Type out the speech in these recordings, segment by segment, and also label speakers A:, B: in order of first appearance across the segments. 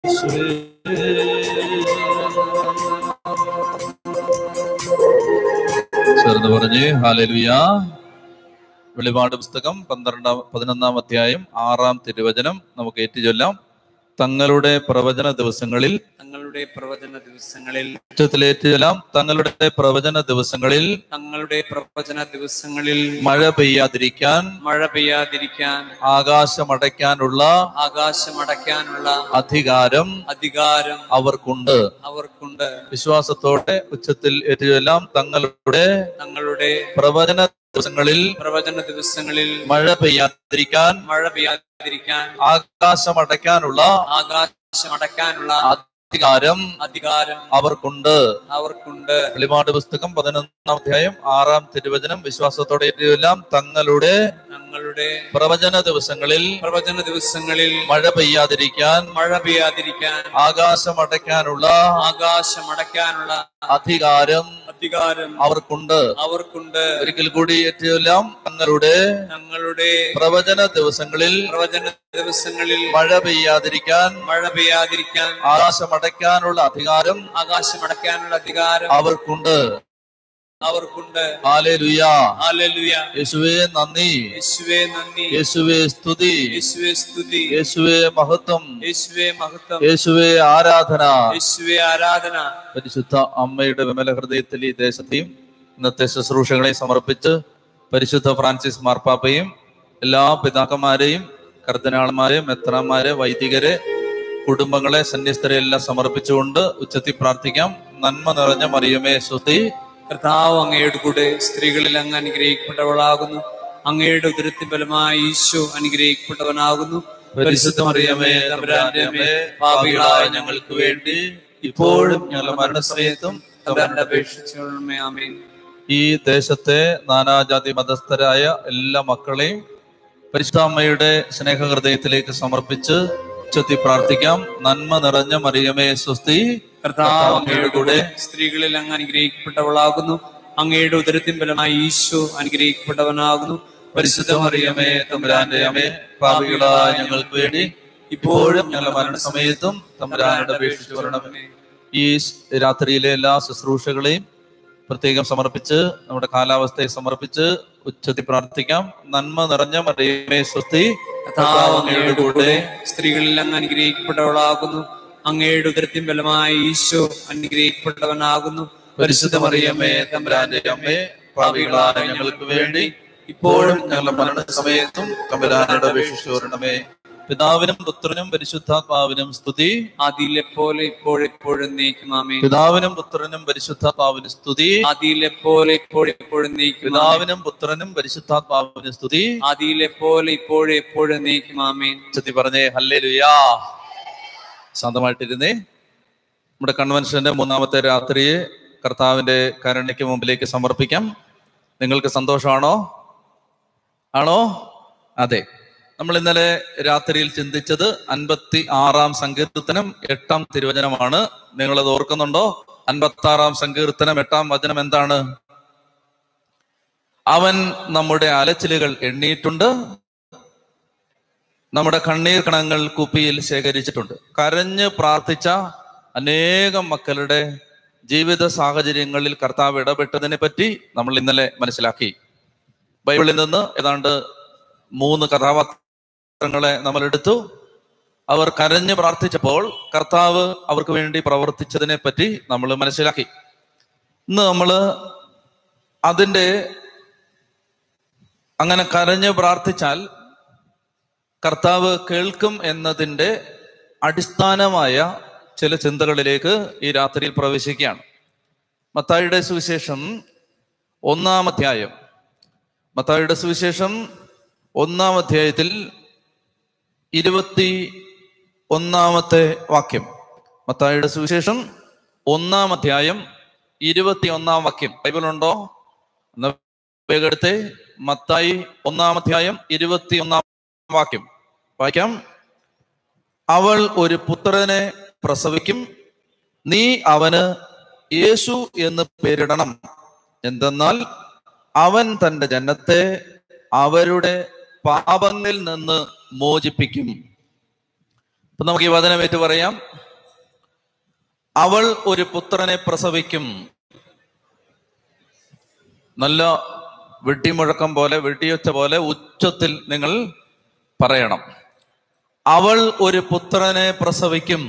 A: ചേർന്ന് പറഞ്ഞ് ഹാലലുയ വെളിപാട് പുസ്തകം പന്ത്രണ്ടാം പതിനൊന്നാം അധ്യായം ആറാം തിരുവചനം നമുക്ക് ഏറ്റുചൊല്ലാം തങ്ങളുടെ പ്രവചന ദിവസങ്ങളിൽ
B: തങ്ങളുടെ പ്രവചന ദിവസങ്ങളിൽ
A: ഉച്ചത്തിലേറ്റുചൊല്ലാം തങ്ങളുടെ പ്രവചന ദിവസങ്ങളിൽ
B: തങ്ങളുടെ പ്രവചന ദിവസങ്ങളിൽ
A: മഴ പെയ്യാതിരിക്കാൻ
B: മഴ പെയ്യാതിരിക്കാൻ
A: ആകാശമടയ്ക്കാനുള്ള
B: ആകാശമടയ്ക്കാനുള്ള
A: അധികാരം
B: അധികാരം
A: അവർക്കുണ്ട്
B: അവർക്കുണ്ട്
A: വിശ്വാസത്തോടെ ഉച്ചത്തിൽ ഏറ്റുചൊല്ലാം തങ്ങളുടെ
B: തങ്ങളുടെ
A: പ്രവചന ദിവസങ്ങളിൽ
B: പ്രവചന ദിവസങ്ങളിൽ
A: മഴ പെയ്യാതിരിക്കാൻ
B: മഴ പെയ്യാതിരിക്കാൻ
A: ആകാശമടയ്ക്കാനുള്ള
B: ആകാശമടയ്ക്കാനുള്ള
A: അധികാരം
B: അധികാരം
A: അവർക്കുണ്ട്
B: അവർക്കുണ്ട്
A: വെളിപാട് പുസ്തകം പതിനൊന്നാം അധ്യായം ആറാം തിരുവചനം വിശ്വാസത്തോടെ ഏറ്റുചൊല്ലാം തങ്ങളുടെ
B: തങ്ങളുടെ
A: പ്രവചന ദിവസങ്ങളിൽ
B: പ്രവചന ദിവസങ്ങളിൽ
A: മഴ പെയ്യാതിരിക്കാൻ
B: മഴ പെയ്യാതിരിക്കാൻ
A: ആകാശമടയ്ക്കാനുള്ള
B: ആകാശമടയ്ക്കാനുള്ള
A: അധികാരം
B: അധികാരം
A: അവർക്കുണ്ട്
B: അവർക്കുണ്ട്
A: ഒരിക്കൽ കൂടി ഏറ്റുചൊല്ലാം തങ്ങളുടെ
B: തങ്ങളുടെ
A: പ്രവചന ദിവസങ്ങളിൽ
B: പ്രവചന ദിവസങ്ങളിൽ
A: മഴ പെയ്യാതിരിക്കാൻ
B: മഴ പെയ്യാതിരിക്കാൻ
A: ആകാശമടയ്ക്കാനുള്ള അധികാരം
B: ആകാശമടയ്ക്കാനുള്ള അധികാരം
A: അവർക്കുണ്ട്
B: അവർക്കുണ്ട്
A: ഹാലേലുയ
B: ഹല്ലേലൂയ
A: യേശുവേ നന്ദി
B: യേശുവേ നന്ദി
A: യേശുവേ സ്തുതി
B: യേശുവേ സ്തുതി
A: യേശുവേ മഹത്വം
B: യേശുവേ മഹത്വം
A: യേശുവേ ആരാധന
B: യേശുവേ ആരാധന
A: പരിശുദ്ധ അമ്മയുടെ വിമല ഹൃദയത്തിൽ ഈ ദേശത്തെയും ഇന്നത്തെ ശുശ്രൂഷകളെ സമർപ്പിച്ച് പരിശുദ്ധ ഫ്രാൻസിസ് മാർപ്പാപ്പയും എല്ലാ പിതാക്കന്മാരെയും കർദിനാളന്മാരെയും മെത്രാന്മാരെ വൈദികരെ കുടുംബങ്ങളെ സന്യസ്തരെ എല്ലാം സമർപ്പിച്ചുകൊണ്ട് ഉച്ചത്തിൽ പ്രാർത്ഥിക്കാം നന്മ നിറഞ്ഞ മറിയമേ സ്തുതി
B: കർത്താവ് അങ്ങയുടെ കൂടെ സ്ത്രീകളിൽ അങ്ങ് അനുഗ്രഹിക്കപ്പെട്ടവളാകുന്നു അങ്ങയുടെ ഉദരത്തിൻ ഫലമായി ഈശോ അനുഗ്രഹിക്കപ്പെട്ടവനാകുന്നു
A: പരിശുദ്ധ മറിയമേ തമ്പുരാന്റെ അമ്മേ പാപികളായ ഞങ്ങൾക്ക് വേണ്ടി ഇപ്പോഴും ഞങ്ങളുടെ മരണസമയത്തും
B: തമ്പുരാന്റെ അപേക്ഷിച്ചുകൊള്ളണമേ ആമേൻ
A: ഈ ദേശത്തെ നാനാജാതി മതസ്ഥരായ എല്ലാ മക്കളെയും പരിശുദ്ധ അമ്മയുടെ സ്നേഹഹൃദയത്തിലേക്ക് സമർപ്പിച്ച് ഉച്ചത്തിൽ പ്രാർത്ഥിക്കാം നന്മ നിറഞ്ഞ മറിയമേ സ്വസ്തി
B: കർത്താവ് അങ്ങയുടെ കൂടെ സ്ത്രീകളിൽ അങ്ങ് അനുഗ്രഹിക്കപ്പെട്ടവളാകുന്നു അങ്ങയുടെ ഉദരത്തിൻ ഫലമായി ഈശോ അനുഗ്രഹിക്കപ്പെട്ടവനാകുന്നു
A: പരിശുദ്ധ മറിയമേ തമ്പുരാന്റെ അമ്മേ പാപികളായ ഞങ്ങൾക്ക് വേണ്ടി ഇപ്പോഴും ഞങ്ങളുടെ മരണസമയത്തും തമ്പുരാനോട് അപേക്ഷിച്ചു വരണമേ ഈ രാത്രിയിലെ എല്ലാ ശുശ്രൂഷകളെയും പ്രത്യേകം സമർപ്പിച്ച് നമ്മുടെ കാലാവസ്ഥയെ സമർപ്പിച്ച് ഉച്ചത്തിൽ പ്രാർത്ഥിക്കാം നന്മ നിറഞ്ഞ മറിയമേ സ്വസ്തി
B: കർത്താവ് അങ്ങയുടെ കൂടെ സ്ത്രീകളിൽ അങ്ങ് അനുഗ്രഹിക്കപ്പെട്ടവളാകുന്നു അങ്ങയുടെ ഉദരത്തിൻ ഫലമായി ഈശോ അനുഗ്രഹിക്കപ്പെട്ടവനാകുന്നു
A: പരിശുദ്ധ മറിയമ്മേ തമ്പുരാന്റെ അമ്മേ പാപികളായ ഞങ്ങൾക്ക് വേണ്ടി ഇപ്പോഴും ഞങ്ങളുടെ മരണസമയത്തും തമ്പുരാനോട് അപേക്ഷിച്ചു വരണമേ പിതാവിനും പുത്രനും പരിശുദ്ധാത്മാവിനും സ്തുതി
B: ആദിയിലെ പോലെ ഇപ്പോഴെപ്പോഴും നീക്കുമാമേ
A: പിതാവിനും പുത്രനും പരിശുദ്ധാത്മാവിനും സ്തുതി
B: ആദിയിലെ പോലെ ഇപ്പോഴെപ്പോഴും നീക്കുമാമേ
A: പിതാവിനും പുത്രനും പരിശുദ്ധാത്മാവിനും സ്തുതി
B: ആദിയിലെ പോലെ ഇപ്പോഴെപ്പോഴും നീക്കുമാമേ
A: ഉച്ചത്തി പറഞ്ഞേ ഹല്ലേ ലുയാ ശാന്തമായിട്ടിരുന്നേ നമ്മുടെ കൺവെൻഷന്റെ മൂന്നാമത്തെ രാത്രിയെ കർത്താവിന്റെ കരുണയ്ക്ക് മുമ്പിലേക്ക് സമർപ്പിക്കാം നിങ്ങൾക്ക് സന്തോഷമാണോ ആണോ അതെ നമ്മൾ ഇന്നലെ രാത്രിയിൽ ചിന്തിച്ചത് അൻപത്തി ആറാം സങ്കീർത്തനം എട്ടാം തിരുവചനമാണ് നിങ്ങളത് ഓർക്കുന്നുണ്ടോ അൻപത്തി ആറാം സങ്കീർത്തനം എട്ടാം വചനം എന്താണ് അവൻ നമ്മുടെ അലച്ചിലുകൾ എണ്ണിയിട്ടുണ്ട് നമ്മുടെ കണ്ണീർ കണങ്ങൾ കുപ്പിയിൽ ശേഖരിച്ചിട്ടുണ്ട് കരഞ്ഞ് പ്രാർത്ഥിച്ച അനേകം മക്കളുടെ ജീവിത സാഹചര്യങ്ങളിൽ കർത്താവ് ഇടപെട്ടതിനെ പറ്റി നമ്മൾ ഇന്നലെ മനസ്സിലാക്കി ബൈബിളിൽ നിന്ന് ഏതാണ്ട് മൂന്ന് കഥാപാത്രങ്ങളെ നമ്മൾ എടുത്തു അവർ കരഞ്ഞ് പ്രാർത്ഥിച്ചപ്പോൾ കർത്താവ് അവർക്ക് വേണ്ടി പ്രവർത്തിച്ചതിനെ പറ്റി നമ്മൾ മനസ്സിലാക്കി ഇന്ന് നമ്മൾ അതിൻ്റെ അങ്ങനെ കരഞ്ഞ് പ്രാർത്ഥിച്ചാൽ കർത്താവ് കേൾക്കും എന്നതിൻ്റെ അടിസ്ഥാനമായ ചില ചിന്തകളിലേക്ക് ഈ രാത്രിയിൽ പ്രവേശിക്കുകയാണ് മത്തായിയുടെ സുവിശേഷം ഒന്നാം അധ്യായം മത്തായിയുടെ സുവിശേഷം ഒന്നാം അധ്യായത്തിൽ ഇരുപത്തി ഒന്നാമത്തെ വാക്യം മത്തായിയുടെ സുവിശേഷം ഒന്നാം അധ്യായം ഇരുപത്തി ഒന്നാം വാക്യം ബൈബിൾ ഉണ്ടോ എന്നാ വേഗം എടുത്തേ മത്തായി ഒന്നാം അധ്യായം ഇരുപത്തി ഒന്നാം വാക്യം വായിക്കാം അവൾ ഒരു പുത്രനെ പ്രസവിക്കും നീ അവന് യേശു എന്ന് പേരിടണം എന്തെന്നാൽ അവൻ തന്റെ ജനത്തെ അവരുടെ പാപങ്ങളിൽ നിന്ന് മോചിപ്പിക്കും അപ്പൊ നമുക്ക് ഈ വചനമേറ്റ് പറയാം അവൾ ഒരു പുത്രനെ പ്രസവിക്കും നല്ല വെട്ടിമുഴക്കം പോലെ വെട്ടിയൊച്ച പോലെ ഉച്ചത്തിൽ നിങ്ങൾ പറയണം അവൾ ഒരു പുത്രനെ പ്രസവിക്കും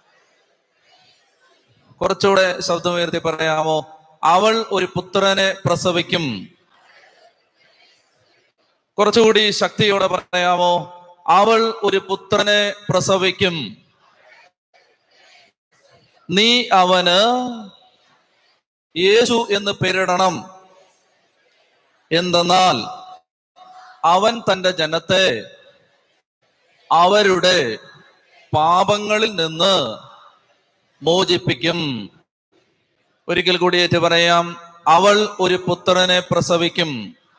A: കുറച്ചുകൂടെ ശബ്ദമുയർത്തി പറയാമോ അവൾ ഒരു പുത്രനെ പ്രസവിക്കും കുറച്ചുകൂടി ശക്തിയോടെ പറയാമോ അവൾ ഒരു പുത്രനെ പ്രസവിക്കും നീ അവന് യേശു എന്ന് പേരിടണം എന്തെന്നാൽ അവൻ തന്റെ ജനത്തെ അവരുടെ പാപങ്ങളിൽ നിന്ന് മോചിപ്പിക്കും ഒരിക്കൽ കൂടി ഏറ്റു പറയാം അവൾ ഒരു പുത്രനെ പ്രസവിക്കും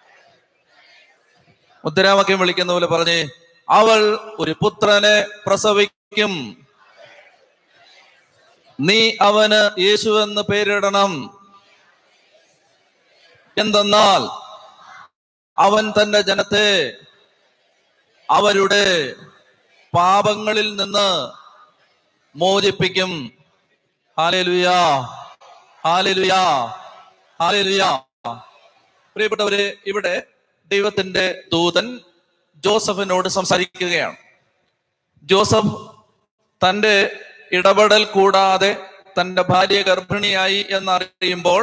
A: മുദ്രാവാക്യം വിളിക്കുന്ന പോലെ പറഞ്ഞേ അവൾ ഒരു പുത്രനെ പ്രസവിക്കും നീ അവന് യേശു എന്ന് പേരിടണം എന്തെന്നാൽ അവൻ തന്റെ ജനത്തെ അവരുടെ പാപങ്ങളിൽ നിന്ന് മോചിപ്പിക്കും ഹാലേലുയാ ഹാലേലുയാ ഹാലേലുയാ പ്രിയപ്പെട്ടവരെ ഇവിടെ ദൈവത്തിന്റെ ദൂതൻ ജോസഫിനോട് സംസാരിക്കുകയാണ് ജോസഫ് തന്റെ ഇടപെടൽ കൂടാതെ തന്റെ ഭാര്യ ഗർഭിണിയായി എന്നറിയുമ്പോൾ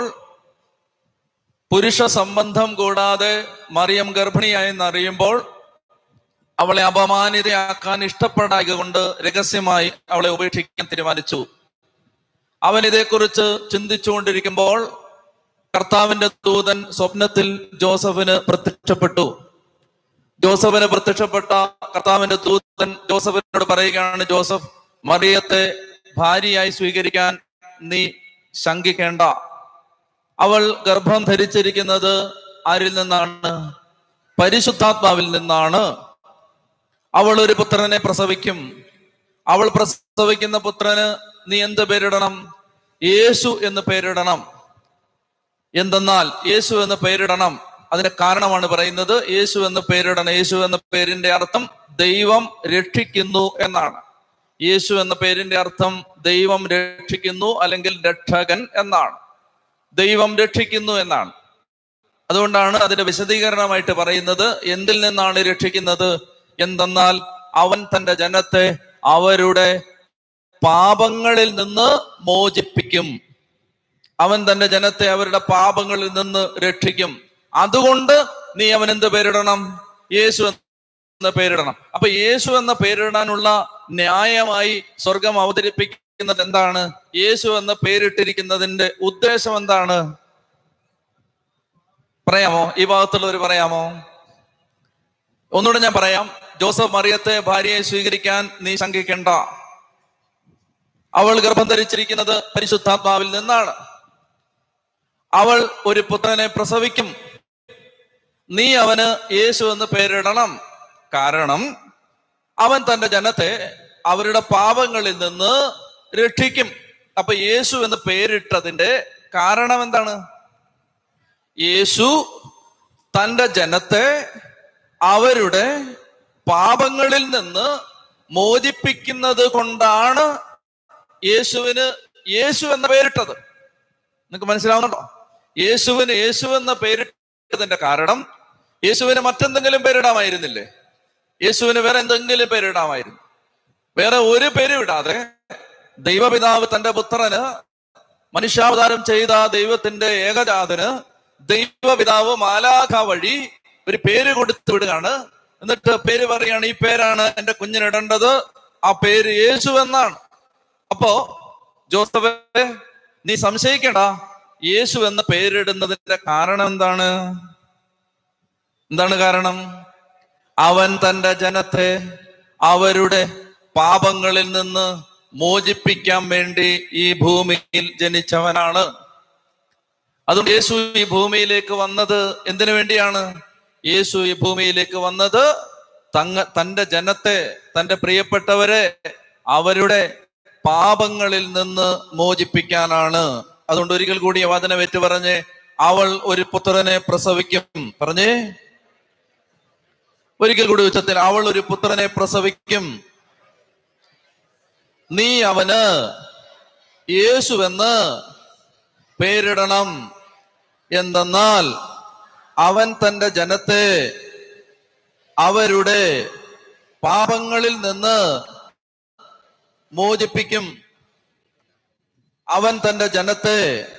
A: പുരുഷ സംബന്ധം കൂടാതെ മറിയം ഗർഭിണിയായി എന്നറിയുമ്പോൾ അവളെ അപമാനിതയാക്കാൻ ഇഷ്ടപ്പെടായക കൊണ്ട് രഹസ്യമായി അവളെ ഉപേക്ഷിക്കാൻ തീരുമാനിച്ചു അവൻ ഇതേക്കുറിച്ച് ചിന്തിച്ചുകൊണ്ടിരിക്കുമ്പോൾ കർത്താവിന്റെ ദൂതൻ സ്വപ്നത്തിൽ ജോസഫിന് പ്രത്യക്ഷപ്പെട്ടു ജോസഫിന് പ്രത്യക്ഷപ്പെട്ട കർത്താവിന്റെ ദൂതൻ ജോസഫിനോട് പറയുകയാണ് ജോസഫ് മറിയത്തെ ഭാര്യയായി സ്വീകരിക്കാൻ നീ ശങ്കിക്കേണ്ട അവൾ ഗർഭം ധരിച്ചിരിക്കുന്നത് ആരിൽ നിന്നാണ് പരിശുദ്ധാത്മാവിൽ നിന്നാണ് അവൾ ഒരു പുത്രനെ പ്രസവിക്കും അവൾ പ്രസവിക്കുന്ന പുത്രന് നീ എന്ത് പേരിടണം യേശു എന്ന് പേരിടണം എന്തെന്നാൽ യേശു എന്ന് പേരിടണം അതിന്റെ കാരണമാണ് പറയുന്നത് യേശു എന്ന് പേരിടണം യേശു എന്ന പേരിന്റെ അർത്ഥം ദൈവം രക്ഷിക്കുന്നു എന്നാണ് യേശു എന്ന പേരിന്റെ അർത്ഥം ദൈവം രക്ഷിക്കുന്നു അല്ലെങ്കിൽ രക്ഷകൻ എന്നാണ് ദൈവം രക്ഷിക്കുന്നു എന്നാണ് അതുകൊണ്ടാണ് അതിന്റെ വിശദീകരണമായിട്ട് പറയുന്നത് എന്തിൽ നിന്നാണ് രക്ഷിക്കുന്നത് എന്തെന്നാൽ അവൻ തന്റെ ജനത്തെ അവരുടെ പാപങ്ങളിൽ നിന്ന് മോചിപ്പിക്കും അവൻ തന്റെ ജനത്തെ അവരുടെ പാപങ്ങളിൽ നിന്ന് രക്ഷിക്കും അതുകൊണ്ട് നീ അവൻ എന്ത് പേരിടണം യേശു എന്ന പേരിടണം അപ്പൊ യേശു എന്ന പേരിടാനുള്ള ന്യായമായി സ്വർഗം അവതരിപ്പിക്കുന്നത് എന്താണ് യേശു എന്ന പേരിട്ടിരിക്കുന്നതിന്റെ ഉദ്ദേശം എന്താണ് പറയാമോ ഈ ഭാഗത്തുള്ളവർ പറയാമോ ഒന്നുകൂടെ ഞാൻ പറയാം ജോസഫ് മറിയത്തെ ഭാര്യയെ സ്വീകരിക്കാൻ നീ ശങ്കിക്കേണ്ട അവൾ ഗർഭം ധരിച്ചിരിക്കുന്നത് പരിശുദ്ധാത്മാവിൽ നിന്നാണ് അവൾ ഒരു പുത്രനെ പ്രസവിക്കും നീ അവന് യേശു എന്ന് പേരിടണം കാരണം അവൻ തന്റെ ജനത്തെ അവരുടെ പാപങ്ങളിൽ നിന്ന് രക്ഷിക്കും അപ്പൊ യേശു എന്ന് പേരിട്ടതിന്റെ കാരണം എന്താണ് യേശു തന്റെ ജനത്തെ അവരുടെ പാപങ്ങളിൽ നിന്ന് മോചിപ്പിക്കുന്നത് കൊണ്ടാണ് യേശുവിന് യേശു എന്ന പേരിട്ടത് നിങ്ങൾക്ക് മനസ്സിലാവുന്നുണ്ടോ യേശുവിന് യേശു എന്ന പേരിട്ടതിന്റെ കാരണം യേശുവിന് മറ്റെന്തെങ്കിലും പേരിടാമായിരുന്നില്ലേ യേശുവിന് വേറെ എന്തെങ്കിലും പേരിടാമായിരുന്നു വേറെ ഒരു പേരും ഇടാതെ ദൈവപിതാവ് തന്റെ പുത്രന് മനുഷ്യാവതാരം ചെയ്ത ദൈവത്തിന്റെ ഏകജാതന് ദൈവപിതാവ് മാലാഖ വഴി ഒരു പേര് കൊടുത്തു വിടുകയാണ് എന്നിട്ട് പേര് പറയാണ് ഈ പേരാണ് എന്റെ കുഞ്ഞിനിടേണ്ടത് ആ പേര് യേശു എന്നാണ് അപ്പോ ജോസഫെ നീ സംശയിക്കണ്ട യേശു എന്ന പേരിടുന്നതിന്റെ കാരണം എന്താണ് എന്താണ് കാരണം അവൻ തന്റെ ജനത്തെ അവരുടെ പാപങ്ങളിൽ നിന്ന് മോചിപ്പിക്കാൻ വേണ്ടി ഈ ഭൂമിയിൽ ജനിച്ചവനാണ് അതുകൊണ്ട് യേശു ഈ ഭൂമിയിലേക്ക് വന്നത് എന്തിനു വേണ്ടിയാണ് യേശു ഈ ഭൂമിയിലേക്ക് വന്നത് തങ്ങ തന്റെ ജനത്തെ തന്റെ പ്രിയപ്പെട്ടവരെ അവരുടെ പാപങ്ങളിൽ നിന്ന് മോചിപ്പിക്കാനാണ് അതുകൊണ്ട് ഒരിക്കൽ കൂടി ഈ വചനം ഏറ്റു പറഞ്ഞ് അവൾ ഒരു പുത്രനെ പ്രസവിക്കും പറഞ്ഞേ ഒരിക്കൽ കൂടി ഉച്ചത്തിൽ അവൾ ഒരു പുത്രനെ പ്രസവിക്കും നീ അവന് യേശുവെന്ന് പേരിടണം എന്തെന്നാൽ അവൻ തന്റെ ജനത്തെ അവരുടെ പാപങ്ങളിൽ നിന്ന് മോചിപ്പിക്കും അവൻ തന്റെ ജനത്തെ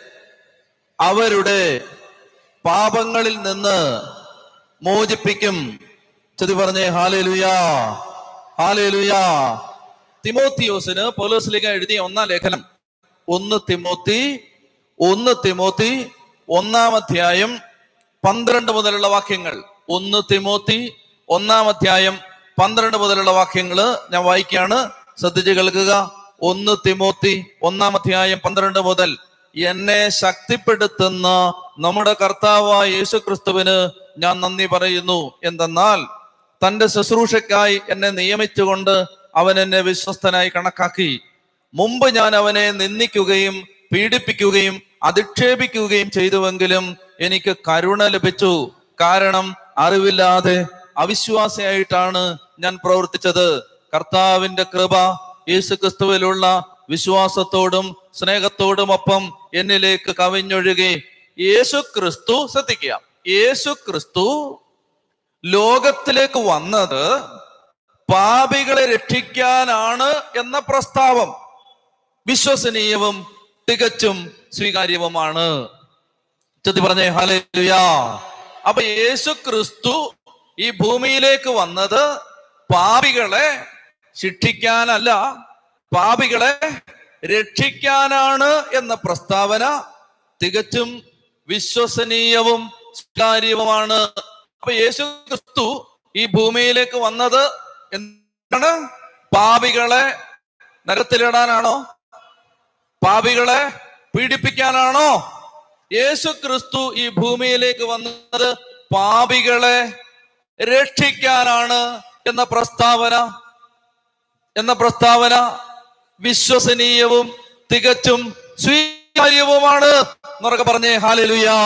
A: അവരുടെ പാപങ്ങളിൽ നിന്ന് മോചിപ്പിക്കും ചെതി പറഞ്ഞേ ഹാലേലുയാ ഹാലേലുയാ തിമോത്തിയോസിന് പൗലോസ്ലിക എഴുതിയ ഒന്നാം ലേഖനം ഒന്ന് തിമോത്തി ഒന്ന് തിമോത്തി ഒന്നാം അധ്യായം പന്ത്രണ്ട് മുതലുള്ള വാക്യങ്ങൾ ഒന്ന് തിമോത്തി ഒന്നാം അധ്യായം പന്ത്രണ്ട് മുതലുള്ള വാക്യങ്ങള് ഞാൻ വായിക്കുകയാണ് ശ്രദ്ധിച്ച് കേൾക്കുക ഒന്ന് തിമോത്തി ഒന്നാം അധ്യായം പന്ത്രണ്ട് മുതൽ എന്നെ ശക്തിപ്പെടുത്തുന്ന നമ്മുടെ കർത്താവായ യേശു ക്രിസ്തുവിന് ഞാൻ നന്ദി പറയുന്നു എന്തെന്നാൽ തന്റെ ശുശ്രൂഷയ്ക്കായി എന്നെ നിയമിച്ചുകൊണ്ട് അവൻ എന്നെ വിശ്വസ്തനായി കണക്കാക്കി മുമ്പ് ഞാൻ അവനെ നിന്ദിക്കുകയും പീഡിപ്പിക്കുകയും അധിക്ഷേപിക്കുകയും ചെയ്തുവെങ്കിലും എനിക്ക് കരുണ ലഭിച്ചു കാരണം അറിവില്ലാതെ അവിശ്വാസിയായിട്ടാണ് ഞാൻ പ്രവർത്തിച്ചത് കർത്താവിന്റെ കൃപ യേശു ക്രിസ്തുവിലുള്ള വിശ്വാസത്തോടും സ്നേഹത്തോടുമൊപ്പം എന്നിലേക്ക് കവിഞ്ഞൊഴുകി യേശു ക്രിസ്തു ശ്രദ്ധിക്കുക യേശു ക്രിസ്തു ലോകത്തിലേക്ക് വന്നത് പാപികളെ രക്ഷിക്കാനാണ് എന്ന പ്രസ്താവം വിശ്വസനീയവും തികച്ചും സ്വീകാര്യവുമാണ് ചെത്തി പറഞ്ഞേ ഹല്ലേലൂയാ അപ്പൊ യേശു ക്രിസ്തു ഈ ഭൂമിയിലേക്ക് വന്നത് പാപികളെ ശിക്ഷിക്കാനല്ല പാപികളെ രക്ഷിക്കാനാണ് എന്ന പ്രസ്താവന തികച്ചും വിശ്വസനീയവും സ്വീകാര്യവുമാണ് അപ്പൊ യേശു ക്രിസ്തു ഈ ഭൂമിയിലേക്ക് വന്നത് എന്താണ് പാപികളെ നരത്തിലിടാനാണോ പാപികളെ പീഡിപ്പിക്കാനാണോ യേശു ക്രിസ്തു ഈ ഭൂമിയിലേക്ക് വന്നത് പാപികളെ രക്ഷിക്കാനാണ് എന്ന പ്രസ്താവന എന്ന പ്രസ്താവന വിശ്വസനീയവും തികച്ചും സ്വീകാര്യവുമാണ് എന്നൊക്കെ പറഞ്ഞേ ഹാലലുയാ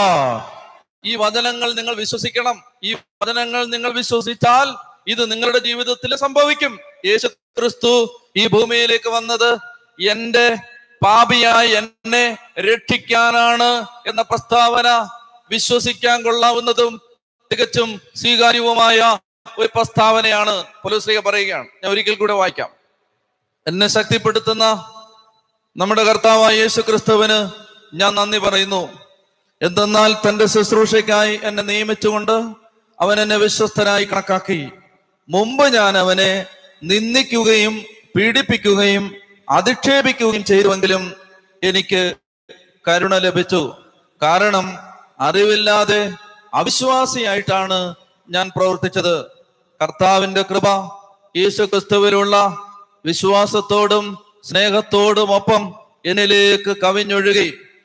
A: ഈ വചനങ്ങൾ നിങ്ങൾ വിശ്വസിക്കണം ഈ വചനങ്ങൾ നിങ്ങൾ വിശ്വസിച്ചാൽ ഇത് നിങ്ങളുടെ ജീവിതത്തിൽ സംഭവിക്കും യേശു ക്രിസ്തു ഈ ഭൂമിയിലേക്ക് വന്നത് എന്റെ പാപിയായി എന്നെ രക്ഷിക്കാനാണ് എന്ന പ്രസ്താവന വിശ്വസിക്കാൻ കൊള്ളാവുന്നതും തികച്ചും സ്വീകാര്യവുമായ ഒരു പ്രസ്താവനയാണ് പൊലീസ്ലിക പറയുകയാണ് ഞാൻ ഒരിക്കൽ കൂടെ വായിക്കാം എന്നെ ശക്തിപ്പെടുത്തുന്ന നമ്മുടെ കർത്താവായ യേശു ക്രിസ്തുവിന് ഞാൻ നന്ദി പറയുന്നു എന്തെന്നാൽ തന്റെ ശുശ്രൂഷയ്ക്കായി എന്നെ നിയമിച്ചുകൊണ്ട് അവൻ എന്നെ വിശ്വസ്തനായി കണക്കാക്കി മുമ്പ് ഞാൻ അവനെ നിന്ദിക്കുകയും പീഡിപ്പിക്കുകയും അധിക്ഷേപിക്കുകയും ചെയ്തുവെങ്കിലും എനിക്ക് കരുണ ലഭിച്ചു കാരണം അറിവില്ലാതെ അവിശ്വാസിയായിട്ടാണ് ഞാൻ പ്രവർത്തിച്ചത് കർത്താവിന്റെ കൃപ യേശു ക്രിസ്തുവിലുള്ള വിശ്വാസത്തോടും സ്നേഹത്തോടും ഒപ്പം എന്നിലേക്ക് കവിഞ്ഞൊഴുകി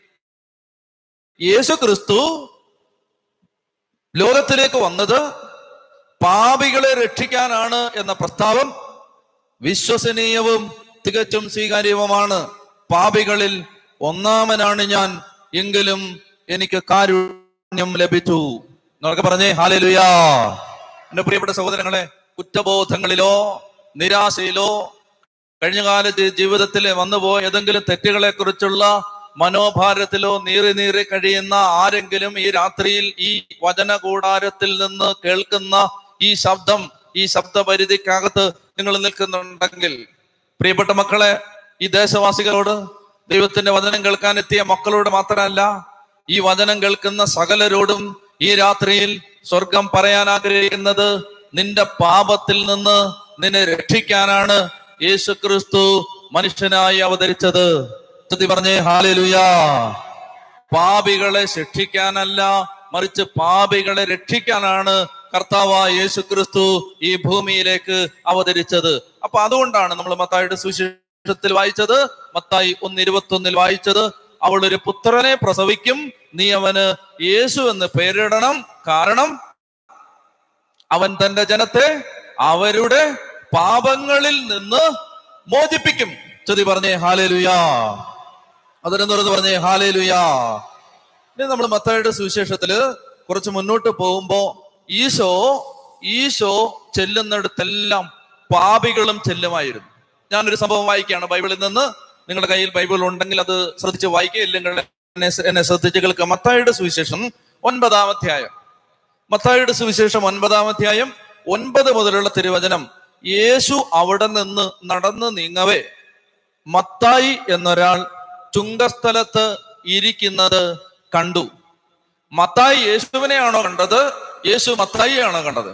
A: യേശു ക്രിസ്തു ലോകത്തിലേക്ക് വന്നത് പാപികളെ രക്ഷിക്കാനാണ് എന്ന പ്രസ്താവം വിശ്വസനീയവും തികച്ചും സ്വീകാര്യവുമാണ് പാപികളിൽ ഒന്നാമനാണ് ഞാൻ എങ്കിലും എനിക്ക് കാരുണ്യം ലഭിച്ചു എന്നൊക്കെ പറഞ്ഞേ ഹാലലുയാ എന്റെ പ്രിയപ്പെട്ട സഹോദരങ്ങളെ കുറ്റബോധങ്ങളിലോ നിരാശയിലോ കഴിഞ്ഞകാല ജി- ജീവിതത്തിൽ വന്നുപോയ ഏതെങ്കിലും തെറ്റുകളെ കുറിച്ചുള്ള മനോഭാരത്തിലോ നീറി നീറി കഴിയുന്ന ആരെങ്കിലും ഈ രാത്രിയിൽ ഈ വചന കൂടാരത്തിൽ നിന്ന് കേൾക്കുന്ന ഈ ശബ്ദം ഈ ശബ്ദപരിധിക്കകത്ത് നിങ്ങൾ നിൽക്കുന്നുണ്ടെങ്കിൽ പ്രിയപ്പെട്ട മക്കളെ ഈ ദേശവാസികളോട് ദൈവത്തിന്റെ വചനം കേൾക്കാൻ എത്തിയ മക്കളോട് മാത്രമല്ല ഈ വചനം കേൾക്കുന്ന സകലരോടും ഈ രാത്രിയിൽ സ്വർഗം പറയാൻ ആഗ്രഹിക്കുന്നത് നിന്റെ പാപത്തിൽ നിന്ന് നിന്നെ രക്ഷിക്കാനാണ് യേശു ക്രിസ്തു മനുഷ്യനായി അവതരിച്ചത് സ്തുതി പറഞ്ഞേ ഹാലലുയാ പാപികളെ ശിക്ഷിക്കാനല്ല മറിച്ച് പാപികളെ രക്ഷിക്കാനാണ് കർത്താവായ യേശു ക്രിസ്തു ഈ ഭൂമിയിലേക്ക് അവതരിച്ചത് അപ്പൊ അതുകൊണ്ടാണ് നമ്മൾ മത്തായിയുടെ സുവിശേഷത്തിൽ വായിച്ചത് മത്തായി ഒന്ന് ഇരുപത്തൊന്നിൽ വായിച്ചത് അവൾ ഒരു പുത്രനെ പ്രസവിക്കും നീ അവന് യേശു എന്ന് പേരിടണം കാരണം അവൻ തന്റെ ജനത്തെ അവരുടെ പാപങ്ങളിൽ നിന്ന് മോചിപ്പിക്കും ചതി പറഞ്ഞേ ഹാലേലുയാ അതിനെ തുറന്ന് പറഞ്ഞേ ഹാലേലുയാ ഇനി നമ്മൾ മത്തായുടെ സുവിശേഷത്തില് കുറച്ച് മുന്നോട്ട് പോകുമ്പോ ഈശോ ഈശോ ചെല്ലുന്നിടത്തെല്ലാം പാപികളും ചെല്ലുമായിരുന്നു ഞാനൊരു സംഭവം വായിക്കുകയാണ് ബൈബിളിൽ നിന്ന് നിങ്ങളുടെ കയ്യിൽ ബൈബിൾ ഉണ്ടെങ്കിൽ അത് ശ്രദ്ധിച്ച് വായിക്കുക ഇല്ലെങ്കിൽ എന്നെ എന്നെ ശ്രദ്ധിച്ച് കേൾക്കുക മത്തായിയുടെ സുവിശേഷം ഒൻപതാം അധ്യായം മത്തായിയുടെ സുവിശേഷം ഒൻപതാം അധ്യായം ഒൻപത് മുതലുള്ള തിരുവചനം യേശു അവിടെ നിന്ന് നടന്നു നീങ്ങവേ മത്തായി എന്നൊരാൾ ചുങ്കസ്ഥലത്ത് ഇരിക്കുന്നത് കണ്ടു മത്തായി യേശുവിനെയാണോ കണ്ടത് യേശു മത്തായിയാണോ കണ്ടത്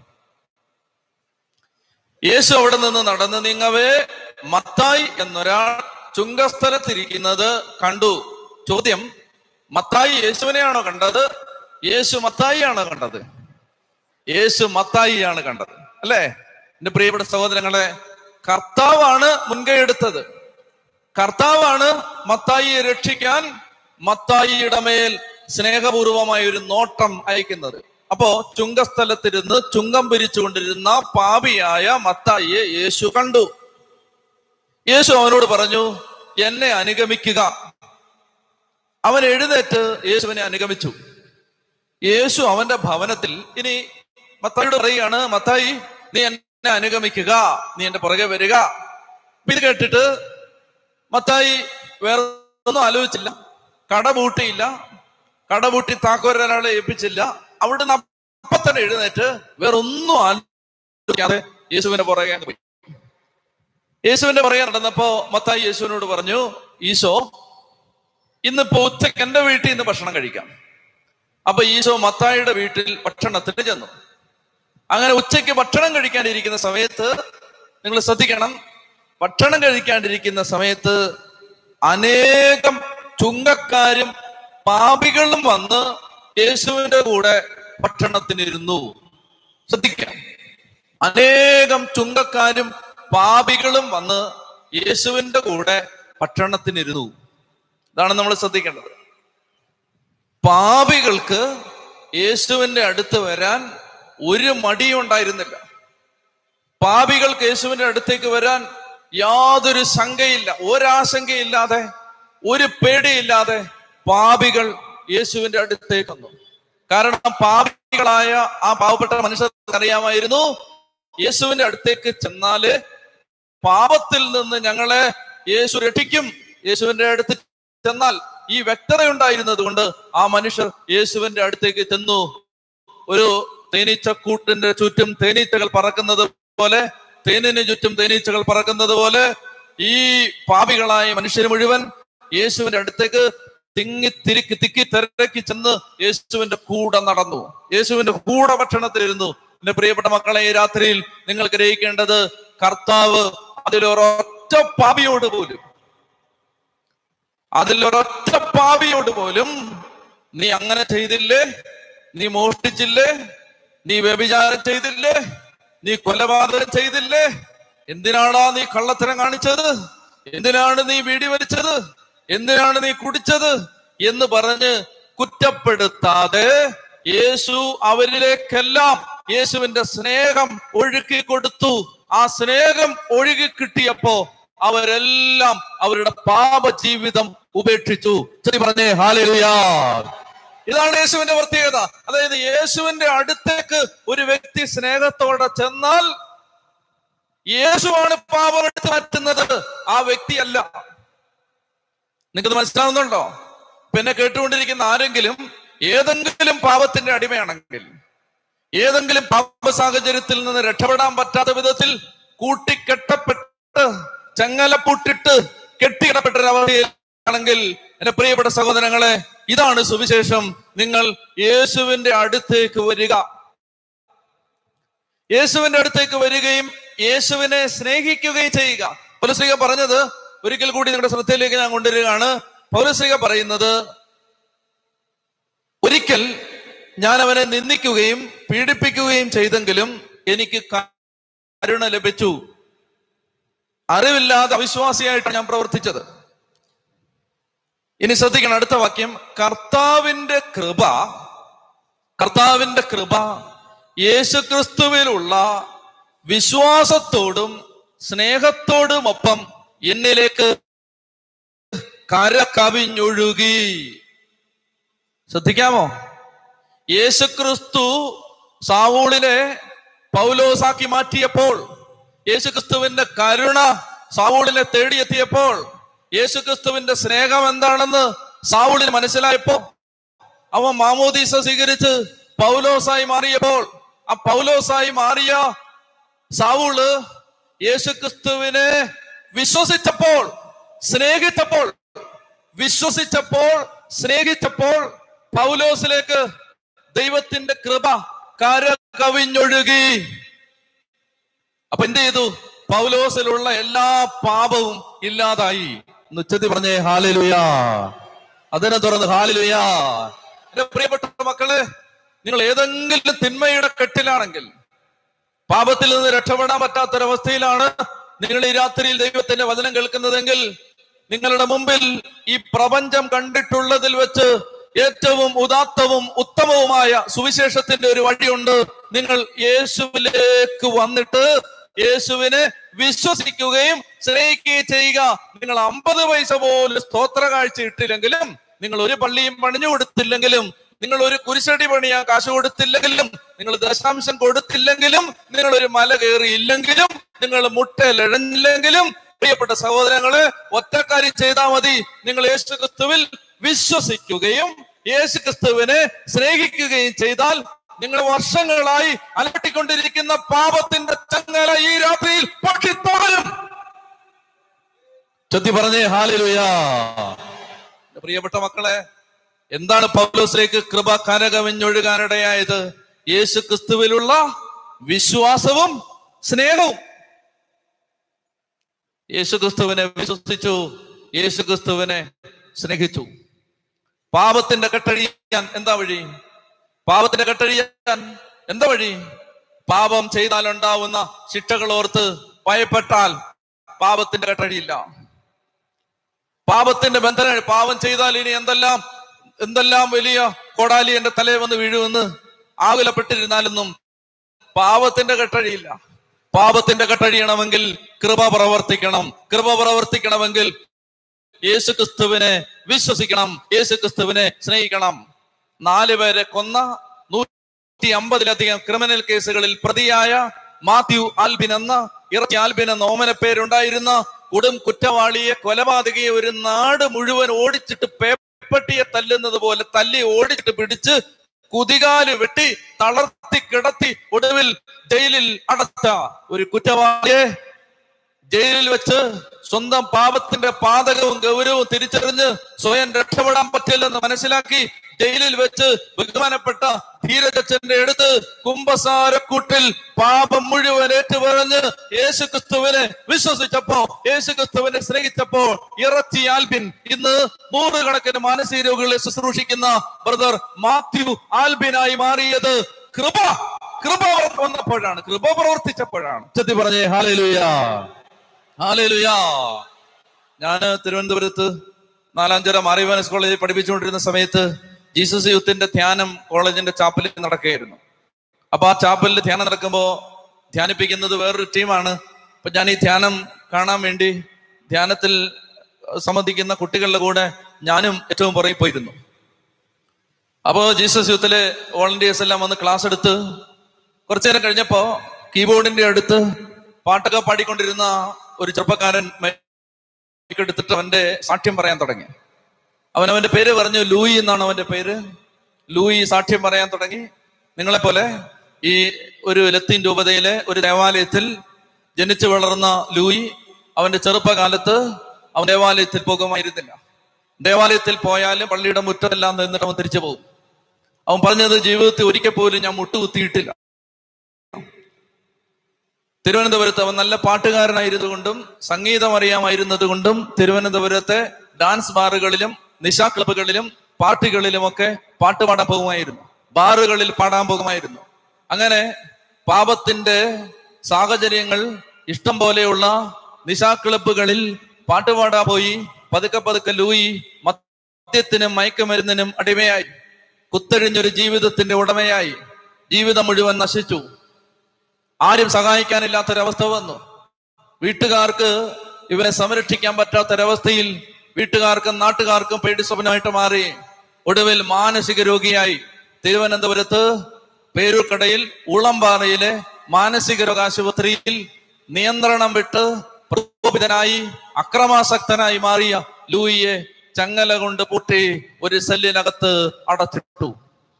A: യേശു അവിടെ നിന്ന് നടന്നു നീങ്ങവേ മത്തായി എന്നൊരാൾ ചുങ്കസ്ഥലത്തിരിക്കുന്നത് കണ്ടു ചോദ്യം മത്തായി യേശുവിനെയാണോ കണ്ടത് യേശു മത്തായിയാണോ കണ്ടത് യേശു മത്തായിയാണ് കണ്ടത് അല്ലേ എന്റെ പ്രിയപ്പെട്ട സഹോദരങ്ങളെ കർത്താവാണ് മുൻകൈ എടുത്തത് കർത്താവാണ് മത്തായിയെ രക്ഷിക്കാൻ മത്തായിയുടെ മേൽ സ്നേഹപൂർവമായ ഒരു നോട്ടം അയക്കുന്നത് അപ്പോ ചുങ്കസ്ഥലത്തിരുന്ന് ചുങ്കം പിരിച്ചുകൊണ്ടിരുന്ന പാപിയായ മത്തായിയെ യേശു കണ്ടു യേശു അവനോട് പറഞ്ഞു എന്നെ അനുഗമിക്കുക അവൻ എഴുന്നേറ്റ് യേശുവിനെ അനുഗമിച്ചു യേശു അവന്റെ ഭവനത്തിൽ ഇനി മത്തായിയോട് പറയുകയാണ് മത്തായി നീ എന്നെ അനുഗമിക്കുക നീ എന്റെ പുറകെ വരിക അപ്പൊ ഇത് കേട്ടിട്ട് മത്തായി വേറെ ഒന്നും ആലോചിച്ചില്ല കട പൂട്ടിയില്ല കട പൂട്ടി താക്കോരൊരാളെ ഏൽപ്പിച്ചില്ല അവിടുന്ന് അപ്പൊ തന്നെ എഴുന്നേറ്റ് വേറെ ഒന്നും ആലോചിക്കാതെ യേശുവിന്റെ പുറകെ അങ്ങ് പോയി യേശുവിന്റെ പുറകെ നടന്നപ്പോ മത്തായി യേശുവിനോട് പറഞ്ഞു ഈശോ ഇന്നിപ്പോ ഉച്ചയ്ക്ക് എന്റെ വീട്ടിൽ നിന്ന് ഭക്ഷണം കഴിക്കാം അപ്പൊ ഈശോ മത്തായിയുടെ വീട്ടിൽ ഭക്ഷണത്തിന് ചെന്നു അങ്ങനെ ഉച്ചയ്ക്ക് ഭക്ഷണം കഴിക്കാണ്ടിരിക്കുന്ന സമയത്ത് നിങ്ങൾ ശ്രദ്ധിക്കണം ഭക്ഷണം കഴിക്കാണ്ടിരിക്കുന്ന സമയത്ത് അനേകം ചുങ്കക്കാരും പാപികളും വന്ന് യേശുവിന്റെ കൂടെ ഭക്ഷണത്തിനിരുന്നു ശ്രദ്ധിക്കാം അനേകം ചുങ്കക്കാരും പാപികളും വന്ന് യേശുവിന്റെ കൂടെ ഭക്ഷണത്തിനിരുന്നു ഇതാണ് നമ്മൾ ശ്രദ്ധിക്കേണ്ടത് പാപികൾക്ക് യേശുവിന്റെ അടുത്ത് വരാൻ ഒരു മടിയും ഉണ്ടായിരുന്നില്ല പാപികൾക്ക് യേശുവിന്റെ അടുത്തേക്ക് വരാൻ യാതൊരു ശങ്കയില്ല ഒരാശങ്കയില്ലാതെ ഒരു പേടിയില്ലാതെ പാപികൾ യേശുവിന്റെ അടുത്തേക്ക് വന്നു കാരണം പാപികളായ ആ പാവപ്പെട്ട മനുഷ്യർക്ക് അറിയാമായിരുന്നു യേശുവിന്റെ അടുത്തേക്ക് ചെന്നാല് പാപത്തിൽ നിന്ന് ഞങ്ങളെ യേശു രക്ഷിക്കും യേശുവിന്റെ അടുത്ത് ചെന്നാൽ ഈ വ്യക്തത ഉണ്ടായിരുന്നത് കൊണ്ട് ആ മനുഷ്യർ യേശുവിന്റെ അടുത്തേക്ക് ചെന്നു ഒരു തേനീച്ചക്കൂട്ടിന്റെ ചുറ്റും തേനീച്ചകൾ പറക്കുന്നത് പോലെ തേനിന് ചുറ്റും തേനീച്ചകൾ പറക്കുന്നത് പോലെ ഈ പാപികളായ മനുഷ്യർ മുഴുവൻ യേശുവിന്റെ അടുത്തേക്ക് തിങ്ങി തിരുക്കി തിക്കി തിരക്കി ചെന്ന് യേശുവിന്റെ കൂടെ നടന്നു യേശുവിന്റെ കൂടെ ഭക്ഷണത്തിലിരുന്നു എന്റെ പ്രിയപ്പെട്ട മക്കളെ ഈ രാത്രിയിൽ നിങ്ങൾ ഗ്രഹിക്കേണ്ടത് കർത്താവ് അതിലൊരൊറ്റ പാപിയോട് പോലും അതിലൊരൊറ്റ പാപിയോട് പോലും നീ അങ്ങനെ ചെയ്തില്ലേ നീ മോഷ്ടിച്ചില്ലേ നീ വ്യഭിചാരം ചെയ്തില്ലേ നീ കൊലപാതകം ചെയ്തില്ലേ എന്തിനാടാ നീ കള്ളത്തരം കാണിച്ചത് എന്തിനാണ് നീ വീടി വലിച്ചത് എന്തിനാണ് നീ കുടിച്ചത് എന്ന് പറഞ്ഞ് കുറ്റപ്പെടുത്താതെ യേശു അവരിലേക്കെല്ലാം യേശുവിന്റെ സ്നേഹം ഒഴുക്കി കൊടുത്തു ആ സ്നേഹം ഒഴുകി കിട്ടിയപ്പോ അവരെല്ലാം അവരുടെ പാപ ജീവിതം ഉപേക്ഷിച്ചു ശരി പറഞ്ഞേ ഹാലലുയാ ഇതാണ് യേശുവിന്റെ പ്രത്യേകത അതായത് യേശുവിന്റെ അടുത്തേക്ക് ഒരു വ്യക്തി സ്നേഹത്തോടെ ചെന്നാൽ യേശുവാണ് പാപം എടുത്തു മാറ്റുന്നത് ആ വ്യക്തിയല്ല നിങ്ങൾക്ക് മനസ്സിലാവുന്നുണ്ടോ പിന്നെ കേട്ടുകൊണ്ടിരിക്കുന്ന ആരെങ്കിലും ഏതെങ്കിലും പാപത്തിന്റെ അടിമയാണെങ്കിൽ ഏതെങ്കിലും പാപ സാഹചര്യത്തിൽ നിന്ന് രക്ഷപ്പെടാൻ പറ്റാത്ത വിധത്തിൽ കൂട്ടിക്കെട്ടപ്പെട്ട് ചങ്ങലപ്പൂട്ടിട്ട് കെട്ടിയിടപ്പെട്ട ഒരവസ്ഥയിലാണെങ്കിൽ എന്റെ പ്രിയപ്പെട്ട സഹോദരങ്ങളെ ഇതാണ് സുവിശേഷം നിങ്ങൾ യേശുവിന്റെ അടുത്തേക്ക് വരിക യേശുവിന്റെ അടുത്തേക്ക് വരികയും യേശുവിനെ സ്നേഹിക്കുകയും ചെയ്യുക പൗലശ്രീക പറഞ്ഞത് ഒരിക്കൽ കൂടി നിങ്ങളുടെ ശ്രദ്ധയിലേക്ക് ഞാൻ കൊണ്ടുവരികയാണ് പൗലശ്രീക പറയുന്നത് ഒരിക്കൽ ഞാൻ അവനെ നിന്ദിക്കുകയും പീഡിപ്പിക്കുകയും ചെയ്തെങ്കിലും എനിക്ക് കരുണ ലഭിച്ചു അറിവില്ലാതെ അവിശ്വാസിയായിട്ട് ഞാൻ പ്രവർത്തിച്ചത് ഇനി ശ്രദ്ധിക്കണം അടുത്ത വാക്യം കർത്താവിന്റെ കൃപ കർത്താവിന്റെ കൃപ യേശുക്രിസ്തുവിലുള്ള വിശ്വാസത്തോടും സ്നേഹത്തോടുമൊപ്പം എന്നിലേക്ക് കരകവിഞ്ഞൊഴുകി ശ്രദ്ധിക്കാമോ യേശുക്രിസ്തു സാവൂളിനെ പൗലോസാക്കി മാറ്റിയപ്പോൾ യേശുക്രിസ്തുവിന്റെ കരുണ സാവൂളിനെ തേടിയെത്തിയപ്പോൾ യേശുക്രിസ്തുവിന്റെ സ്നേഹം എന്താണെന്ന് സാവൂളിന് മനസ്സിലായപ്പോ അവൻ മാമോദീസ സ്വീകരിച്ച് പൗലോസായി മാറിയപ്പോൾ ആ പൗലോസായി മാറിയ സാവൂള് യേശുക്രിസ്തുവിനെ വിശ്വസിച്ചപ്പോൾ സ്നേഹിച്ചപ്പോൾ വിശ്വസിച്ചപ്പോൾ സ്നേഹിച്ചപ്പോൾ പൗലോസിലേക്ക് ദൈവത്തിന്റെ കൃപ കര കവിഞ്ഞൊഴുകി അപ്പൊ എന്ത് ചെയ്തു പൗലോസിലുള്ള എല്ലാ പാപവും ഇല്ലാതായി എന്ന് ഉച്ചത്തി പറഞ്ഞേ ഹാലലുയാ അതിനെ തുറന്ന് ഹാലലുയാ എന്റെ പ്രിയപ്പെട്ട മക്കളെ നിങ്ങൾ ഏതെങ്കിലും തിന്മയുടെ കെട്ടിലാണെങ്കിൽ പാപത്തിൽ നിന്ന് രക്ഷപ്പെടാൻ പറ്റാത്തൊരവസ്ഥയിലാണ് നിങ്ങൾ ഈ രാത്രിയിൽ ദൈവത്തിന്റെ വചനം കേൾക്കുന്നതെങ്കിൽ നിങ്ങളുടെ മുമ്പിൽ ഈ പ്രപഞ്ചം കണ്ടിട്ടുള്ളതിൽ വെച്ച് ഏറ്റവും ഉദാത്തവും ഉത്തമവുമായ സുവിശേഷത്തിന്റെ ഒരു വഴിയുണ്ട് നിങ്ങൾ യേശുവിലേക്ക് വന്നിട്ട് യേശുവിനെ വിശ്വസിക്കുകയും സ്നേഹിക്കുകയും ചെയ്യുക നിങ്ങൾ അമ്പത് പൈസ പോലും സ്തോത്ര കാഴ്ച ഇട്ടില്ലെങ്കിലും നിങ്ങൾ ഒരു പള്ളിയും പണിഞ്ഞു കൊടുത്തില്ലെങ്കിലും നിങ്ങൾ ഒരു കുരിശടി പണിയാൻ കാശ് കൊടുത്തില്ലെങ്കിലും നിങ്ങൾ ദശാംശം കൊടുത്തില്ലെങ്കിലും നിങ്ങൾ ഒരു മല കയറിയില്ലെങ്കിലും നിങ്ങൾ മുട്ടയിലിഴഞ്ഞില്ലെങ്കിലും പ്രിയപ്പെട്ട സഹോദരങ്ങളെ ഒറ്റക്കാരി ചെയ്താൽ മതി നിങ്ങൾ യേശു ക്രിസ്തുവിൽ വിശ്വസിക്കുകയും യേശു ക്രിസ്തുവിനെ സ്നേഹിക്കുകയും ചെയ്താൽ നിങ്ങൾ വർഷങ്ങളായി അലട്ടിക്കൊണ്ടിരിക്കുന്ന പാപത്തിന്റെ ചങ്ങല ഈ രാത്രിയിൽ പൊട്ടിത്തോളും ചൊത്തി പറഞ്ഞേ ഹാലിലുയാ പ്രിയപ്പെട്ട മക്കളെ എന്താണ് പൗലോസിലേക്ക് കൃപ കനകവിഞ്ഞൊഴുകാനിടയായത് യേശു ക്രിസ്തുവിലുള്ള വിശ്വാസവും സ്നേഹവും യേശു ക്രിസ്തുവിനെ വിശ്വസിച്ചു യേശു ക്രിസ്തുവിനെ സ്നേഹിച്ചു പാപത്തിന്റെ കെട്ടഴിയാൻ എന്താ വഴി പാപത്തിന്റെ കെട്ടഴിയാൻ എന്താ വഴി പാപം ചെയ്താൽ ഉണ്ടാവുന്ന ശിക്ഷകൾ ഓർത്ത് ഭയപ്പെട്ടാൽ പാപത്തിന്റെ കെട്ടഴിയില്ല പാപത്തിന്റെ ബന്ധന പാപം ചെയ്താൽ ഇനി എന്തെല്ലാം എന്തെല്ലാം വലിയ കൊടാലി എന്റെ തലയിൽ വന്ന് വീഴുമെന്ന് ആകുലപ്പെട്ടിരുന്നാലൊന്നും പാപത്തിന്റെ കെട്ടഴിയില്ല പാപത്തിന്റെ കെട്ടഴിയണമെങ്കിൽ കൃപ പ്രവർത്തിക്കണം കൃപ പ്രവർത്തിക്കണമെങ്കിൽ യേശു ക്രിസ്തുവിനെ വിശ്വസിക്കണം യേശു ക്രിസ്തുവിനെ സ്നേഹിക്കണം നാല് പേരെ കൊന്ന നൂറ്റി അമ്പതിലധികം ക്രിമിനൽ കേസുകളിൽ പ്രതിയായ മാത്യു ആൽബിൻ എന്ന ഇറച്ചി ആൽബിൻ എന്ന ഓമന പേരുണ്ടായിരുന്ന കൊടും കുറ്റവാളിയെ കൊലപാതകയെ ഒരു നാട് മുഴുവൻ ഓടിച്ചിട്ട് പേപ്പട്ടിയെ തല്ലുന്നത് പോലെ തല്ലി ഓടിച്ചിട്ട് പിടിച്ച് കുതികാല് വെട്ടി തളർത്തി കിടത്തി ഒടുവിൽ ജയിലിൽ അടച്ച ഒരു കുറ്റവാളിയെ ജയിലിൽ വെച്ച് സ്വന്തം പാപത്തിന്റെ പാതകവും ഗൗരവവും തിരിച്ചറിഞ്ഞ് സ്വയം രക്ഷപ്പെടാൻ പറ്റില്ലെന്ന് മനസ്സിലാക്കി ജയിലിൽ വെച്ച് ബഹുമാനപ്പെട്ട ധീരജച്ചന്റെ അടുത്ത് കുംഭസാരക്കൂട്ടിൽ പാപം മുഴുവൻ ഏറ്റുപറഞ്ഞ് യേശു ക്രിസ്തുവിനെ വിശ്വസിച്ചപ്പോ യേശു ക്രിസ്തുവിനെ സ്നേഹിച്ചപ്പോൾ ഇറച്ചി ആൽബിൻ ഇന്ന് നൂറുകണക്കിന് മാനസിക രോഗികളെ ശുശ്രൂഷിക്കുന്ന ബ്രദർ മാത്യു ആൽബിനായി മാറിയത് കൃപ കൃപ വന്നപ്പോഴാണ് കൃപ പ്രവർത്തിച്ചപ്പോഴാണ് ചെത്തി പറഞ്ഞേ ഹാലലുയാ ഹാലലുയാ ഞാന് തിരുവനന്തപുരത്ത് നാലാഞ്ചിറ മാറിവാനസ് കോളേജിൽ പഠിപ്പിച്ചുകൊണ്ടിരുന്ന സമയത്ത് ജീസസ് യൂത്തിന്റെ ധ്യാനം കോളേജിന്റെ ചാപ്പലിൽ നടക്കുകയായിരുന്നു അപ്പൊ ആ ചാപ്പലിൽ ധ്യാനം നടക്കുമ്പോ ധ്യാനിപ്പിക്കുന്നത് വേറൊരു ടീമാണ് അപ്പൊ ഞാൻ ഈ ധ്യാനം കാണാൻ വേണ്ടി ധ്യാനത്തിൽ സംബന്ധിക്കുന്ന കുട്ടികളുടെ കൂടെ ഞാനും ഏറ്റവും പുറകെ പോയിരുന്നു അപ്പോ ജീസസ് യൂത്തിലെ വോളണ്ടിയേഴ്സ് എല്ലാം വന്ന് ക്ലാസ് എടുത്ത് കുറച്ചു നേരം കഴിഞ്ഞപ്പോ കീബോർഡിന്റെ അടുത്ത് പാട്ടൊക്കെ പാടിക്കൊണ്ടിരുന്ന ഒരു ചെറുപ്പക്കാരൻ മൈക്ക് എടുത്തിട്ട് അവന്റെ സാക്ഷ്യം പറയാൻ തുടങ്ങി അവൻ അവന്റെ പേര് പറഞ്ഞു ലൂയി എന്നാണ് അവന്റെ പേര് ലൂയി സാക്ഷ്യം പറയാൻ തുടങ്ങി നിങ്ങളെ പോലെ ഈ ഒരു ലത്തീൻ രൂപതയിലെ ഒരു ദേവാലയത്തിൽ ജനിച്ചു വളർന്ന ലൂയി അവന്റെ ചെറുപ്പകാലത്ത് അവൻ ദേവാലയത്തിൽ പോകുമായിരുന്നില്ല ദേവാലയത്തിൽ പോയാലും പള്ളിയുടെ മുറ്റമെല്ലാം നിന്നിട്ട് അവൻ തിരിച്ചു പോകും അവൻ പറഞ്ഞത് ജീവിതത്തിൽ ഒരിക്കൽ പോലും ഞാൻ മുട്ടുകുത്തിയിട്ടില്ല തിരുവനന്തപുരത്ത് അവൻ നല്ല പാട്ടുകാരനായിരുന്നുകൊണ്ടും സംഗീതം അറിയാമായിരുന്നത് കൊണ്ടും തിരുവനന്തപുരത്തെ ഡാൻസ് ബാറുകളിലും നിശാ ക്ലബുകളിലും പാർട്ടികളിലുമൊക്കെ പാട്ട് പാടാൻ പോകുമായിരുന്നു ബാറുകളിൽ പാടാൻ പോകുമായിരുന്നു അങ്ങനെ പാപത്തിന്റെ സാഹചര്യങ്ങൾ ഇഷ്ടം പോലെയുള്ള നിശാ ക്ലബുകളിൽ പാട്ടുപാടാൻ പോയി പതുക്കെ പതുക്കെ ലൂയി മദ്യത്തിനും മയക്കുമരുന്നിനും അടിമയായി കുത്തഴിഞ്ഞൊരു ജീവിതത്തിന്റെ ഉടമയായി ജീവിതം മുഴുവൻ നശിച്ചു ആരും സഹായിക്കാനില്ലാത്തൊരവസ്ഥ വന്നു വീട്ടുകാർക്ക് ഇവരെ സംരക്ഷിക്കാൻ പറ്റാത്തൊരവസ്ഥയിൽ വീട്ടുകാർക്കും നാട്ടുകാർക്കും പേടി സ്വപ്നമായിട്ട് മാറി ഒടുവിൽ മാനസിക രോഗിയായി തിരുവനന്തപുരത്ത് പേരൂർക്കടയിൽ ഉളമ്പാറയിലെ മാനസിക രോഗാശുപത്രിയിൽ നിയന്ത്രണം വിട്ട് പ്രകോപിതനായി അക്രമാസക്തനായി മാറിയ ലൂയിയെ ചങ്ങല കൊണ്ട് പൂട്ടി ഒരു സെല്ലിനകത്ത് അടച്ചിട്ടു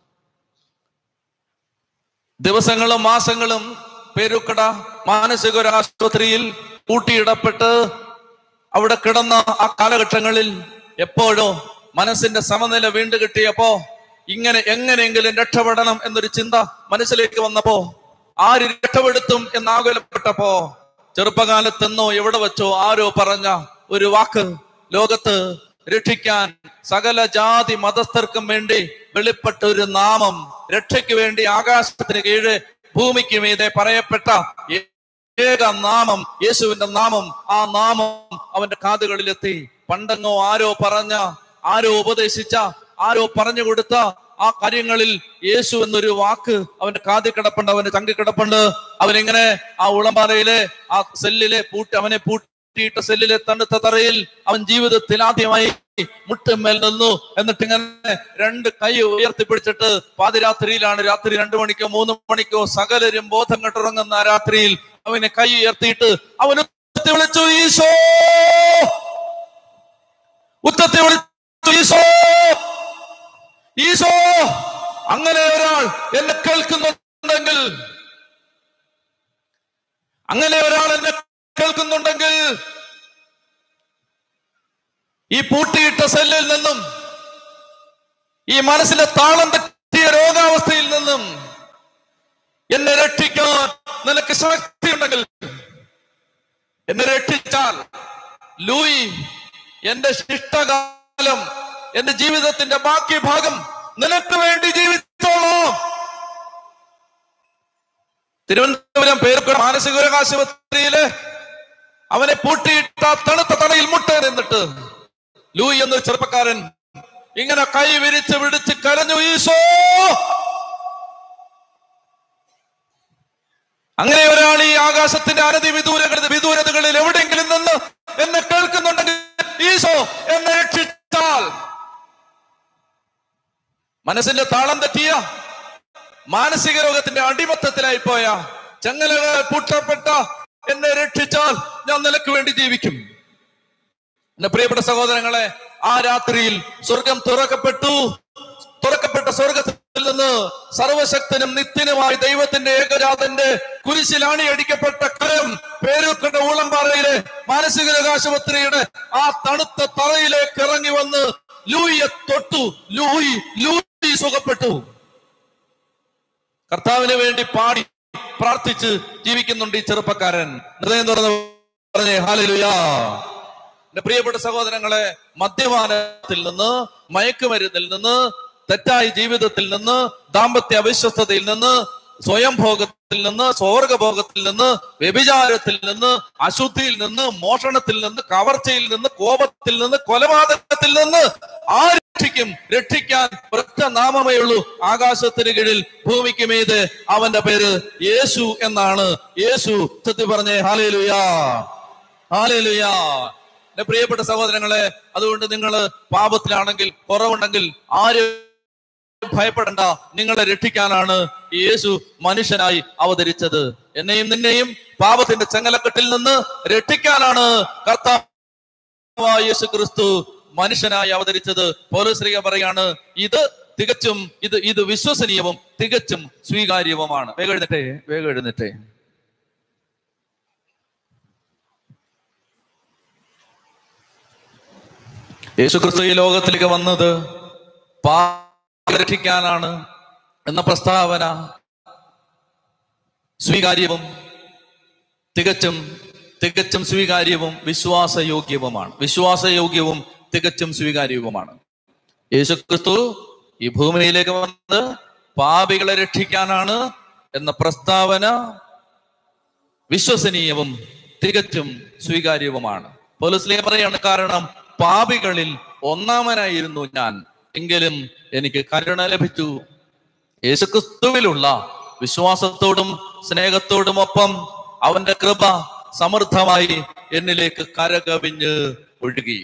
A: ദിവസങ്ങളും മാസങ്ങളും പേരുക്കട മാനസിക ഒരു ആശുപത്രിയിൽ കൂട്ടിയിടപ്പെട്ട് അവിടെ കിടന്ന ആ കാലഘട്ടങ്ങളിൽ എപ്പോഴോ മനസ്സിന്റെ സമനില വീണ്ടു കിട്ടിയപ്പോ ഇങ്ങനെ എങ്ങനെയെങ്കിലും രക്ഷപ്പെടണം എന്നൊരു ചിന്ത മനസ്സിലേക്ക് വന്നപ്പോ ആര് രക്ഷപ്പെടുത്തും എന്നാകുലപ്പെട്ടപ്പോ ചെറുപ്പകാലത്തെന്നോ എവിടെ വെച്ചോ ആരോ പറഞ്ഞ ഒരു വാക്ക് ലോകത്ത് രക്ഷിക്കാൻ സകല ജാതി മതസ്ഥർക്കും വേണ്ടി വെളിപ്പെട്ട ഒരു നാമം രക്ഷയ്ക്ക് വേണ്ടി ആകാശത്തിന് കീഴ് ഭൂമിക്ക് മീതെ പറയപ്പെട്ട ഏക നാമം യേശുവിന്റെ നാമം ആ നാമം അവന്റെ കാതുകളിലെത്തി പണ്ടെങ്ങോ ആരോ പറഞ്ഞ ആരോ ഉപദേശിച്ച ആരോ പറഞ്ഞു കൊടുത്ത ആ കാര്യങ്ങളിൽ യേശു എന്നൊരു വാക്ക് അവന്റെ കാതിൽ കിടപ്പുണ്ട് അവന്റെ ചങ്കി കിടപ്പുണ്ട് അവനിങ്ങനെ ആ ഉളമ്പാറയിലെ ആ സെല്ലിലെ പൂട്ടി അവനെ പൂട്ടിയിട്ട സെല്ലിലെ തണുത്ത തറയിൽ അവൻ ജീവിതത്തിൽ ആദ്യമായി മുട്ടുമേൽ നിന്നു എന്നിട്ട് ഇങ്ങനെ രണ്ട് കൈ ഉയർത്തിപ്പിടിച്ചിട്ട് പാതിരാത്രിയിലാണ് രാത്രി രണ്ടു മണിക്കോ മൂന്ന് മണിക്കോ സകലരും ബോധം കെട്ടുറങ്ങുന്ന ആ രാത്രിയിൽ അവനെ കൈ ഉയർത്തിയിട്ട് അവൻ ഉച്ചത്തിൽ വിളിച്ചു ഈശോ ഉച്ചത്തിൽ വിളിച്ചു ഈശോ ഈശോ അങ്ങനെ ഒരാൾ എന്നെ കേൾക്കുന്നുണ്ടെങ്കിൽ അങ്ങനെ ഒരാൾ എന്നെ കേൾക്കുന്നുണ്ടെങ്കിൽ ഈ പൂട്ടിയിട്ട സെല്ലിൽ നിന്നും ഈ മനസ്സിലെ താളം തെറ്റിയ രോഗാവസ്ഥയിൽ നിന്നും എന്നെ രക്ഷിക്കാൻ നിനക്ക് ശക്തിയുണ്ടെങ്കിൽ എന്നെ രക്ഷിച്ചാൽ ലൂയി എന്റെ ശിഷ്ടകാലം എന്റെ ജീവിതത്തിന്റെ ബാക്കി ഭാഗം നിനക്ക് വേണ്ടി ജീവിച്ചോളൂ തിരുവനന്തപുരം പേരുക്കട മാനസിക ആശുപത്രിയില് അവനെ പൂട്ടിയിട്ട തണുത്ത തണയിൽ മുട്ട നിന്നിട്ട് ലൂയി എന്നൊരു ചെറുപ്പക്കാരൻ ഇങ്ങനെ കൈ വിരിച്ച് പിടിച്ച് കരഞ്ഞു ഈശോ അങ്ങനെ ഒരാൾ ഈ ആകാശത്തിന്റെ അനധി വിദൂരങ്ങളിൽ വിദൂരതകളിൽ എവിടെയെങ്കിലും നിന്ന് എന്നെ കേൾക്കുന്നുണ്ടെങ്കിൽ ഈശോ എന്നെ രക്ഷിച്ചാൽ മനസ്സിന്റെ താളം തെറ്റിയ മാനസിക രോഗത്തിന്റെ അടിമത്തത്തിലായി പോയ ചങ്ങലകൾ പൂട്ടപ്പെട്ട എന്നെ രക്ഷിച്ചാൽ ഞാൻ നിനക്ക് വേണ്ടി ജീവിക്കും എന്റെ പ്രിയപ്പെട്ട സഹോദരങ്ങളെ ആ രാത്രിയിൽ സ്വർഗം തുറക്കപ്പെട്ടു തുറക്കപ്പെട്ട സ്വർഗത്തിൽ നിന്ന് സർവശക്തനും നിത്യനുമായി ദൈവത്തിന്റെ ഏകജാതന്റെ കുരിശിൽ അണിയടിക്കപ്പെട്ട കരം പേരൂക്കണ്ട ഊളംപാറയിലെ മാനസിക രോഗാശുപത്രിയുടെ ആ തണുത്ത തറയിലേക്ക് ഇറങ്ങി വന്ന് ലൂയിയെ തൊട്ടു ലൂയി ലൂയി സുഖപ്പെട്ടു കർത്താവിന് വേണ്ടി പാടി പ്രാർത്ഥിച്ച് ജീവിക്കുന്നുണ്ട് ഈ ചെറുപ്പക്കാരൻ ഹൃദയം തുറന്ന് പറഞ്ഞേ ഹാലലുയാ എന്റെ പ്രിയപ്പെട്ട സഹോദരങ്ങളെ മദ്യപാനത്തിൽ നിന്ന് മയക്കുമരുന്നിൽ നിന്ന് തെറ്റായ ജീവിതത്തിൽ നിന്ന് ദാമ്പത്യ അവിശ്വസ്തതയിൽ നിന്ന് സ്വയം ഭോഗത്തിൽ നിന്ന് സ്വർഗഭോഗത്തിൽ നിന്ന് വ്യഭിചാരത്തിൽ നിന്ന് അശുദ്ധിയിൽ നിന്ന് മോഷണത്തിൽ നിന്ന് കവർച്ചയിൽ നിന്ന് കോപത്തിൽ നിന്ന് കൊലപാതകത്തിൽ നിന്ന് ആ രക്ഷിക്കും രക്ഷിക്കാൻ ഒറ്റ നാമമേ ഉള്ളൂ ആകാശത്തിന് കീഴിൽ ഭൂമിക്ക് മീത് അവന്റെ പേര് യേശു എന്നാണ് യേശു സത്യ പറഞ്ഞേ ഹാലേലുയാ ഹാലേലുയാ എന്റെ പ്രിയപ്പെട്ട സഹോദരങ്ങളെ അതുകൊണ്ട് നിങ്ങൾ പാപത്തിലാണെങ്കിൽ കുറവുണ്ടെങ്കിൽ ആരും ഭയപ്പെടണ്ട നിങ്ങളെ രക്ഷിക്കാനാണ് യേശു മനുഷ്യനായി അവതരിച്ചത് എന്നെയും നിന്നെയും പാപത്തിന്റെ ചെങ്ങലക്കെട്ടിൽ നിന്ന് രക്ഷിക്കാനാണ് കർത്താവായ യേശു ക്രിസ്തു മനുഷ്യനായി അവതരിച്ചത് പോലീശ്രീക പറയാണ് ഇത് തികച്ചും ഇത് ഇത് വിശ്വസനീയവും തികച്ചും സ്വീകാര്യവുമാണ് വേഗം എഴുന്നേറ്റേ വേഗം എഴുന്നേറ്റേ യേശുക്രിസ്തു ഈ ലോകത്തിലേക്ക് വന്നത് പാപം രക്ഷിക്കാനാണ് എന്ന പ്രസ്താവന സ്വീകാര്യവും തികച്ചും തികച്ചും സ്വീകാര്യവും വിശ്വാസയോഗ്യവുമാണ് വിശ്വാസയോഗ്യവും തികച്ചും സ്വീകാര്യവുമാണ് യേശുക്രിസ്തു ഈ ഭൂമിയിലേക്ക് വന്നത് പാപികളെ രക്ഷിക്കാനാണ് എന്ന പ്രസ്താവന വിശ്വസനീയവും തികച്ചും സ്വീകാര്യവുമാണ് പോലീസിലെ പറയാണ് കാരണം പാപികളിൽ ഒന്നാമനായിരുന്നു ഞാൻ എങ്കിലും എനിക്ക് കരുണ ലഭിച്ചു യേശുക്രിസ്തുവിലുള്ള വിശ്വാസത്തോടും സ്നേഹത്തോടും ഒപ്പം അവന്റെ കൃപ സമൃദ്ധമായി എന്നിലേക്ക് കരകവിഞ്ഞ് ഒഴുകി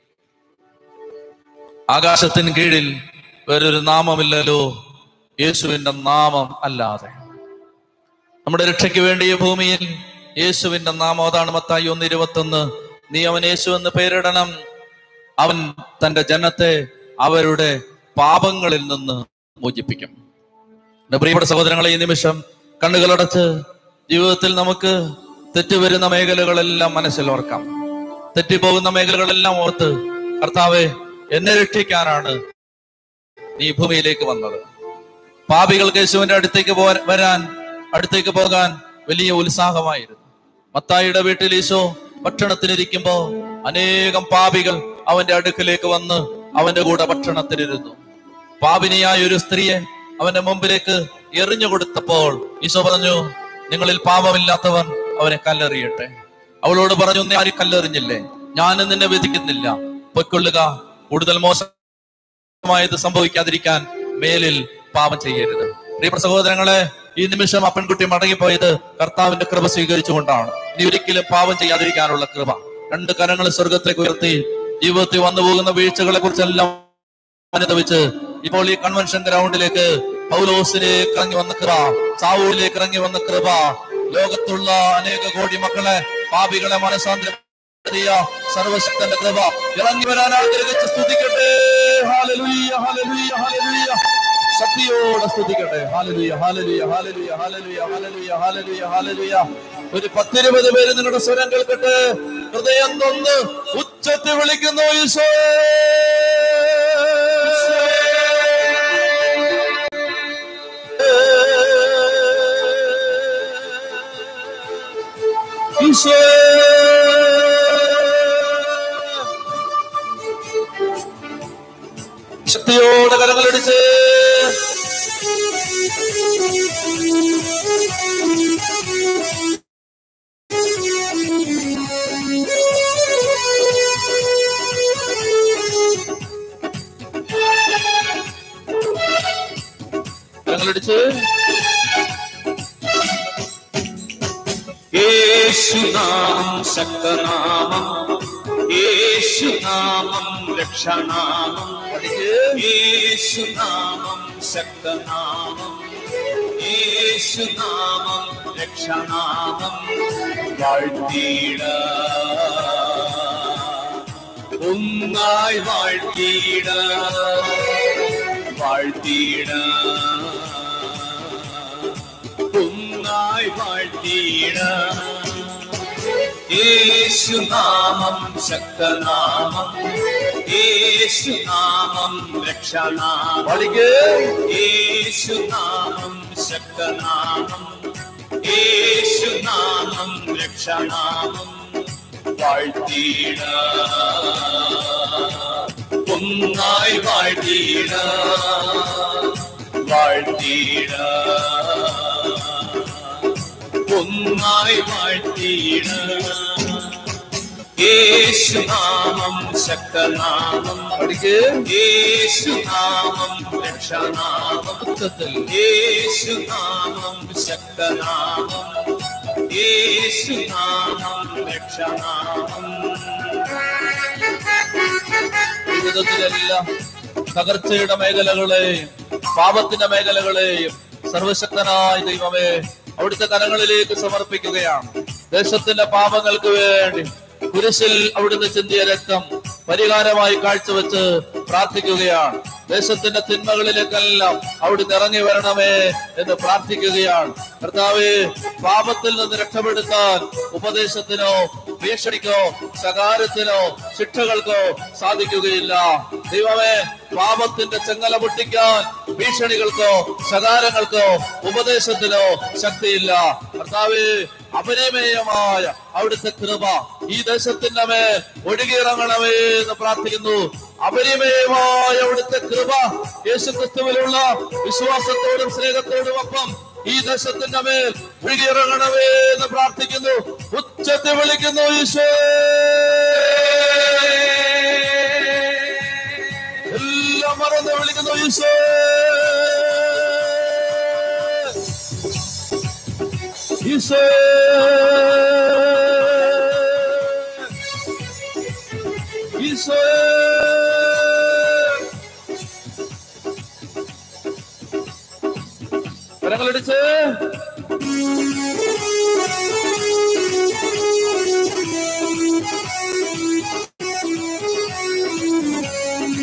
A: ആകാശത്തിന് കീഴിൽ വേറൊരു നാമമില്ലല്ലോ യേശുവിന്റെ നാമം അല്ലാതെ നമ്മുടെ രക്ഷയ്ക്ക് വേണ്ടി ഈ ഭൂമിയിൽ യേശുവിന്റെ നാമം അതാണ് മത്തായി ഒന്ന് ഇരുപത്തൊന്ന് നീ അവൻ യേശു എന്ന് പേരിടണം അവൻ തന്റെ ജനത്തെ അവരുടെ പാപങ്ങളിൽ നിന്ന് മോചിപ്പിക്കും എന്റെ പ്രിയപ്പെട്ട സഹോദരങ്ങളെ ഈ നിമിഷം കണ്ണുകളടച്ച് ജീവിതത്തിൽ നമുക്ക് തെറ്റുവരുന്ന മേഖലകളെല്ലാം മനസ്സിൽ ഓർക്കാം തെറ്റിപ്പോകുന്ന മേഖലകളെല്ലാം ഓർത്ത് കർത്താവെ എന്നെ രക്ഷിക്കാനാണ് നീ ഈ ഭൂമിയിലേക്ക് വന്നത് പാപികൾക്ക് യേശുവിന്റെ അടുത്തേക്ക് പോ വരാൻ അടുത്തേക്ക് പോകാൻ വലിയ ഉത്സാഹമായിരുന്നു മത്തായിയുടെ വീട്ടിൽ ഈശോ ഭക്ഷണത്തിനിരിക്കുമ്പോ അനേകം പാപികൾ അവന്റെ അടുക്കിലേക്ക് വന്ന് അവന്റെ കൂടെ ഭക്ഷണത്തിനിരുന്നു പാപിനിയായ ഒരു സ്ത്രീയെ അവന്റെ മുമ്പിലേക്ക് എറിഞ്ഞു കൊടുത്തപ്പോൾ ഈശോ പറഞ്ഞു നിങ്ങളിൽ പാപമില്ലാത്തവൻ അവനെ കല്ലെറിയട്ടെ അവളോട് പറഞ്ഞു നീ ആരും കല്ലെറിഞ്ഞില്ലേ ഞാനും നിന്നെ വിധിക്കുന്നില്ല പൊയ്ക്കൊള്ളുക കൂടുതൽ മോശമായത് സംഭവിക്കാതിരിക്കാൻ മേലിൽ പാപം ചെയ്യരുത് പ്രിയപ്പെട്ട സഹോദരങ്ങളെ ഈ നിമിഷം ആ പെൺകുട്ടി മടങ്ങിപ്പോയത് കർത്താവിന്റെ കൃപ സ്വീകരിച്ചുകൊണ്ടാണ് ഇനി ഒരിക്കലും പാപം ചെയ്യാതിരിക്കാനുള്ള കൃപ രണ്ട് കരങ്ങൾ സ്വർഗത്തിലേക്ക് ഉയർത്തി ജീവിതത്തിൽ വന്നു പോകുന്ന വീഴ്ചകളെ കുറിച്ചെല്ലാം അനുഭവിച്ച് ഇപ്പോൾ ഈ കൺവെൻഷൻ ഗ്രൗണ്ടിലേക്ക് പൗലോസിലേക്ക് ഇറങ്ങി വന്ന കൃപ സാവൂലിലേക്ക് ഇറങ്ങി വന്ന കൃപ ലോകത്തുള്ള അനേക കോടി മക്കളെ പാപികളെ മനസാന്തരം സർവശക്തന്റെ കൃപ ഇറങ്ങി വരാൻ ആഗ്രഹിച്ച് സ്തുതിക്കട്ടെ ഹാലലുയ്യ ഹാലലുയ്യ ഹാലലുയ്യ ശക്തിയോടെ സ്തുതിക്കട്ടെ ഹാലലുയ ഹാലലുയ ഹാലലുയ ഹാലലുയ ഹാലലുയ ഹാലലുയ ഹാലലുയ ഒരു പത്തിരുപത് പേര് നിങ്ങളുടെ സ്വരം കേൾക്കട്ടെ ഹൃദയം തൊന്ന് ഉച്ചത്തിൽ വിളിക്കുന്നു ഈശോ ഈശോ ശക്തിയോടെ കരങ്ങളടിച്ച് കരങ്ങളടിച്ച്
B: യേശുനാമം ശക്തനാമം യേശുനാമം രക്ഷനാമം യേശുനാമം ശക്തനാമം യേശുനാമം രക്ഷനാമം വാഴ്ത്തിയിട ഒന്നായി വാഴ്ത്തിയിട വാഴ്ത്തിയിട ഒന്നായി വാഴ്ത്തിയിട യേശുനാമം ശക്തനാമം യേശുനാമം രക്ഷനാമം
A: പാടിക്ക്
B: യേശുനാമം ശക്തനാമം യേശുനാമം രക്ഷനാമം വാഴ്ത്തിയിട ഒന്നായി വാഴ്ത്തിയിട വാഴ്ത്തിയിട ഒന്നായി വാഴ്ത്തിയിട യേശുനാമം ശക്തനാമം
A: പാടിക്ക്
B: യേശുനാമം രക്ഷനാമം
A: ഉച്ചത്തിൽ
B: യേശുനാമം ശക്തനാമം യേശുനാമം രക്ഷനാമം
A: ജീവിതത്തിലെല്ലാം തകർച്ചയുടെ മേഖലകളെയും പാപത്തിന്റെ മേഖലകളെയും സർവശക്തനായ ദൈവമേ അവിടുത്തെ കരങ്ങളിലേക്ക് സമർപ്പിക്കുകയാണ് ദേശത്തിന്റെ പാപങ്ങൾക്ക് വേണ്ടി കുരിശിൽ അവിടുന്ന് ചിന്തിയ രക്തം പരിഹാരമായി കാഴ്ചവെച്ച് പ്രാർത്ഥിക്കുകയാണ് ദേശത്തിന്റെ തിന്മകളിലേക്കെല്ലാം അവിടുന്ന് ഇറങ്ങി വരണമേ എന്ന് പ്രാർത്ഥിക്കുകയാണ് കർത്താവേ പാപത്തിൽ നിന്ന് രക്ഷപ്പെടുത്താൻ ഉപദേശത്തിനോ ഭീഷണിക്കോ ശകാരത്തിനോ ശിക്ഷകൾക്കോ സാധിക്കുകയില്ല ദൈവമേ പാപത്തിന്റെ ചെങ്ങല പൊട്ടിക്കാൻ ഭീഷണികൾക്കോ ശകാരങ്ങൾക്കോ ഉപദേശത്തിനോ ശക്തിയില്ല കർത്താവേ അപരിമേയമായ അവിടുത്തെ കൃപ ഈ ദേശത്തിന്റെ മേൽ ഒഴുകിയിറങ്ങണമേ എന്ന് പ്രാർത്ഥിക്കുന്നു അപരിമേയമായ അവിടുത്തെ കൃപ യേശു ക്രിസ്തുവിലുള്ള വിശ്വാസത്തോടും സ്നേഹത്തോടും ഒപ്പം ഈ ദേശത്തിന്റെ മേൽ ഒഴുകിയിറങ്ങണമേ എന്ന് പ്രാർത്ഥിക്കുന്നു ഉച്ചത്തിൽ വിളിക്കുന്നു ഈശോ എല്ലാം മറന്ന് വിളിക്കുന്നു ഈശോ ഈശോ ഈശോ കരങ്ങളടിച്ച്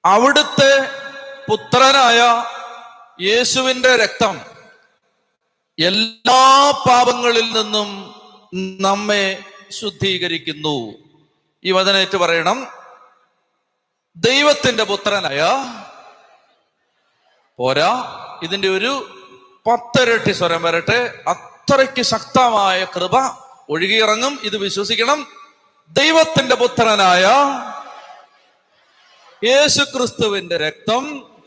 A: അവിടുത്തെ പുത്രനായ യേശുവിന്റെ രക്തം എല്ലാ പാപങ്ങളിൽ നിന്നും നമ്മെ ശുദ്ധീകരിക്കുന്നു ഈ വചനേറ്റ് പറയണം ദൈവത്തിന്റെ പുത്രനായ പോരാ ഇതിന്റെ ഒരു പത്തിരട്ടി സ്വരം വരട്ടെ അത്രയ്ക്ക് ശക്തമായ കൃപ ഒഴുകിയിറങ്ങും ഇത് വിശ്വസിക്കണം ദൈവത്തിന്റെ പുത്രനായ യേശു ക്രിസ്തുവിന്റെ രക്തം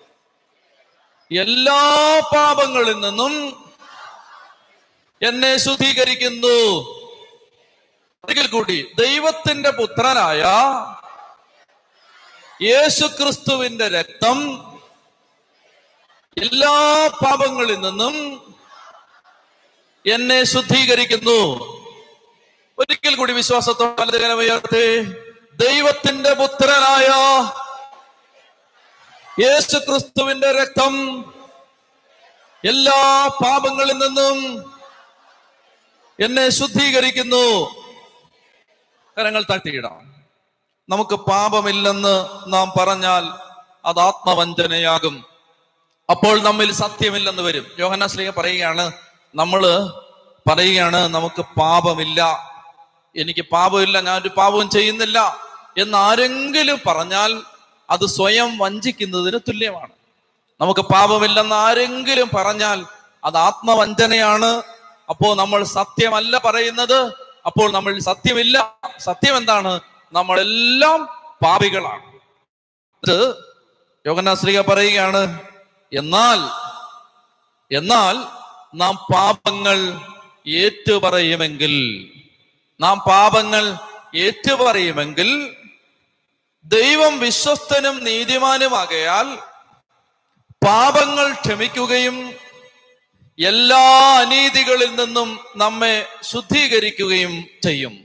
A: എല്ലാ പാപങ്ങളിൽ നിന്നും എന്നെ ശുദ്ധീകരിക്കുന്നു ഒരിക്കൽ കൂടി ദൈവത്തിന്റെ പുത്രനായ യേശു ക്രിസ്തുവിന്റെ രക്തം എല്ലാ പാപങ്ങളിൽ നിന്നും എന്നെ ശുദ്ധീകരിക്കുന്നു ഒരിക്കൽ കൂടി വിശ്വാസത്തോടെ ഉയർത്തി ദൈവത്തിന്റെ പുത്രനായ യേശു ക്രിസ്തുവിന്റെ രക്തം എല്ലാ പാപങ്ങളിൽ നിന്നും എന്നെ ശുദ്ധീകരിക്കുന്നു കരങ്ങൾ താഴ്ത്തിയിടാം നമുക്ക് പാപമില്ലെന്ന് നാം പറഞ്ഞാൽ അത് ആത്മവഞ്ചനയാകും അപ്പോൾ നമ്മിൽ സത്യമില്ലെന്ന് വരും യോഹന്നാശ്രീക പറയുകയാണ് നമ്മള് പറയുകയാണ് നമുക്ക് പാപമില്ല എനിക്ക് പാപമില്ല ഞാനൊരു പാപവും ചെയ്യുന്നില്ല എന്ന് ആരെങ്കിലും പറഞ്ഞാൽ അത് സ്വയം വഞ്ചിക്കുന്നതിന് തുല്യമാണ് നമുക്ക് പാപമില്ലെന്ന് ആരെങ്കിലും പറഞ്ഞാൽ അത് ആത്മവഞ്ചനയാണ് അപ്പോ നമ്മൾ സത്യമല്ല പറയുന്നത് അപ്പോൾ നമ്മൾ സത്യമില്ല സത്യം എന്താണ് നമ്മളെല്ലാം പാപികളാണ് ഇത് യോഗനാശ്രീക പറയുകയാണ് എന്നാൽ എന്നാൽ നാം പാപങ്ങൾ ഏറ്റുപറയുമെങ്കിൽ നാം പാപങ്ങൾ ഏറ്റുപറയുമെങ്കിൽ ദൈവം വിശ്വസ്തനും നീതിമാനുമാകയാൽ പാപങ്ങൾ ക്ഷമിക്കുകയും എല്ലാ അനീതികളിൽ നിന്നും നമ്മെ ശുദ്ധീകരിക്കുകയും ചെയ്യും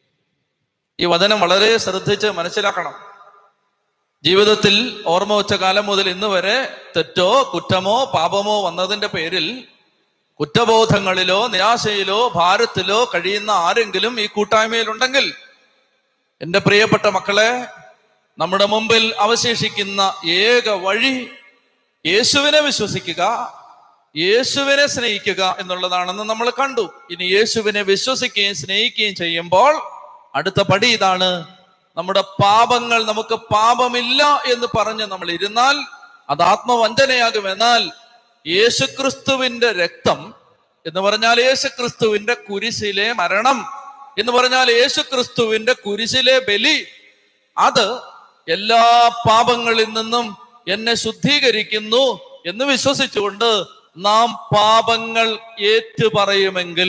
A: ഈ വചനം വളരെ ശ്രദ്ധിച്ച് മനസ്സിലാക്കണം ജീവിതത്തിൽ ഓർമ്മ വെച്ച കാലം മുതൽ ഇന്ന് വരെ തെറ്റോ കുറ്റമോ പാപമോ വന്നതിന്റെ പേരിൽ കുറ്റബോധങ്ങളിലോ നിരാശയിലോ ഭാരത്തിലോ കഴിയുന്ന ആരെങ്കിലും ഈ കൂട്ടായ്മയിലുണ്ടെങ്കിൽ എന്റെ പ്രിയപ്പെട്ട മക്കളെ നമ്മുടെ മുമ്പിൽ അവശേഷിക്കുന്ന ഏക വഴി യേശുവിനെ വിശ്വസിക്കുക യേശുവിനെ സ്നേഹിക്കുക എന്നുള്ളതാണെന്ന് നമ്മൾ കണ്ടു ഇനി യേശുവിനെ വിശ്വസിക്കുകയും സ്നേഹിക്കുകയും ചെയ്യുമ്പോൾ അടുത്ത പടി ഇതാണ് നമ്മുടെ പാപങ്ങൾ നമുക്ക് പാപമില്ല എന്ന് പറഞ്ഞ് നമ്മൾ ഇരുന്നാൽ അത് ആത്മവഞ്ചനയാകും എന്നാൽ യേശുക്രിസ്തുവിന്റെ രക്തം എന്ന് പറഞ്ഞാൽ യേശുക്രിസ്തുവിന്റെ കുരിശിലെ മരണം എന്ന് പറഞ്ഞാൽ യേശുക്രിസ്തുവിന്റെ കുരിശിലെ ബലി അത് എല്ലാ പാപങ്ങളിൽ നിന്നും എന്നെ ശുദ്ധീകരിക്കുന്നു എന്ന് വിശ്വസിച്ചുകൊണ്ട് നാം പാപങ്ങൾ ഏറ്റുപറയുമെങ്കിൽ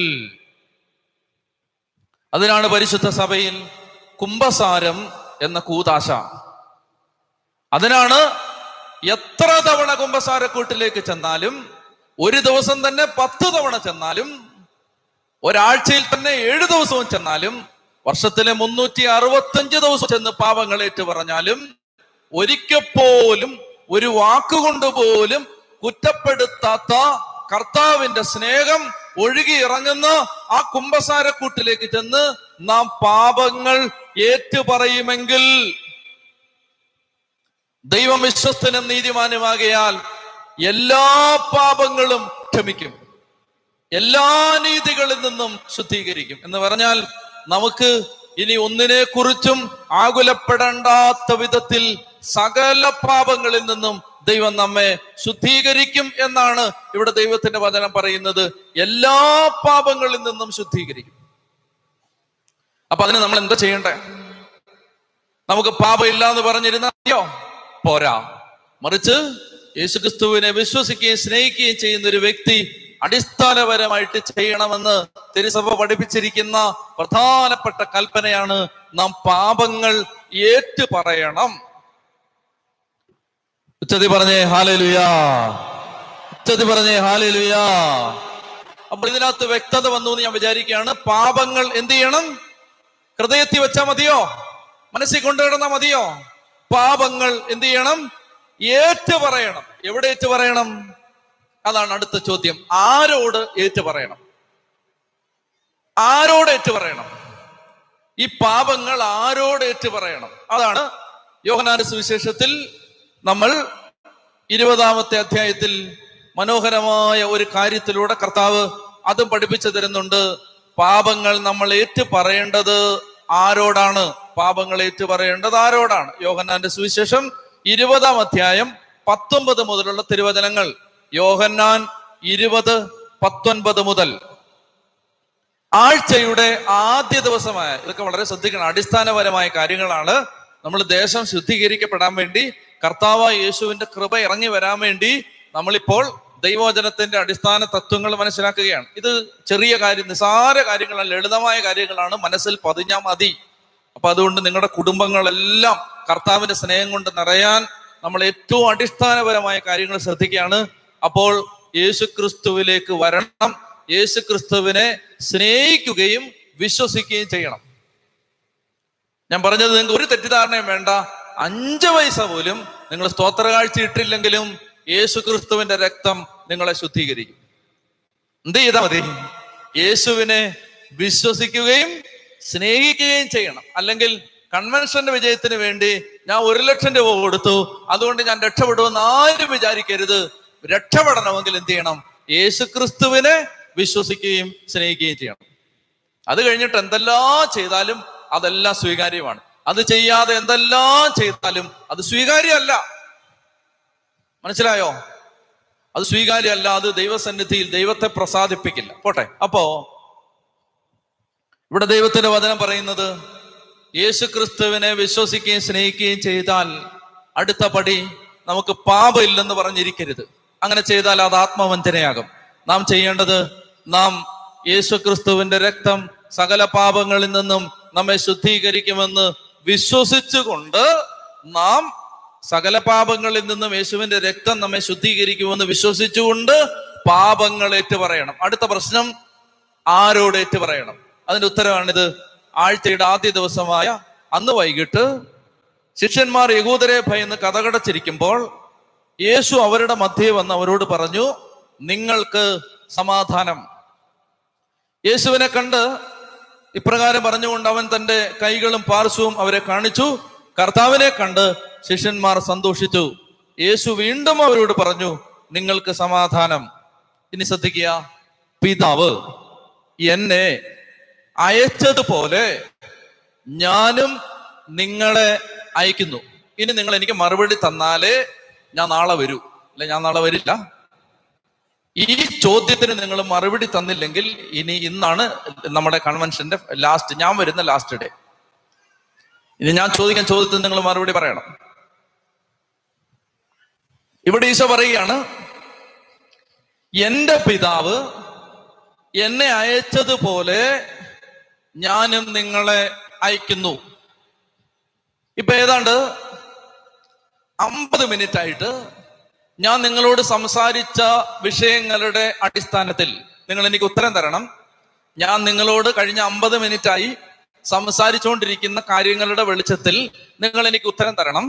A: അതിനാണ് പരിശുദ്ധ സഭയിൽ കുംഭസാരം എന്ന കൂതാശ അതിനാണ് എത്ര തവണ കുംഭസാരക്കൂട്ടിലേക്ക് ചെന്നാലും ഒരു ദിവസം തന്നെ പത്ത് തവണ ചെന്നാലും ഒരാഴ്ചയിൽ തന്നെ ഏഴു ദിവസവും ചെന്നാലും വർഷത്തിലെ മുന്നൂറ്റി അറുപത്തഞ്ച് ദിവസം ചെന്ന് പാപങ്ങൾ ഏറ്റു പറഞ്ഞാലും ഒരിക്കൽ പോലും ഒരു വാക്കുകൊണ്ട് പോലും കുറ്റപ്പെടുത്താത്ത കർത്താവിന്റെ സ്നേഹം ഒഴുകി ഇറങ്ങുന്ന ആ കുംഭസാരക്കൂട്ടിലേക്ക് ചെന്ന് നാം പാപങ്ങൾ ഏറ്റുപറയുമെങ്കിൽ ദൈവം വിശ്വസ്തനും നീതിമാനുമാകയാൽ എല്ലാ പാപങ്ങളും ക്ഷമിക്കും എല്ലാ നീതികളിൽ നിന്നും ശുദ്ധീകരിക്കും എന്ന് പറഞ്ഞാൽ നമുക്ക് ഇനി ഒന്നിനെ കുറിച്ചും ആകുലപ്പെടേണ്ടാത്ത വിധത്തിൽ സകല പാപങ്ങളിൽ നിന്നും ദൈവം നമ്മെ ശുദ്ധീകരിക്കും എന്നാണ് ഇവിടെ ദൈവത്തിന്റെ വചനം പറയുന്നത് എല്ലാ പാപങ്ങളിൽ നിന്നും ശുദ്ധീകരിക്കും അപ്പൊ അതിന് നമ്മൾ എന്താ ചെയ്യണ്ടേ നമുക്ക് പാപമില്ല എന്ന് പറഞ്ഞിരുന്നോ പോരാ മറിച്ച് യേശുക്രിസ്തുവിനെ വിശ്വസിക്കുകയും സ്നേഹിക്കുകയും ചെയ്യുന്ന ഒരു വ്യക്തി അടിസ്ഥാനപരമായിട്ട് ചെയ്യണമെന്ന് തിരുസഭ പഠിപ്പിച്ചിരിക്കുന്ന പ്രധാനപ്പെട്ട കൽപ്പനയാണ് നാം പാപങ്ങൾ ഏറ്റു പറയണം ഉച്ചതി പറഞ്ഞേ ഹാലലുയാ ഉച്ചതി പറഞ്ഞേ ഹാലലുയാ അപ്പോൾ ഇതിനകത്ത് വ്യക്തത വന്നു എന്ന് ഞാൻ വിചാരിക്കുകയാണ് പാപങ്ങൾ എന്ത് ചെയ്യണം ഹൃദയത്തിൽ വെച്ചാൽ മതിയോ മനസ്സിൽ കൊണ്ടുവിടുന്ന മതിയോ പാപങ്ങൾ എന്ത് ചെയ്യണം ഏറ്റു പറയണം എവിടെ ഏറ്റു പറയണം അതാണ് അടുത്ത ചോദ്യം ആരോട് ഏറ്റു പറയണം ആരോട് ഏറ്റു പറയണം ഈ പാപങ്ങൾ ആരോട് ഏറ്റു പറയണം അതാണ് യോഹനാന സുവിശേഷത്തിൽ നമ്മൾ ഇരുപതാമത്തെ അധ്യായത്തിൽ മനോഹരമായ ഒരു കാര്യത്തിലൂടെ കർത്താവ് അതും പഠിപ്പിച്ചു തരുന്നുണ്ട് പാപങ്ങൾ നമ്മൾ ഏറ്റു പറയേണ്ടത് ആരോടാണ് പാപങ്ങൾ ഏറ്റു പറയേണ്ടത് ആരോടാണ് യോഹന്നാന്റെ സുവിശേഷം ഇരുപതാം അധ്യായം പത്തൊമ്പത് മുതലുള്ള തിരുവചനങ്ങൾ യോഹന്നാൻ ഇരുപത് പത്തൊൻപത് മുതൽ ആഴ്ചയുടെ ആദ്യ ദിവസമായ ഇതൊക്കെ വളരെ ശ്രദ്ധിക്കണം അടിസ്ഥാനപരമായ കാര്യങ്ങളാണ് നമ്മൾ ദേശം ശുദ്ധീകരിക്കപ്പെടാൻ വേണ്ടി കർത്താവായ യേശുവിന്റെ കൃപ ഇറങ്ങി വരാൻ വേണ്ടി നമ്മളിപ്പോൾ ദൈവവചനത്തിന്റെ അടിസ്ഥാന തത്വങ്ങൾ മനസ്സിലാക്കുകയാണ് ഇത് ചെറിയ കാര്യം നിസാര കാര്യങ്ങളാണ് ലളിതമായ കാര്യങ്ങളാണ് മനസ്സിൽ പതിഞ്ഞാൽ മതി അപ്പൊ അതുകൊണ്ട് നിങ്ങളുടെ കുടുംബങ്ങളെല്ലാം കർത്താവിന്റെ സ്നേഹം കൊണ്ട് നിറയാൻ നമ്മൾ ഏറ്റവും അടിസ്ഥാനപരമായ കാര്യങ്ങൾ ശ്രദ്ധിക്കുകയാണ് അപ്പോൾ യേശു ക്രിസ്തുവിലേക്ക് വരണം യേശു ക്രിസ്തുവിനെ സ്നേഹിക്കുകയും വിശ്വസിക്കുകയും ചെയ്യണം ഞാൻ പറഞ്ഞത് നിങ്ങൾക്ക് ഒരു തെറ്റിദ്ധാരണയും വേണ്ട അഞ്ച് പൈസ പോലും നിങ്ങൾ സ്തോത്ര കാഴ്ച ഇട്ടില്ലെങ്കിലും യേശു ക്രിസ്തുവിന്റെ രക്തം നിങ്ങളെ ശുദ്ധീകരിക്കും എന്ത് ചെയ്താൽ മതി യേശുവിനെ വിശ്വസിക്കുകയും സ്നേഹിക്കുകയും ചെയ്യണം അല്ലെങ്കിൽ കൺവെൻഷന്റെ വിജയത്തിന് വേണ്ടി ഞാൻ ഒരു ലക്ഷം രൂപ കൊടുത്തു അതുകൊണ്ട് ഞാൻ രക്ഷപ്പെടുമെന്ന് ആരും വിചാരിക്കരുത് രക്ഷപ്പെടണമെങ്കിൽ എന്ത് ചെയ്യണം യേശു ക്രിസ്തുവിനെ വിശ്വസിക്കുകയും സ്നേഹിക്കുകയും ചെയ്യണം അത് കഴിഞ്ഞിട്ട് എന്തെല്ലാം ചെയ്താലും അതെല്ലാം സ്വീകാര്യമാണ് അത് ചെയ്യാതെ എന്തെല്ലാം ചെയ്താലും അത് സ്വീകാര്യമല്ല മനസ്സിലായോ അത് സ്വീകാര്യമല്ല അത് ദൈവസന്നിധിയിൽ ദൈവത്തെ പ്രസാദിപ്പിക്കില്ല പോട്ടെ അപ്പോ ഇവിടെ ദൈവത്തിന്റെ വചനം പറയുന്നത് യേശു ക്രിസ്തുവിനെ വിശ്വസിക്കുകയും സ്നേഹിക്കുകയും ചെയ്താൽ അടുത്ത പടി നമുക്ക് പാപമില്ലെന്ന് പറഞ്ഞിരിക്കരുത് അങ്ങനെ ചെയ്താൽ അത് ആത്മവഞ്ചനയാകും നാം ചെയ്യേണ്ടത് നാം യേശു ക്രിസ്തുവിന്റെ രക്തം സകല പാപങ്ങളിൽ നിന്നും നമ്മെ ശുദ്ധീകരിക്കുമെന്ന് വിശ്വസിച്ചുകൊണ്ട് നാം സകല പാപങ്ങളിൽ നിന്നും യേശുവിന്റെ രക്തം നമ്മെ ശുദ്ധീകരിക്കുമെന്ന് വിശ്വസിച്ചുകൊണ്ട് പാപങ്ങൾ ഏറ്റു പറയണം അടുത്ത പ്രശ്നം ആരോട് ഏറ്റു പറയണം അതിന്റെ ഉത്തരവാണിത് ആഴ്ചയുടെ ആദ്യ ദിവസമായ അന്ന് വൈകിട്ട് ശിഷ്യന്മാർ യഹൂദരെ ഭയന്ന് കഥകടച്ചിരിക്കുമ്പോൾ യേശു അവരുടെ മധ്യേ വന്ന് അവരോട് പറഞ്ഞു നിങ്ങൾക്ക് സമാധാനം യേശുവിനെ കണ്ട് ഇപ്രകാരം പറഞ്ഞുകൊണ്ട് അവൻ തന്റെ കൈകളും പാർശ്വവും അവരെ കാണിച്ചു കർത്താവിനെ കണ്ട് ശിഷ്യന്മാർ സന്തോഷിച്ചു യേശു വീണ്ടും അവരോട് പറഞ്ഞു നിങ്ങൾക്ക് സമാധാനം ഇനി ശ്രദ്ധിക്കുക പിതാവ് എന്നെ അയച്ചതുപോലെ ഞാനും നിങ്ങളെ അയക്കുന്നു ഇനി നിങ്ങൾ എനിക്ക് മറുപടി തന്നാലേ ഞാൻ നാളെ വരൂ അല്ലെ ഞാൻ നാളെ വരില്ല ഈ ചോദ്യത്തിന് നിങ്ങൾ മറുപടി തന്നില്ലെങ്കിൽ ഇനി ഇന്നാണ് നമ്മുടെ കൺവെൻഷന്റെ ലാസ്റ്റ് ഞാൻ വരുന്ന ലാസ്റ്റ് ഡേ ഇനി ഞാൻ ചോദിക്കാൻ ചോദ്യത്തിന് നിങ്ങൾ മറുപടി പറയണം ഇവിടെ ഈശോ പറയുകയാണ് എന്റെ പിതാവ് എന്നെ അയച്ചതുപോലെ ഞാനും നിങ്ങളെ അയക്കുന്നു ഇപ്പൊ ഏതാണ്ട് അമ്പത് മിനിറ്റ് ആയിട്ട് ഞാൻ നിങ്ങളോട് സംസാരിച്ച വിഷയങ്ങളുടെ അടിസ്ഥാനത്തിൽ നിങ്ങൾ എനിക്ക് ഉത്തരം തരണം ഞാൻ നിങ്ങളോട് കഴിഞ്ഞ അമ്പത് മിനിറ്റായി സംസാരിച്ചുകൊണ്ടിരിക്കുന്ന കാര്യങ്ങളുടെ വെളിച്ചത്തിൽ നിങ്ങൾ എനിക്ക് ഉത്തരം തരണം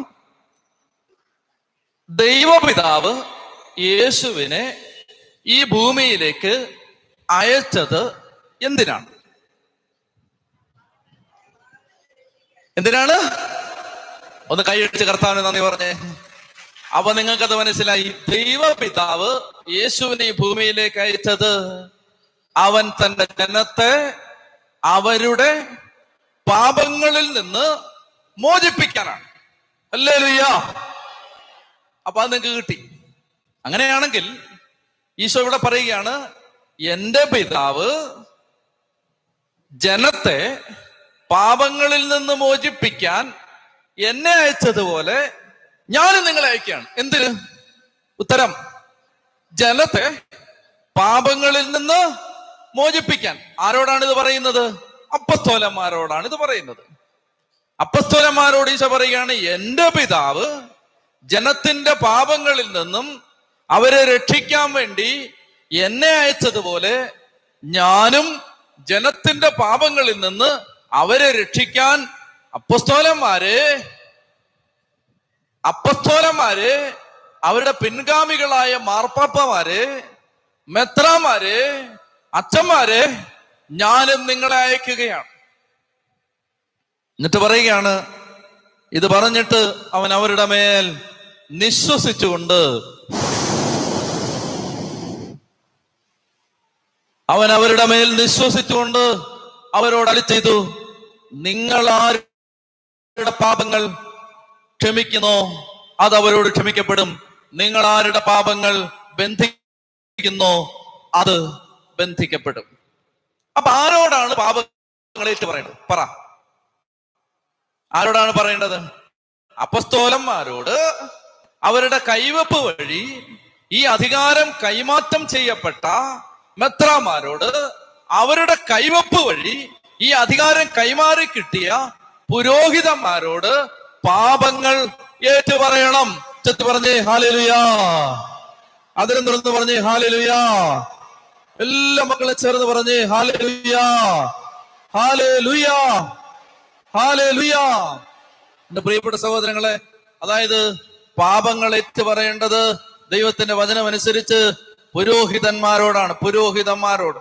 A: ദൈവപിതാവ് യേശുവിനെ ഈ ഭൂമിയിലേക്ക് അയച്ചത് എന്തിനാണ് എന്തിനാണ് ഒന്ന് കൈയടിച്ച് കർത്താവിന് നന്ദി പറഞ്ഞേ അപ്പൊ നിങ്ങൾക്കത് മനസ്സിലായി ദൈവപിതാവ് യേശുവിനെ ഈ ഭൂമിയിലേക്ക് അയച്ചത് അവൻ തന്റെ ജനത്തെ അവരുടെ പാപങ്ങളിൽ നിന്ന് മോചിപ്പിക്കാനാണ് അല്ലേ ലുയ്യ അപ്പൊ അത് നിങ്ങൾക്ക് കിട്ടി അങ്ങനെയാണെങ്കിൽ ഈശോ ഇവിടെ പറയുകയാണ് എന്റെ പിതാവ് ജനത്തെ പാപങ്ങളിൽ നിന്ന് മോചിപ്പിക്കാൻ എന്നെ അയച്ചതുപോലെ ഞാനും നിങ്ങളെ അയക്കുകയാണ് എന്തിന് ഉത്തരം ജനത്തെ പാപങ്ങളിൽ നിന്ന് മോചിപ്പിക്കാൻ ആരോടാണ് ഇത് പറയുന്നത് അപ്പസ്തോലന്മാരോടാണ് ഇത് പറയുന്നത് അപ്പസ്തോലന്മാരോട് ഈശോ പറയുകയാണ് എന്റെ പിതാവ് ജനത്തിന്റെ പാപങ്ങളിൽ നിന്നും അവരെ രക്ഷിക്കാൻ വേണ്ടി എന്നെ അയച്ചതുപോലെ ഞാനും ജനത്തിന്റെ പാപങ്ങളിൽ നിന്ന് അവരെ രക്ഷിക്കാൻ അപ്പസ്തോലന്മാരെ അപ്പസ്തോലന്മാര് അവരുടെ പിൻഗാമികളായ മാർപ്പാപ്പമാര് മെത്രാമാര് അച്ഛന്മാര് ഞാനും നിങ്ങളെ അയക്കുകയാണ് എന്നിട്ട് പറയുകയാണ് ഇത് പറഞ്ഞിട്ട് അവൻ അവരുടെ മേൽ നിശ്വസിച്ചുകൊണ്ട് അവൻ അവരുടെ മേൽ നിശ്വസിച്ചുകൊണ്ട് അവരോട് അടി ചെയ്തു നിങ്ങൾ ആരുടെ പാപങ്ങൾ ക്ഷമിക്കുന്നോ അത് അവരോട് ക്ഷമിക്കപ്പെടും നിങ്ങൾ ആരുടെ പാപങ്ങൾ ബന്ധിക്കുന്നോ അത് ബന്ധിക്കപ്പെടും അപ്പൊ ആരോടാണ് പാപങ്ങളേറ്റ് പറയുന്നത് പറ ആരോടാണ് പറയേണ്ടത് അപ്പസ്തോലന്മാരോട് അവരുടെ കൈവപ്പ് വഴി ഈ അധികാരം കൈമാറ്റം ചെയ്യപ്പെട്ട മെത്രാമാരോട് അവരുടെ കൈവപ്പ് വഴി ഈ അധികാരം കൈമാറി കിട്ടിയ പുരോഹിതന്മാരോട് പാപങ്ങൾ ഏറ്റു പറയണം ചെത്ത് പറഞ്ഞേ ഹാലലുയാ അതിനും തുറന്ന് പറഞ്ഞേ ഹാലലുയാ എല്ലാ മക്കളെ ചേർന്ന് പറഞ്ഞേ ഹാലലുയാ ഹാലലുയാ ഹാലലുയാ എന്റെ പ്രിയപ്പെട്ട സഹോദരങ്ങളെ അതായത് പാപങ്ങൾ ഏറ്റു പറയേണ്ടത് ദൈവത്തിന്റെ വചനം അനുസരിച്ച് പുരോഹിതന്മാരോടാണ് പുരോഹിതന്മാരോട്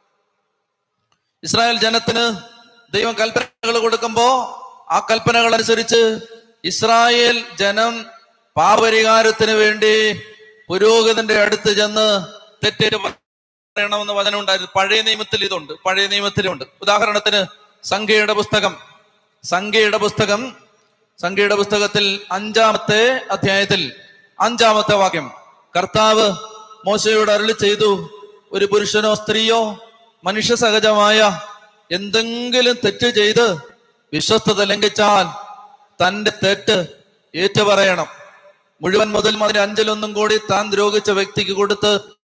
A: ഇസ്രായേൽ ജനത്തിന് ദൈവം കൽപ്പനകൾ കൊടുക്കുമ്പോ ആ കൽപ്പനകൾ അനുസരിച്ച് ഇസ്രായേൽ ജനം പാപരിഹാരത്തിന് വേണ്ടി പുരോഹിതന്റെ അടുത്ത് ചെന്ന് തെറ്റേറ്റ് പറയണമെന്ന് വചനം ഉണ്ടായിരുന്നു പഴയ നിയമത്തിൽ ഇതുണ്ട് പഴയ നിയമത്തിലുണ്ട് ഉദാഹരണത്തിന് സംഖ്യയുടെ പുസ്തകം സംഖ്യയുടെ പുസ്തകം സംഖ്യയുടെ പുസ്തകത്തിൽ അഞ്ചാമത്തെ അധ്യായത്തിൽ അഞ്ചാമത്തെ വാക്യം കർത്താവ് മോശയോട് അരുളി ചെയ്തു ഒരു പുരുഷനോ സ്ത്രീയോ മനുഷ്യ സഹജമായ എന്തെങ്കിലും തെറ്റ് ചെയ്ത് വിശ്വസ്തത ലംഘിച്ചാൽ തന്റെ തെറ്റ് ഏറ്റുപറയണം മുഴുവൻ മുതൽ അതിന് അഞ്ചലൊന്നും കൂടി താൻ ദ്രോഹിച്ച വ്യക്തിക്ക് കൊടുത്ത്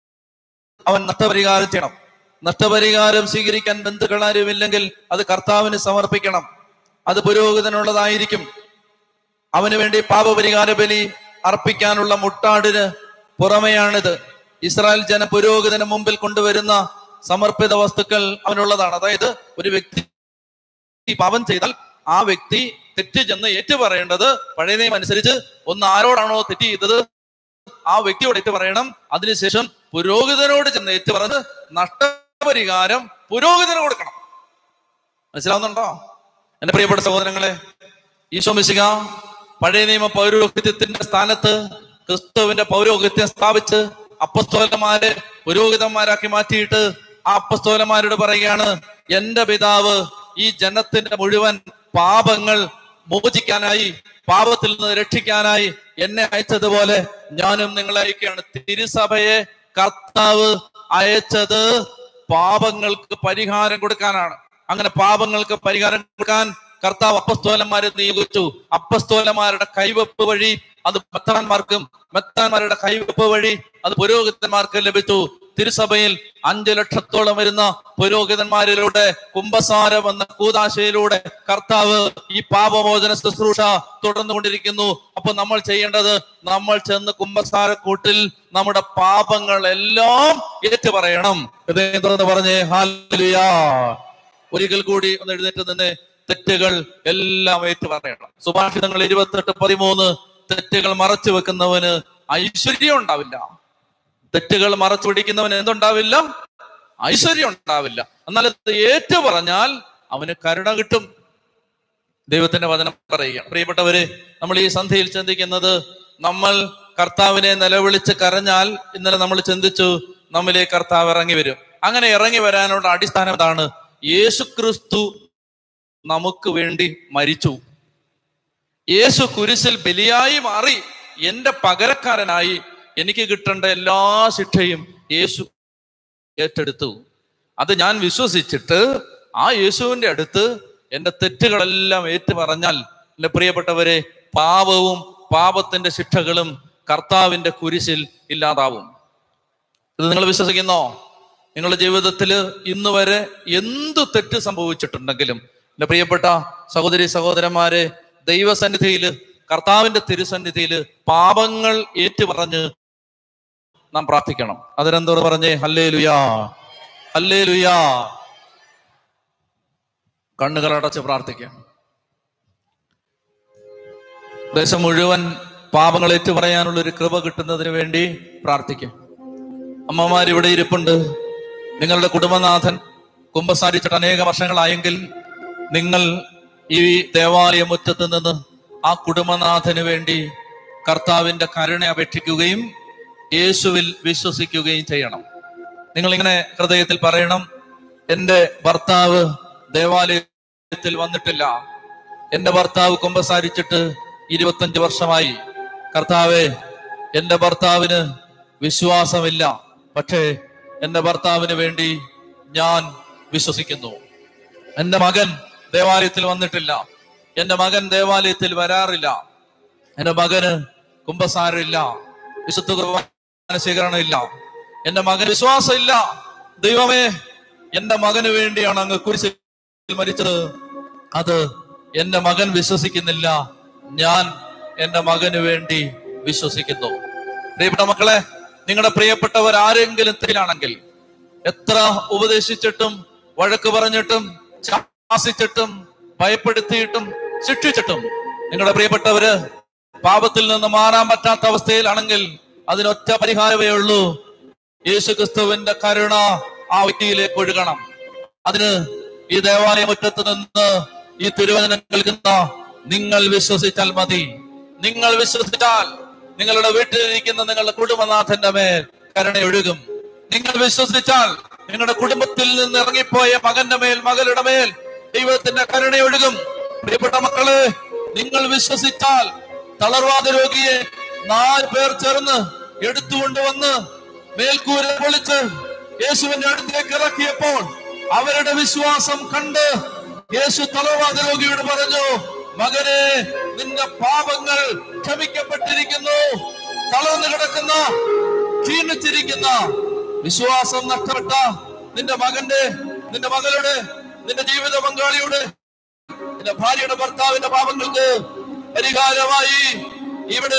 A: അവൻ നഷ്ടപരിഹാരം ചെയ്യണം നഷ്ടപരിഹാരം സ്വീകരിക്കാൻ ബന്ധുക്കളാരുമില്ലെങ്കിൽ അത് കർത്താവിന് സമർപ്പിക്കണം അത് പുരോഹിതനുള്ളതായിരിക്കും അവന് വേണ്ടി പാപപരിഹാര ബലി അർപ്പിക്കാനുള്ള മുട്ടാടിന് പുറമെയാണിത് ഇസ്രായേൽ ജന പുരോഹിതന് മുമ്പിൽ കൊണ്ടുവരുന്ന സമർപ്പിത വസ്തുക്കൾ അവനുള്ളതാണ് അതായത് ഒരു വ്യക്തി പാപം ചെയ്താൽ ആ വ്യക്തി തെറ്റ് ചെന്ന് ഏറ്റു പറയേണ്ടത് പഴയ നിയമം അനുസരിച്ച് ഒന്ന് ആരോടാണോ തെറ്റ് ചെയ്തത് ആ വ്യക്തിയോട് ഏറ്റു പറയണം അതിനുശേഷം പുരോഹിതനോട് ചെന്ന് ഏറ്റു പറഞ്ഞ് നഷ്ടപരിഹാരം പുരോഹിതന് കൊടുക്കണം മനസ്സിലാവുന്നുണ്ടോ എന്റെ പ്രിയപ്പെട്ട സഹോദരങ്ങളെ ഈശോ മിശിക പഴയ നിയമ പൗരോഹിത്യത്തിന്റെ സ്ഥാനത്ത് ക്രിസ്തുവിന്റെ പൗരോഹിത്യം സ്ഥാപിച്ച് അപ്പസ്തോലന്മാരെ പുരോഹിതന്മാരാക്കി മാറ്റിയിട്ട് ആ അപ്പസ്തോലന്മാരോട് പറയുകയാണ് എന്റെ പിതാവ് ഈ ജനത്തിന്റെ മുഴുവൻ പാപങ്ങൾ മോചിക്കാനായി പാപത്തിൽ നിന്ന് രക്ഷിക്കാനായി എന്നെ അയച്ചതുപോലെ ഞാനും നിങ്ങളെ അയക്കുകയാണ് തിരുസഭയെ കർത്താവ് അയച്ചത് പാപങ്ങൾക്ക് പരിഹാരം കൊടുക്കാനാണ് അങ്ങനെ പാപങ്ങൾക്ക് പരിഹാരം കൊടുക്കാൻ കർത്താവ് അപ്പസ്തോലന്മാരെ നിയോഗിച്ചു അപ്പസ്തോലന്മാരുടെ കൈവപ്പ് വഴി അത് മെത്താന്മാർക്കും മെത്താന്മാരുടെ കൈവപ്പ് വഴി അത് പുരോഹിതന്മാർക്ക് ലഭിച്ചു തിരുസഭയിൽ അഞ്ചു ലക്ഷത്തോളം വരുന്ന പുരോഹിതന്മാരിലൂടെ കുംഭസാരം എന്ന കൂതാശയിലൂടെ കർത്താവ് ഈ പാപമോചന ശുശ്രൂഷ തുടർന്നുകൊണ്ടിരിക്കുന്നു അപ്പൊ നമ്മൾ ചെയ്യേണ്ടത് നമ്മൾ ചെന്ന് കുംഭസാരക്കൂട്ടിൽ നമ്മുടെ പാപങ്ങൾ എല്ലാം ഏറ്റുപറയണം ഹൃദയം തുറന്ന് പറഞ്ഞേ ഹാലുയാ ഒരിക്കൽ കൂടി ഒന്ന് എഴുന്നേറ്റ് നിന്ന് തെറ്റുകൾ എല്ലാം ഏറ്റു പറയണം സുഭാഷിതങ്ങൾ ഇരുപത്തെട്ട് പതിമൂന്ന് തെറ്റുകൾ മറച്ചു വെക്കുന്നവന് ഐശ്വര്യം ഉണ്ടാവില്ല തെറ്റുകൾ മറച്ചു പിടിക്കുന്നവന് എന്തുണ്ടാവില്ല ഐശ്വര്യം ഉണ്ടാവില്ല എന്നാൽ അത് ഏറ്റു പറഞ്ഞാൽ അവന് കരുണ കിട്ടും ദൈവത്തിന്റെ വചനം പറയുക പ്രിയപ്പെട്ടവര് നമ്മൾ ഈ സന്ധ്യയിൽ ചിന്തിക്കുന്നത് നമ്മൾ കർത്താവിനെ നിലവിളിച്ച് കരഞ്ഞാൽ ഇന്നലെ നമ്മൾ ചിന്തിച്ചു നമ്മിലേക്ക് കർത്താവ് ഇറങ്ങി വരും അങ്ങനെ ഇറങ്ങി വരാനുള്ള അടിസ്ഥാനം എന്താണ് യേശുക്രിസ്തു നമുക്ക് വേണ്ടി മരിച്ചു യേശു കുരിശിൽ ബലിയായി മാറി എന്റെ പകരക്കാരനായി എനിക്ക് കിട്ടേണ്ട എല്ലാ ശിക്ഷയും യേശു ഏറ്റെടുത്തു അത് ഞാൻ വിശ്വസിച്ചിട്ട് ആ യേശുവിന്റെ അടുത്ത് എന്റെ തെറ്റുകളെല്ലാം ഏറ്റു പറഞ്ഞാൽ എന്റെ പ്രിയപ്പെട്ടവരെ പാപവും പാപത്തിന്റെ ശിക്ഷകളും കർത്താവിന്റെ കുരിശിൽ ഇല്ലാതാവും ഇത് നിങ്ങൾ വിശ്വസിക്കുന്നോ നിങ്ങളുടെ ജീവിതത്തിൽ ഇന്ന് വരെ എന്ത് തെറ്റ് സംഭവിച്ചിട്ടുണ്ടെങ്കിലും എന്റെ പ്രിയപ്പെട്ട സഹോദരി സഹോദരന്മാരെ ദൈവസന്നിധിയിൽ കർത്താവിന്റെ തിരുസന്നിധിയിൽ പാപങ്ങൾ ഏറ്റുപറഞ്ഞ് നാം പ്രാർത്ഥിക്കണം അതിനെന്തോട് പറഞ്ഞേ ഹല്ലേ ലുയാ ഹല്ലേ ലുയാ കണ്ണുകൾ അടച്ച് പ്രാർത്ഥിക്കാം ദേശം മുഴുവൻ പാപങ്ങൾ ഏറ്റുപറയാനുള്ള ഒരു കൃപ കിട്ടുന്നതിന് വേണ്ടി പ്രാർത്ഥിക്കാം അമ്മമാർ ഇവിടെ ഇരിപ്പുണ്ട് നിങ്ങളുടെ കുടുംബനാഥൻ കുംഭസാരിച്ചിട്ട് അനേക വർഷങ്ങളായെങ്കിൽ നിങ്ങൾ ഈ ദേവാലയ മുറ്റത്ത് നിന്ന് ആ കുടുംബനാഥന് വേണ്ടി കർത്താവിന്റെ കരുണ അപേക്ഷിക്കുകയും യേശുവിൽ വിശ്വസിക്കുകയും ചെയ്യണം നിങ്ങൾ ഇങ്ങനെ ഹൃദയത്തിൽ പറയണം എൻ്റെ ഭർത്താവ് ദേവാലയത്തിൽ വന്നിട്ടില്ല എൻ്റെ ഭർത്താവ് കുമ്പസാരിച്ചിട്ട് ഇരുപത്തഞ്ച് വർഷമായി കർത്താവെ എൻ്റെ ഭർത്താവിന് വിശ്വാസമില്ല പക്ഷേ എൻ്റെ ഭർത്താവിന് വേണ്ടി ഞാൻ വിശ്വസിക്കുന്നു എൻ്റെ മകൻ ദേവാലയത്തിൽ വന്നിട്ടില്ല എൻ്റെ മകൻ ദേവാലയത്തിൽ വരാറില്ല എൻ്റെ മകന് കുംഭസാരമില്ല വിശുദ്ധ കുർബാന സ്വീകരണമില്ല എൻ്റെ മകന് വിശ്വാസമില്ല ദൈവമേ എൻ്റെ മകന് വേണ്ടിയാണ് അങ്ങ് കുരിശിൽ മരിച്ചത് അത് എൻ്റെ മകൻ വിശ്വസിക്കുന്നില്ല ഞാൻ എൻ്റെ മകന് വേണ്ടി വിശ്വസിക്കുന്നു പ്രിയപ്പെട്ട മക്കളെ നിങ്ങളുടെ പ്രിയപ്പെട്ടവർ ആരെങ്കിലും തെറ്റിലാണെങ്കിൽ എത്ര ഉപദേശിച്ചിട്ടും വഴക്ക് പറഞ്ഞിട്ടും ശാസിച്ചിട്ടും ഭയപ്പെടുത്തിയിട്ടും ശിക്ഷിച്ചിട്ടും നിങ്ങളുടെ പ്രിയപ്പെട്ടവര് പാപത്തിൽ നിന്ന് മാറാൻ പറ്റാത്ത അവസ്ഥയിലാണെങ്കിൽ അതിനൊറ്റ പരിഹാരമേ ഉള്ളൂ യേശു ക്രിസ്തുവിന്റെ കരുണ ആ വ്യക്തിയിലേക്ക് ഒഴുകണം അതിന് ഈ ദേവാലയ മുറ്റത്ത് നിന്ന് ഈ തിരുവചനം കേൾക്കുന്ന നിങ്ങൾ വിശ്വസിച്ചാൽ മതി നിങ്ങൾ വിശ്വസിച്ചാൽ നിങ്ങളുടെ വീട്ടിലിരിക്കുന്ന നിങ്ങളുടെ കുടുംബനാഥന്റെ മേൽ കരുണ ഒഴുകും നിങ്ങൾ വിശ്വസിച്ചാൽ നിങ്ങളുടെ കുടുംബത്തിൽ നിന്ന് ഇറങ്ങിപ്പോയ മകന്റെ മേൽ മകളുടെ മേൽ ദൈവത്തിന്റെ കരുണ ഒഴുകും പ്രിയപ്പെട്ട മക്കളെ നിങ്ങൾ വിശ്വസിച്ചാൽ തളർവാദ രോഗിയെ നാല് പേർ ചേർന്ന് എടുത്തുകൊണ്ടുവന്ന് മേൽക്കൂര പൊളിച്ച് യേശുവിന്റെ അടുത്തേക്ക് ഇറക്കിയപ്പോൾ അവരുടെ വിശ്വാസം കണ്ട് യേശു തളർവാദ രോഗിയോട് പറഞ്ഞു മകനെ നിന്റെ പാപങ്ങൾ ക്ഷമിക്കപ്പെട്ടിരിക്കുന്നു തളർന്നു കിടക്കുന്ന ക്ഷീണിച്ചിരിക്കുന്ന വിശ്വാസം നഷ്ടപ്പെട്ട നിന്റെ മകന്റെ നിന്റെ മകളുടെ നിന്റെ ജീവിത പങ്കാളിയുടെ നിന്റെ ഭാര്യയുടെ ഭർത്താവിന്റെ പാപങ്ങൾക്ക് പരിഹാരമായി ഇവിടെ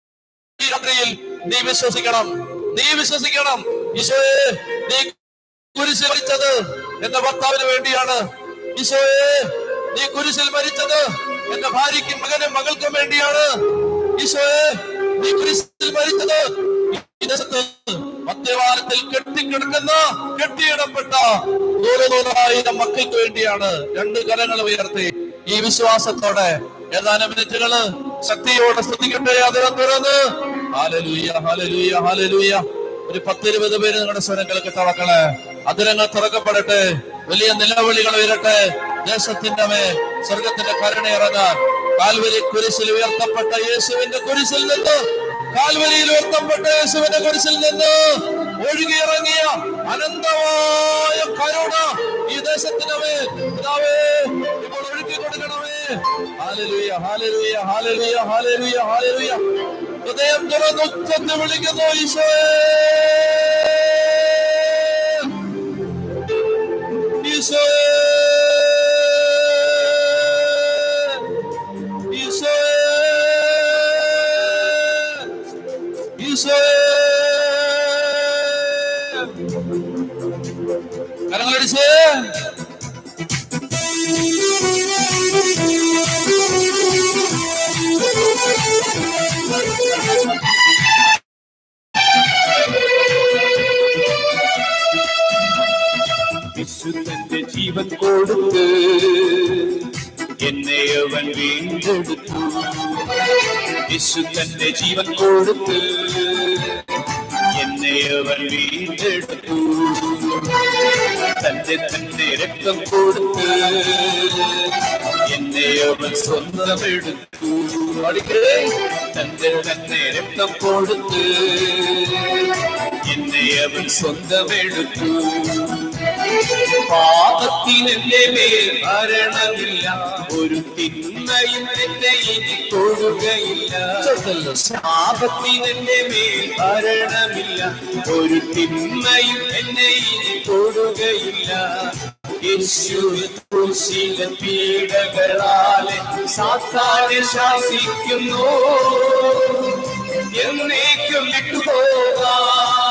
A: ഈ രാത്രിയിൽ നീ വിശ്വസിക്കണം നീ വിശ്വസിക്കണം ഈശോയെ നീ കുരിശിൽ മരിച്ചത് എന്റെ ഭർത്താവിന് വേണ്ടിയാണ് ഈശോയെ നീ കുരിശിൽ മരിച്ചത് എന്റെ ഭാര്യയ്ക്കും മകനും മകൾക്കും വേണ്ടിയാണ് ഈശോയെ നീ കുരിശിൽ മരിച്ചത് ഈ ദേശത്ത് മദ്യപാനത്തിൽ കെട്ടിക്കിടക്കുന്ന കെട്ടിയിടപ്പെട്ട നൂറുനൂറായിരം മക്കൾക്ക് വേണ്ടിയാണ് രണ്ട് കരങ്ങൾ ഉയർത്തി ഈ വിശ്വാസത്തോടെ ഏതാനും മിനിറ്റുകള് ശക്തിയോടെ ശ്രദ്ധിക്കട്ടെ അതിനെ തുറന്ന് ഹാലലൂയ ഹാലലൂയ ഹാലലൂയ ഒരു പത്തിരുപത് പേര് നിങ്ങളുടെ സ്വരം കേൾക്കട്ടെ മക്കളെ അതിരങ്ങൾ തുറക്കപ്പെടട്ടെ വലിയ നിലവിളികൾ ഉയരട്ടെ ദേശത്തിന്റെ മേൽ സ്വർഗത്തിന്റെ കരുണ ഇറങ്ങാൻ കാൽവരി കുരിശിൽ ഉയർത്തപ്പെട്ട യേശുവിന്റെ കുരിശിൽ നിന്ന് കാൽവരിയിൽ ഉയർത്തപ്പെട്ട യേശുവിന്റെ കുരിശിൽ നിന്ന് ഒഴുകിയിറങ്ങിയ അനന്തമായ കരുണ ഈ ദേശത്തിന് മേൽ പിതാവേ ഇപ്പോൾ ഒഴുക്കി കൊടുക്കണമേ ഹാലലൂയ ഹാലലൂയ ഹാലലൂയ ഹാലലൂയ ഹാലലൂയ ഹൃദയം തുറന്ന് ഉച്ചത്തിൽ വിളിക്കുന്നു ഈശോയെ ഈശോയെ ഈശോയെ ഈശോയെ കരങ്ങളടിച്ചേ
C: വിശുദ്ധന്റെ ജീവൻ കൊടുത്ത് എന്നെ അവൻ വീണ്ടെടുത്തു വിശുദ്ധന്റെ ജീവൻ കൊടുത്ത് എന്നെ അവൻ വീണ്ടെടുത്തു തന്റെ തന്നെ രക്തം കൊടുത്ത് എന്നെ അവൻ സ്വന്തമെടുത്തു
A: പഠിക്കേ
C: തന്റെ തന്നെ രക്തം കൊടുത്ത് എന്നെ അവൻ സ്വന്തമെടുത്തു പാപത്തിനെന്റെ മേൽ ഭരണമില്ല ഒരു തിന്മയും എന്നെ ഇനി തൊഴുകയില്ല ശാപത്തിനെന്റെ മേൽ ഭരണമില്ല ഒരു തിന്മയും എന്നെ ഇനി തൊടുകയില്ല യേശുവിലെ പീഡകളാലെ സാത്താനെ ശാസിക്കുന്നു എന്നേക്കും വിട്ടുപോകാം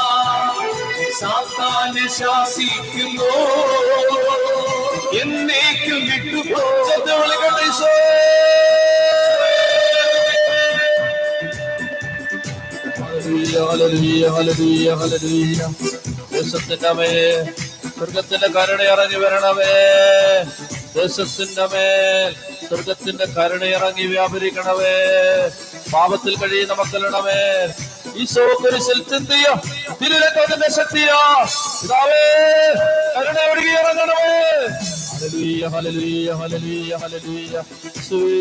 C: സാത്താനെ ശാസിക്കുന്നു എന്നേക്കും വിട്ടുപോകട്ടെ
A: ഹല്ലേലൂയ, ഹല്ലേലൂയ, ഹല്ലേലൂയ. ദേശത്തിന്റെ മേൽ സ്വർഗത്തിന്റെ കരുണ ഇറങ്ങി വരണമേ ദേശത്തിന്റെ മേൽ സ്വർഗത്തിന്റെ കരുണ ഇറങ്ങി വ്യാപരിക്കണമേ പാപത്തിൽ കഴിയുന്ന മക്കളുടെ ഈശോ കുരിശിൽ ചിന്തിയ തിരുരക്കത്തിന്റെ ശക്തിയാ പിതാവേ കരുണ ഒഴുകി ഇറങ്ങണമേ ഹല്ലേലൂയ ഹല്ലേലൂയ ഹല്ലേലൂയ ഹല്ലേലൂയ യേശുവേ.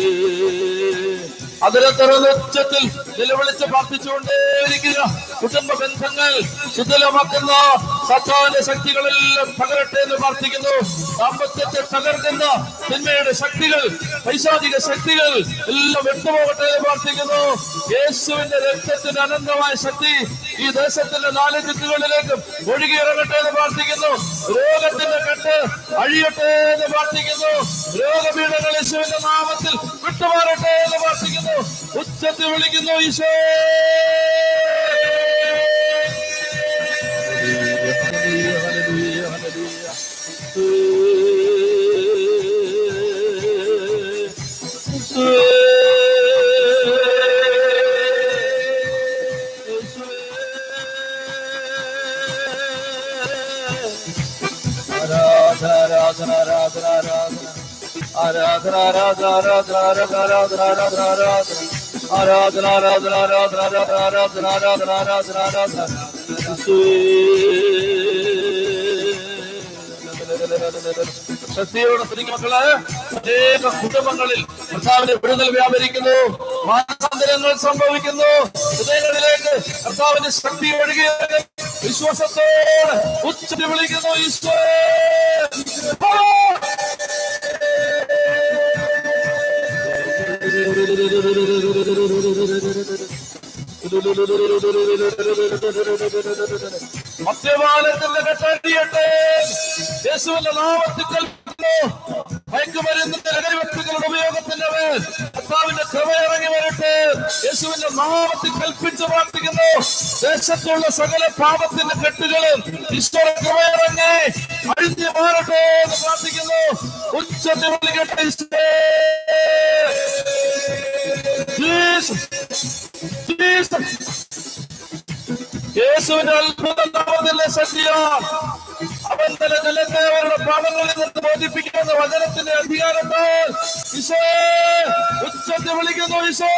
A: അതിനെ തുറന്ന് ഉച്ചത്തിൽ നിലവിളിച്ച് പ്രാർത്ഥിച്ചുകൊണ്ടേയിരിക്കുക കുടുംബ ബന്ധങ്ങൾ ശുദ്ധലമാക്കുന്ന സത്താന്റെ ശക്തികളെല്ലാം തകരട്ടെ എന്ന് പ്രാർത്ഥിക്കുന്നു ദാമ്പത്യത്തെ തകർക്കുന്ന തിന്മയുടെ ശക്തികൾ പൈശാചിക ശക്തികൾ എല്ലാം വിട്ടുപോകട്ടെ എന്ന് പ്രാർത്ഥിക്കുന്നു യേശുവിന്റെ രക്തത്തിന്റെ അനന്തമായ ശക്തി ഈ ദേശത്തിന്റെ നാല് ദിക്കുകളിലേക്കും ഒഴുകി ഇറങ്ങട്ടെ എന്ന് പ്രാർത്ഥിക്കുന്നു രോഗത്തിന്റെ കെട്ട് അഴിയട്ടെ എന്ന് പ്രാർത്ഥിക്കുന്നു രോഗപീഠങ്ങൾ യേശുവിന്റെ നാമത്തിൽ വിട്ടുമാറട്ടെ എന്ന് പ്രാർത്ഥിക്കുന്നു ഉച്ചത്തിൽ വിളിക്കുന്നു ഈശോ ആരാധന ആരാധന ആരാധന ആരാധന ആരാധന ആരാധന ആരാധന ആരാധന ആരാധന ആരാധന ആരാധന ആരാധന ആരാധന ആരാധന ആരാധന ആരാധന ആരാധന ശക്തിയോടെ സ്ത്രീ മക്കള് അനേക കുടുംബങ്ങളിൽ കർത്താവിന്റെ വിടുതൽ വ്യാപരിക്കുന്നു മാനസാന്തരങ്ങൾ സംഭവിക്കുന്നു ഹൃദയങ്ങളിലേക്ക് കർത്താവിന്റെ ശക്തി ഒഴുകി വിശ്വാസത്തോടെ ഉച്ചത്തിൽ വിളിക്കുന്നു ഈശോ മദ്യപാനത്തിന്റെ കെട്ടടിയട്ടെ യേശുവിന്റെ നാമത്തിൽ കൽപ്പിക്കുന്നു മയക്കുമരുന്നിന്റെ ലഹരി വസ്തുക്കളുടെ ഉപയോഗത്തിന്റെ മേൽ കർത്താവിന്റെ കൃപ ഇറങ്ങി വരട്ടെ യേശുവിന്റെ നാമത്തിൽ കൽപ്പിച്ച് പ്രാർത്ഥിക്കുന്നു ദേശത്തുള്ള സകല പാപത്തിന്റെ കെട്ടുകളും ഈശ്വര കൃപ ഇറങ്ങി അഴിഞ്ഞു മാറട്ടെ എന്ന് പ്രാർത്ഥിക്കുന്നു ഉച്ചത്തിൽ വിളിക്കട്ടെ ഈശോയെ. Jesus. Jesus. യേശുവിന്റെ അത്ഭുത നാമത്തിലെ സത്യ അവൻ തന്നെ നിലത്തെ അവരുടെ പാപങ്ങളിൽ നിന്ന് ബോധിപ്പിക്കുന്ന വചനത്തിന്റെ അധികാരത്താൽ ഈശോ ഉച്ചത്തിൽ വിളിക്കുന്നു ഈശോ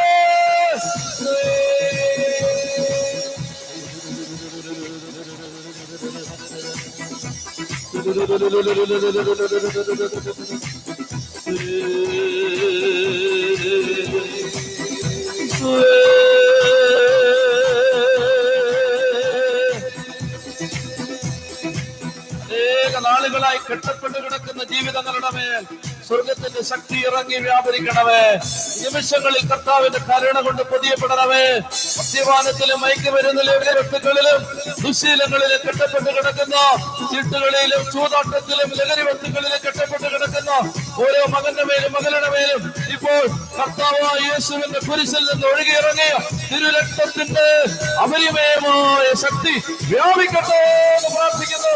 A: അനേക നാളുകളായി കെട്ടപ്പെട്ട് കിടക്കുന്ന ജീവിതങ്ങളുടെ മേൽ സ്വർഗത്തിന്റെ ശക്തി ഇറങ്ങി വ്യാപരിക്കണമേ നിമിഷങ്ങളിൽ കർത്താവിന്റെ കരുണ കൊണ്ട് പൊതിയപ്പെടണമേ മദ്യപാനത്തിലും മയക്കുമരുന്നിലും വ്യക്തികളിലും ദുശീലങ്ങളിലും കെട്ടപ്പെട്ട് കിടക്കുന്ന ചീട്ടുകളിലും ചൂതാട്ടത്തിലും ലഹരി വസ്തുക്കളിലും കെട്ടപ്പെട്ട് കിടക്കുന്ന ഓരോ മകന്റെ മേലും മകളുടെ മേലും ഇപ്പോൾ കർത്താവായ യേശുവിന്റെ കുരിശിൽ നിന്ന് ഒഴുകിയിറങ്ങിയ തിരുരക്തത്തിന്റെ അപരിമയമായ ശക്തി വ്യാപിക്കട്ടെ എന്ന് പ്രാർത്ഥിക്കുന്നു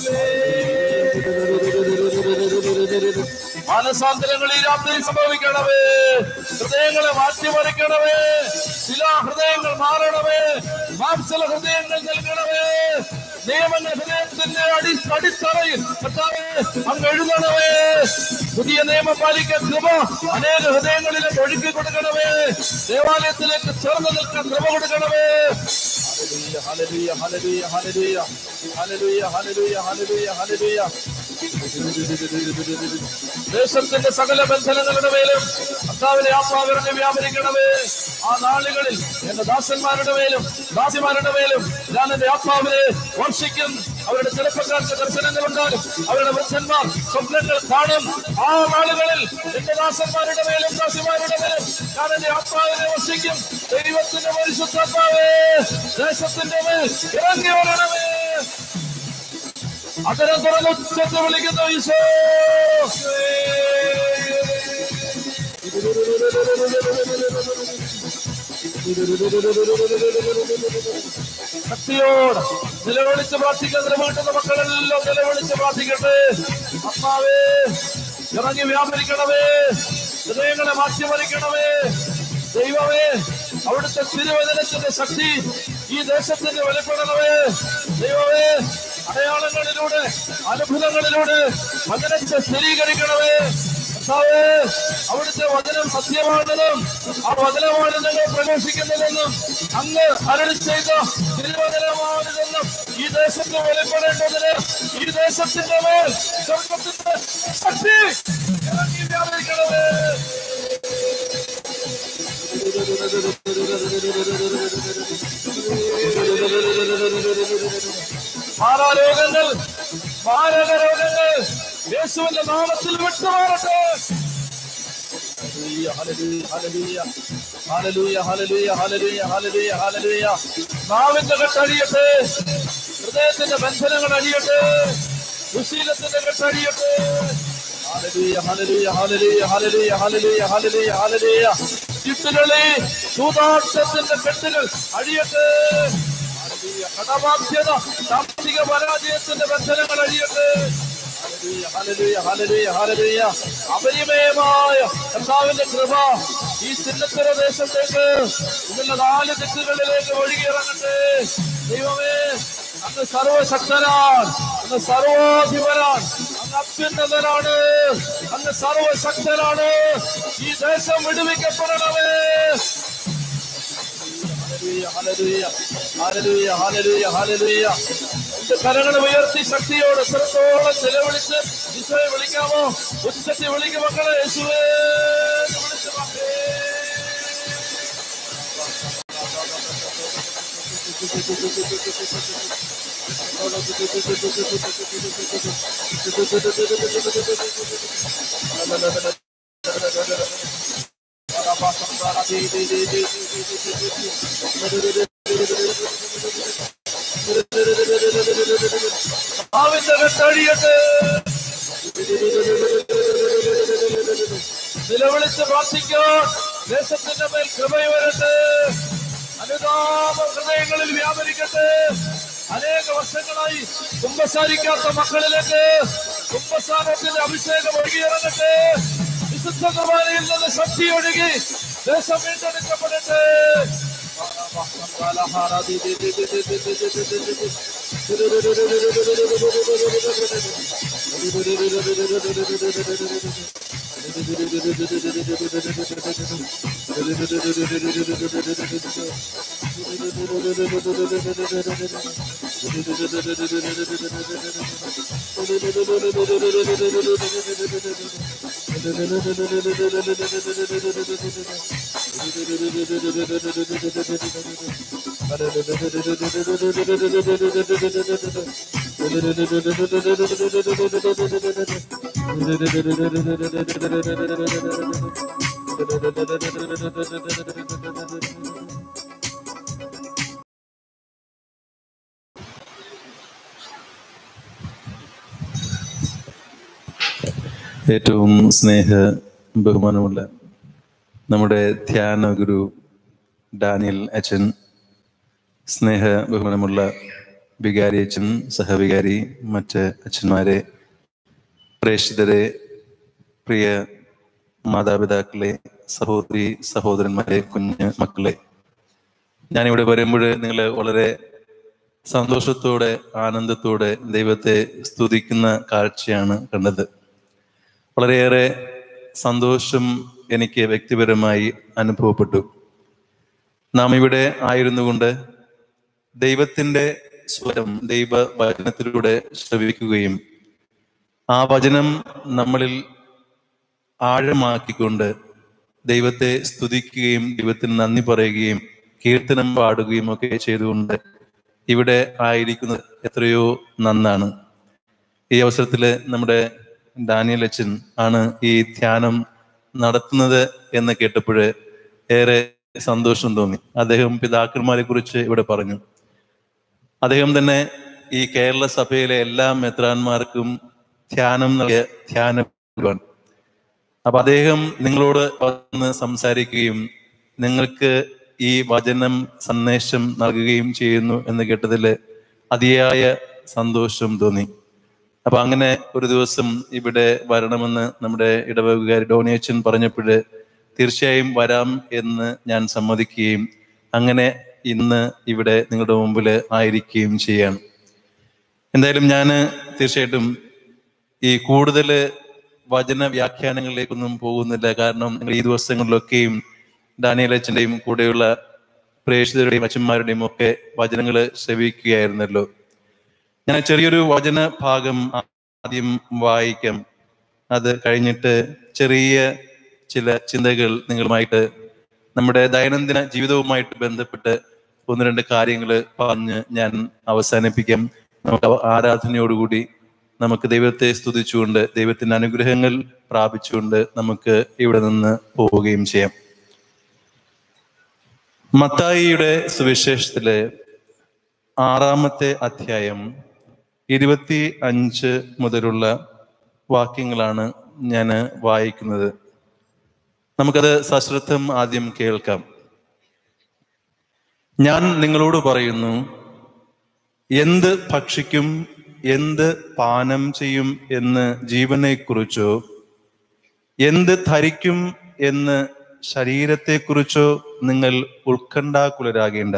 A: മാനസാന്തരങ്ങൾ ഈ രാത്രി സംഭവിക്കണമേ ഹൃദയങ്ങളെ മാറ്റിമറിക്കണമേ ശിലാ ഹൃദയങ്ങൾ മാറണമേ മാംസല ഹൃദയങ്ങൾ നൽകണമേ നിയമങ്ങൾ ഹൃദയത്തിന്റെ അടി അടിത്തറയിൽ കർത്താവേ അങ്ങ് എഴുതണമേ പുതിയ നിയമം പാലിക്കാൻ കൃപ അനേക ഹൃദയങ്ങളിലേക്ക് ഒഴുക്കി കൊടുക്കണമേ ദേവാലയത്തിലേക്ക് ചേർന്ന് നിൽക്കാൻ കൃപ കൊടുക്കണമേ ഹല്ലേലൂയ ഹല്ലേലൂയ ഹല്ലേലൂയ ഹല്ലേലൂയ ഹല്ലേലൂയ ഹല്ലേലൂയ ഹല്ലേലൂയ ദേശത്തിന്റെ സകല ബന്ധനങ്ങളുടെ മേലും കർത്താവിനെ ആത്മാവിറങ്ങി വ്യാപരിക്കണമേ ആ നാളുകളിൽ എന്റെ ദാസന്മാരുടെ മേലും ദാസിമാരുടെ മേലും ഞാൻ എന്റെ ആത്മാവിനെ വർഷിക്കും അവരുടെ ചെറുപ്പക്കാർക്ക് ദർശനങ്ങൾ ഉണ്ടാകും അവരുടെ വൃദ്ധന്മാർ സ്വപ്നങ്ങൾ കാണും ആ നാളുകളിൽ എന്റെ ദാസന്മാരുടെ മേലും ദാസിമാരുടെ മേലും ഞാൻ എന്റെ ആത്മാവിനെ വർഷിക്കും ദൈവത്തിന്റെ പരിശുദ്ധാത്മാവേ ദേശത്തിന്റെ മേൽ ഇറങ്ങി വരണമേ അതിനെ തുറന്ന് ഉച്ചത്തിൽ വിളിക്കുന്നു ഈശോ ശക്തിയോട് നിലവിളിച്ച് പ്രാർത്ഥിക്കുന്ന വീട്ടുന്ന മക്കളെല്ലാം നിലവിളിച്ച് പ്രാർത്ഥിക്കട്ടെ അമ്മാവേ ഇറങ്ങി വ്യാപരിക്കണമേ ഹൃദയങ്ങളെ മാറ്റിമറിക്കണമേ ദൈവമേ അവിടുത്തെ തിരുവചനത്തിന്റെ ശക്തി ഈ ദേശത്തിന് വെളിപ്പെടണമേ ദൈവമേ അടയാളങ്ങളിലൂടെ അത്ഭുതങ്ങളിലൂടെ വചനത്തെ സ്ഥിരീകരിക്കണമേ കർത്താവേ അവിടുത്തെ വചനം സത്യമാണെന്നും ആ വചനമാണ് ഞങ്ങൾ പ്രവേശിക്കുന്നതെന്നും അങ്ങ് അരളി ചെയ്ത തിരുവചനമാണിതെന്നും ഈ ദേശത്ത് വെളിപ്പെടേണ്ടതിന് ഈ ദേശത്തിന്റെ മേൽ സ്വർഗത്തിന്റെ ശക്തി ഇറങ്ങി വ്യാപരിക്കണമേ മാറാരോഗങ്ങൾ മാരക രോഗങ്ങൾ യേശുവിന്റെ നാമത്തിൽ വിട്ടുമാറട്ടെ ഹല്ലേലൂയ, ഹല്ലേലൂയ, ഹല്ലേലൂയ, ഹല്ലേലൂയ, ഹല്ലേലൂയ, ഹല്ലേലൂയ. നാവിന്റെ കെട്ടഴിയട്ടെ ഹൃദയത്തിന്റെ ബന്ധനങ്ങൾ അഴിയട്ടെ ദുശീലത്തിന്റെ കെട്ടഴിയട്ടെ ഹല്ലേലൂയ, ഹല്ലേലൂയ, ഹല്ലേലൂയ, ഹല്ലേലൂയ, ഹല്ലേലൂയ, ഹല്ലേലൂയ, ഹല്ലേലൂയ. ചുറ്റുകളി ചൂതാട്ടത്തിന്റെ കെട്ടുകൾ അഴിയട്ടെ ഹല്ലേലൂയ. കടബാധ്യത സാമ്പത്തിക പരാജയത്തിന്റെ ബന്ധനങ്ങൾ അഴിയട്ടെ ഹല്ലേലൂയ, ഹല്ലേലൂയ, ഹല്ലേലൂയ, ഹല്ലേലൂയ. അപരിമയമായ കർത്താവിന്റെ കൃപ ഈ ചിന്നത്തര ദേശത്തേക്ക് ഇതിന്റെ നാല് ദിക്കുകളിലേക്ക് ഒഴുകിയിറങ്ങട്ടെ ദൈവമേ അങ്ങ് സർവശക്തനാൻ അങ്ങ് സർവാധിപനാൻ അങ്ങ് അത്യുന്നതനാണ് അങ്ങ് സർവശക്തനാണ് ഈ ദേശം വിടുവിക്കപ്പെടണമേ ഹല്ലേലൂയ, ഹല്ലേലൂയ, ഹല്ലേലൂയ, ഹല്ലേലൂയ. എന്റെ കരങ്ങൾ ഉയർത്തി ശക്തിയോട് എത്രത്തോളം നിലവിളിച്ച് ഈശോയെ വിളിക്കാമോ ഉച്ചത്തിൽ വിളിക്കും മക്കളെ യേശുവേ എന്ന് വിളിച്ച് മക്കളേ. ആവിന്റെ കെട്ടഴിയട്ടെ നിലവിളിച്ച് പ്രാർത്ഥിക്കാൻ ദേശത്തിന്റെ മേൽ കൃപ വരട്ടെ അനുതാപ ഹൃദയങ്ങളിൽ വ്യാപരിക്കട്ടെ അനേക വർഷങ്ങളായി കുംഭസാരിക്കാത്ത മക്കളിലേക്ക് കുംഭസാരത്തിന്റെ അഭിഷേകം ഒഴുകിയിറങ്ങട്ടെ വിശുദ്ധ കുർബാനയിൽ നിന്ന് ശക്തി ഒഴുകി ദേശം വീണ്ടെടുക്കപ്പെടട്ടെ
D: ഏറ്റവും സ്നേഹ ബഹുമാനമുള്ള നമ്മുടെ ധ്യാന ഗുരു ഡാനിയൽ അച്ഛൻ സ്നേഹ ബഹുമാനമുള്ള വികാരി അച്ഛൻ സഹവികാരി മറ്റ് അച്ഛന്മാരെ പ്രേക്ഷിതരെ പ്രിയ മാതാപിതാക്കളെ സഹോദരി സഹോദരന്മാരെ കുഞ്ഞ് മക്കളെ ഞാനിവിടെ വരുമ്പോൾ നിങ്ങൾ വളരെ സന്തോഷത്തോടെ ആനന്ദത്തോടെ ദൈവത്തെ സ്തുതിക്കുന്ന കാഴ്ചയാണ് കണ്ടത് വളരെയേറെ സന്തോഷം എനിക്ക് വ്യക്തിപരമായി അനുഭവപ്പെട്ടു നാം ഇവിടെ ആയിരുന്നു കൊണ്ട് ദൈവത്തിൻ്റെ സ്വരം ദൈവ വചനത്തിലൂടെ ശ്രവിക്കുകയും ആ വചനം നമ്മളിൽ ആഴമാക്കിക്കൊണ്ട് ദൈവത്തെ സ്തുതിക്കുകയും ദൈവത്തിന് നന്ദി പറയുകയും കീർത്തനം പാടുകയും ഒക്കെ ചെയ്തുകൊണ്ട് ഇവിടെ ആയിരിക്കുന്നത് എത്രയോ നന്നാണ് ഈ അവസരത്തിൽ നമ്മുടെ ഡാനിയൽ അച്ഛൻ ആണ് ഈ ധ്യാനം നടത്തുന്നത് എന്ന് കേട്ടപ്പോൾ ഏറെ സന്തോഷം തോന്നി അദ്ദേഹം പിതാക്കന്മാരെ കുറിച്ച് ഇവിടെ പറഞ്ഞു അദ്ദേഹം തന്നെ ഈ കേരള സഭയിലെ എല്ലാ മെത്രാന്മാർക്കും ധ്യാനം നൽകിയ ധ്യാന ഗുരുവാണ് അപ്പൊ അദ്ദേഹം നിങ്ങളോട് വന്ന് സംസാരിക്കുകയും നിങ്ങൾക്ക് ഈ വചനം സന്ദേശം നൽകുകയും ചെയ്യുന്നു എന്ന് കേട്ടതിൽ അതിയായ സന്തോഷം തോന്നി അപ്പൊ അങ്ങനെ ഒരു ദിവസം ഇവിടെ വരണമെന്ന് നമ്മുടെ ഇടവകുകാരി ഡോണിയച്ചൻ പറഞ്ഞപ്പോൾ തീർച്ചയായും വരാം എന്ന് ഞാൻ സമ്മതിക്കുകയും അങ്ങനെ ഇന്ന് ഇവിടെ നിങ്ങളുടെ മുമ്പിൽ ആയിരിക്കുകയും ചെയ്യാണ് എന്തായാലും ഞാൻ തീർച്ചയായിട്ടും ഈ കൂടുതൽ വചന വ്യാഖ്യാനങ്ങളിലേക്കൊന്നും പോകുന്നില്ല കാരണം നിങ്ങൾ ഈ ദിവസങ്ങളിലൊക്കെയും ഡാനിയൽ അച്ഛൻ്റെയും കൂടെയുള്ള പ്രേക്ഷിതരുടെയും അച്ഛന്മാരുടെയും ഒക്കെ വചനങ്ങൾ ശ്രവിക്കുകയായിരുന്നല്ലോ ഞാൻ ചെറിയൊരു വചന ഭാഗം ആദ്യം വായിക്കാം അത് കഴിഞ്ഞിട്ട് ചെറിയ ചില ചിന്തകൾ നിങ്ങളുമായിട്ട് നമ്മുടെ ദൈനംദിന ജീവിതവുമായിട്ട് ബന്ധപ്പെട്ട് ഒന്ന് രണ്ട് കാര്യങ്ങൾ പറഞ്ഞ് ഞാൻ അവസാനിപ്പിക്കാം നമുക്ക് അവ- ആരാധനയോടുകൂടി നമുക്ക് ദൈവത്തെ സ്തുതിച്ചുകൊണ്ട് ദൈവത്തിന്റെ അനുഗ്രഹങ്ങൾ പ്രാപിച്ചുകൊണ്ട് നമുക്ക് ഇവിടെ നിന്ന് പോവുകയും ചെയ്യാം മത്തായിയുടെ സുവിശേഷത്തിലെ ആറാമത്തെ അധ്യായം ഇരുപത്തി അഞ്ച് മുതലുള്ള വാക്യങ്ങളാണ് ഞാൻ വായിക്കുന്നത് നമുക്കത് സശ്രദ്ധം ആദ്യം കേൾക്കാം ഞാൻ നിങ്ങളോട് പറയുന്നു എന്ത് ഭക്ഷിക്കും എന്ത് പാനം ചെയ്യും എന്ന് ജീവനെക്കുറിച്ചോ എന്ത് ധരിക്കും എന്ന് ശരീരത്തെക്കുറിച്ചോ നിങ്ങൾ ഉത്കണ്ഠാകുലരാകേണ്ട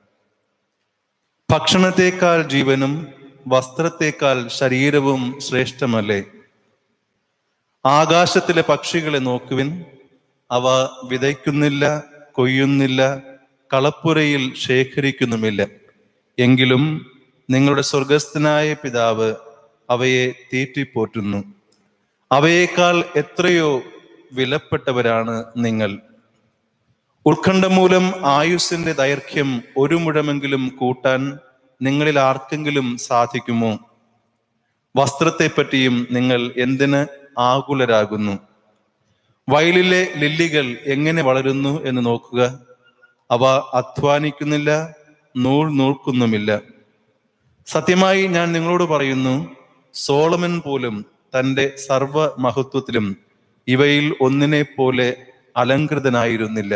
D: ഭക്ഷണത്തെക്കാൾ ജീവനും വസ്ത്രത്തെക്കാൾ ശരീരവും ശ്രേഷ്ഠമല്ലേ ആകാശത്തിലെ പക്ഷികളെ നോക്കുവിൻ അവ വിതയ്ക്കുന്നില്ല കൊയ്യുന്നില്ല കളപ്പുരയിൽ ശേഖരിക്കുന്നുമില്ല എങ്കിലും നിങ്ങളുടെ സ്വർഗസ്ഥനായ പിതാവ് അവയെ തീറ്റിപ്പോറ്റുന്നു അവയേക്കാൾ എത്രയോ വിലപ്പെട്ടവരാണ് നിങ്ങൾ ഉത്കണ്ഠ മൂലം ആയുസ്സിന്റെ ദൈർഘ്യം ഒരു മുഴമെങ്കിലും കൂട്ടാൻ നിങ്ങളിൽ ആർക്കെങ്കിലും സാധിക്കുമോ വസ്ത്രത്തെപ്പറ്റിയും നിങ്ങൾ എന്തിന് ആകുലരാകുന്നു വയലിലെ ലില്ലികൾ എങ്ങനെ വളരുന്നു എന്ന് നോക്കുക അവ അധ്വാനിക്കുന്നില്ല നൂൽ നൂൽക്കുന്നുമില്ല സത്യമായി ഞാൻ നിങ്ങളോട് പറയുന്നു സോളമൻ പോലും തന്റെ സർവ മഹത്വത്തിലും ഇവയിൽ ഒന്നിനെ പോലെ അലങ്കൃതനായിരുന്നില്ല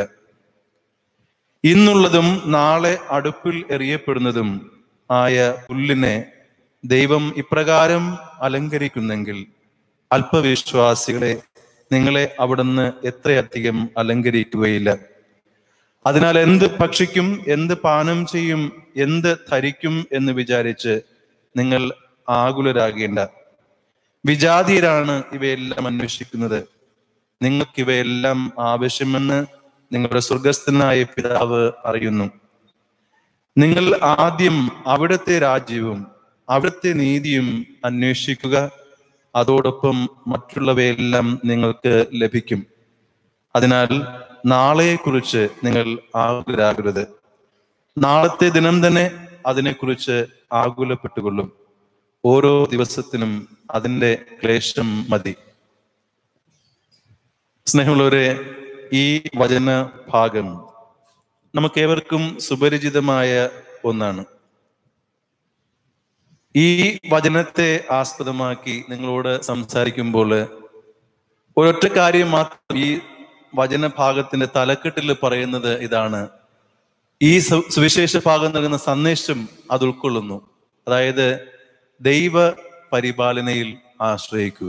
D: ഇന്നുള്ളതും നാളെ അടുപ്പിൽ എറിയപ്പെടുന്നതും ആയ പുല്ലിനെ ദൈവം ഇപ്രകാരം അലങ്കരിക്കുന്നെങ്കിൽ അല്പവിശ്വാസികളെ നിങ്ങളെ അവിടുന്ന് എത്രയധികം അലങ്കരിക്കുകയില്ല അതിനാൽ എന്ത് ഭക്ഷിക്കും എന്ത് പാനം ചെയ്യും എന്ത് ധരിക്കും എന്ന് വിചാരിച്ച് നിങ്ങൾ ആകുലരാകേണ്ട വിജാതീയരാണ് ഇവയെല്ലാം അന്വേഷിക്കുന്നത് നിങ്ങൾക്ക് ഇവയെല്ലാം ആവശ്യമെന്ന് നിങ്ങളുടെ സ്വർഗസ്ഥനായ പിതാവ് അറിയുന്നു നിങ്ങൾ ആദ്യം അവിടുത്തെ രാജ്യവും അവിടുത്തെ നീതിയും അന്വേഷിക്കുക അതോടൊപ്പം മറ്റുള്ളവയെല്ലാം നിങ്ങൾക്ക് ലഭിക്കും അതിനാൽ നാളെയെക്കുറിച്ച് നിങ്ങൾ ആകുലരാകരുത് നാളത്തെ ദിനം തന്നെ അതിനെക്കുറിച്ച് ആകുലപ്പെട്ടുകൊള്ളും ഓരോ ദിവസത്തിനും അതിൻ്റെ ക്ലേശം മതി സ്നേഹമുള്ളവരെ ഈ വചന ഭാഗം നമുക്കേവർക്കും സുപരിചിതമായ ഒന്നാണ് ഈ വചനത്തെ ആസ്പദമാക്കി നിങ്ങളോട് സംസാരിക്കുമ്പോൾ ഒരൊറ്റ കാര്യം മാത്രം ഈ വചനഭാഗത്തിന്റെ തലക്കെട്ടിൽ പറയുന്നത് ഇതാണ് ഈ സു- സുവിശേഷ ഭാഗം നൽകുന്ന സന്ദേശം അത് ഉൾക്കൊള്ളുന്നു അതായത് ദൈവ പരിപാലനയിൽ ആശ്രയിക്കുക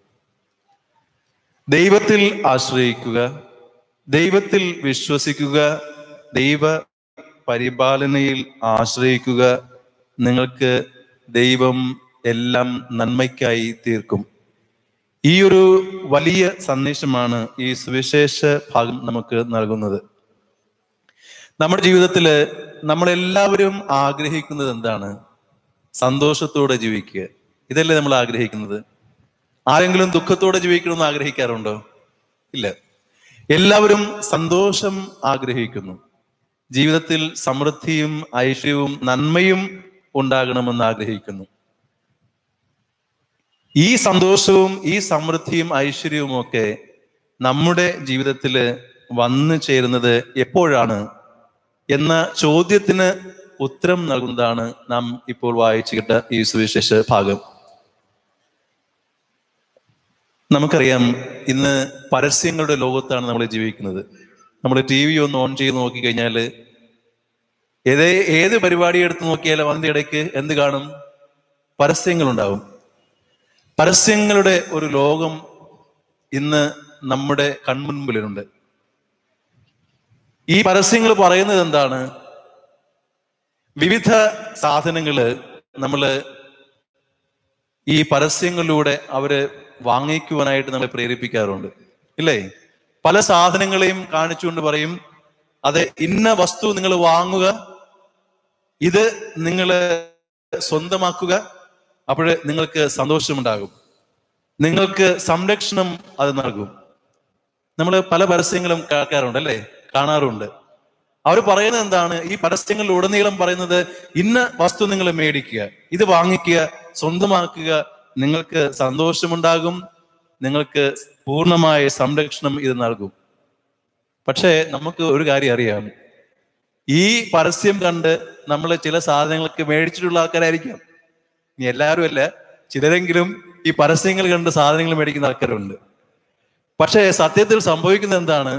D: ദൈവത്തിൽ ആശ്രയിക്കുക ദൈവത്തിൽ വിശ്വസിക്കുക ദൈവ പരിപാലനയിൽ ആശ്രയിക്കുക നിങ്ങൾക്ക് ദൈവം എല്ലാം നന്മയ്ക്കായി തീർക്കും ഈ ഒരു വലിയ സന്ദേശമാണ് ഈ സുവിശേഷ ഭാഗം നമുക്ക് നൽകുന്നത് നമ്മുടെ ജീവിതത്തിൽ നമ്മളെല്ലാവരും ആഗ്രഹിക്കുന്നത് എന്താണ് സന്തോഷത്തോടെ ജീവിക്കുക ഇതല്ലേ നമ്മൾ ആഗ്രഹിക്കുന്നത് ആരെങ്കിലും ദുഃഖത്തോടെ ജീവിക്കണമെന്ന് ആഗ്രഹിക്കാറുണ്ടോ ഇല്ല എല്ലാവരും സന്തോഷം ആഗ്രഹിക്കുന്നു ജീവിതത്തിൽ സമൃദ്ധിയും ഐശ്വര്യവും നന്മയും ഉണ്ടാകണമെന്ന് ആഗ്രഹിക്കുന്നു ഈ സന്തോഷവും ഈ സമൃദ്ധിയും ഐശ്വര്യവും ഒക്കെ നമ്മുടെ ജീവിതത്തിൽ വന്നു ചേരുന്നത് എപ്പോഴാണ് എന്ന ചോദ്യത്തിന് ഉത്തരം നൽകുന്നതാണ് നാം ഇപ്പോൾ വായിച്ചു കിട്ട ഈ സുവിശേഷ ഭാഗം നമുക്കറിയാം ഇന്ന് പരസ്യങ്ങളുടെ ലോകത്താണ് നമ്മൾ ജീവിക്കുന്നത് നമ്മൾ ടി വി ഒന്ന് ഓൺ ചെയ്ത് നോക്കിക്കഴിഞ്ഞാൽ ഏതേ ഏത് പരിപാടി എടുത്ത് നോക്കിയാലും അതിൻ്റെ ഇടയ്ക്ക് എന്ത് കാണും പരസ്യങ്ങളുണ്ടാവും പരസ്യങ്ങളുടെ ഒരു ലോകം ഇന്ന് നമ്മുടെ കൺമുൻപിലുണ്ട് ഈ പരസ്യങ്ങൾ പറയുന്നത് എന്താണ് വിവിധ സാധനങ്ങള് നമ്മള് ഈ പരസ്യങ്ങളിലൂടെ അവര് വാങ്ങിക്കുവാനായിട്ട് നമ്മളെ പ്രേരിപ്പിക്കാറുണ്ട് ഇല്ലേ പല സാധനങ്ങളെയും കാണിച്ചുകൊണ്ട് പറയും അതെ ഇന്ന വസ്തു നിങ്ങൾ വാങ്ങുക ഇത് നിങ്ങൾ സ്വന്തമാക്കുക അപ്പോൾ നിങ്ങൾക്ക് സന്തോഷമുണ്ടാകും നിങ്ങൾക്ക് സംരക്ഷണം അത് നൽകും നമ്മൾ പല പരസ്യങ്ങളും കേൾക്കാറുണ്ട് അല്ലേ കാണാറുണ്ട് അവർ പറയുന്നത് എന്താണ് ഈ പരസ്യങ്ങളിൽ ഉടനീളം പറയുന്നത് ഇന്ന വസ്തു നിങ്ങൾ മേടിക്കുക ഇത് വാങ്ങിക്കുക സ്വന്തമാക്കുക നിങ്ങൾക്ക് സന്തോഷമുണ്ടാകും നിങ്ങൾക്ക് പൂർണ്ണമായ സംരക്ഷണം ഇത് നൽകും പക്ഷേ നമുക്ക് ഒരു കാര്യം അറിയാം ഈ പരസ്യം കണ്ട് നമ്മൾ ചില സാധനങ്ങളൊക്കെ മേടിച്ചിട്ടുള്ള ആൾക്കാരായിരിക്കാം ഇനി എല്ലാവരും അല്ല ചിലരെങ്കിലും ഈ പരസ്യങ്ങൾ കണ്ട് സാധനങ്ങൾ മേടിക്കുന്ന ആൾക്കാരുണ്ട് പക്ഷേ സത്യത്തിൽ സംഭവിക്കുന്നത് എന്താണ്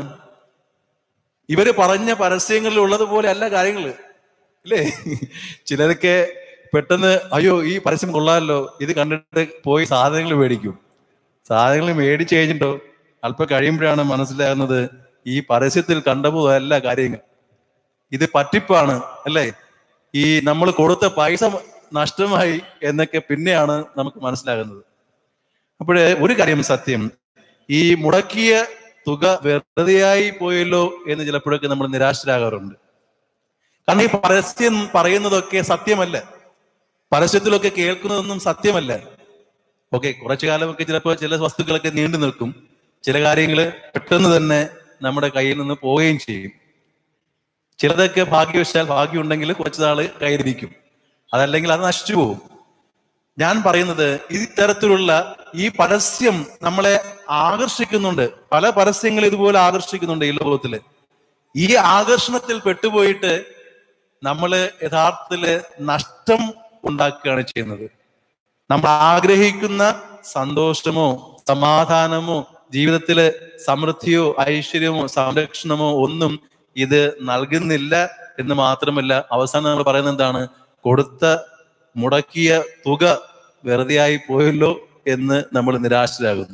D: ഇവര് പറഞ്ഞ പരസ്യങ്ങളിൽ ഉള്ളതുപോലെ അല്ല കാര്യങ്ങള് അല്ലേ ചിലരൊക്കെ പെട്ടെന്ന് അയ്യോ ഈ പരസ്യം കൊള്ളാമല്ലോ ഇത് കണ്ടിട്ട് പോയി സാധനങ്ങൾ മേടിക്കും സാധനങ്ങൾ മേടിച്ചു കഴിഞ്ഞിട്ടോ അല്പം കഴിയുമ്പോഴാണ് മനസ്സിലാകുന്നത് ഈ പരസ്യത്തിൽ കണ്ടപോലല്ല കാര്യങ്ങൾ ഇത് പറ്റിപ്പാണ് അല്ലേ ഈ നമ്മൾ കൊടുത്ത പൈസ നഷ്ടമായി എന്നൊക്കെ പിന്നെയാണ് നമുക്ക് മനസ്സിലാകുന്നത് അപ്പോഴേ ഒരു കാര്യം സത്യം ഈ മുടക്കിയ തുക വെറുതെയായി പോയല്ലോ എന്ന് ചിലപ്പോഴൊക്കെ നമ്മൾ നിരാശരാകാറുണ്ട് കാരണം ഈ പരസ്യം പറയുന്നതൊക്കെ സത്യമല്ല പരസ്യത്തിലൊക്കെ കേൾക്കുന്നതൊന്നും സത്യമല്ല ഓക്കെ കുറച്ചു കാലമൊക്കെ ചിലപ്പോൾ ചില വസ്തുക്കളൊക്കെ നീണ്ടു നിൽക്കും ചില കാര്യങ്ങൾ പെട്ടെന്ന് തന്നെ നമ്മുടെ കയ്യിൽ നിന്ന് പോവുകയും ചെയ്യും ചിലതൊക്കെ ഭാഗ്യവശാൽ ഭാഗ്യമുണ്ടെങ്കിൽ കുറച്ചു നാള് കയ്യിലിരിക്കും അതല്ലെങ്കിൽ അത് നശിച്ചു പോകും ഞാൻ പറയുന്നത് ഇത്തരത്തിലുള്ള ഈ പരസ്യം നമ്മളെ ആകർഷിക്കുന്നുണ്ട് പല പരസ്യങ്ങൾ ഇതുപോലെ ആകർഷിക്കുന്നുണ്ട് ഈ ലോകത്തില് ഈ ആകർഷണത്തിൽ പെട്ടുപോയിട്ട് നമ്മള് യഥാർത്ഥത്തില് നഷ്ടം ഉണ്ടാക്കുകയാണ് ചെയ്യുന്നത് നമ്മൾ ആഗ്രഹിക്കുന്ന സന്തോഷമോ സമാധാനമോ ജീവിതത്തില് സമൃദ്ധിയോ ഐശ്വര്യമോ സംരക്ഷണമോ ഒന്നും ഇത് നൽകുന്നില്ല എന്ന് മാത്രമല്ല അവസാനം നമ്മൾ പറയുന്നത് എന്താണ് കൊടുത്ത മുടക്കിയ തുക വെറുതെയായി പോയല്ലോ എന്ന് നമ്മൾ നിരാശരാകുന്നു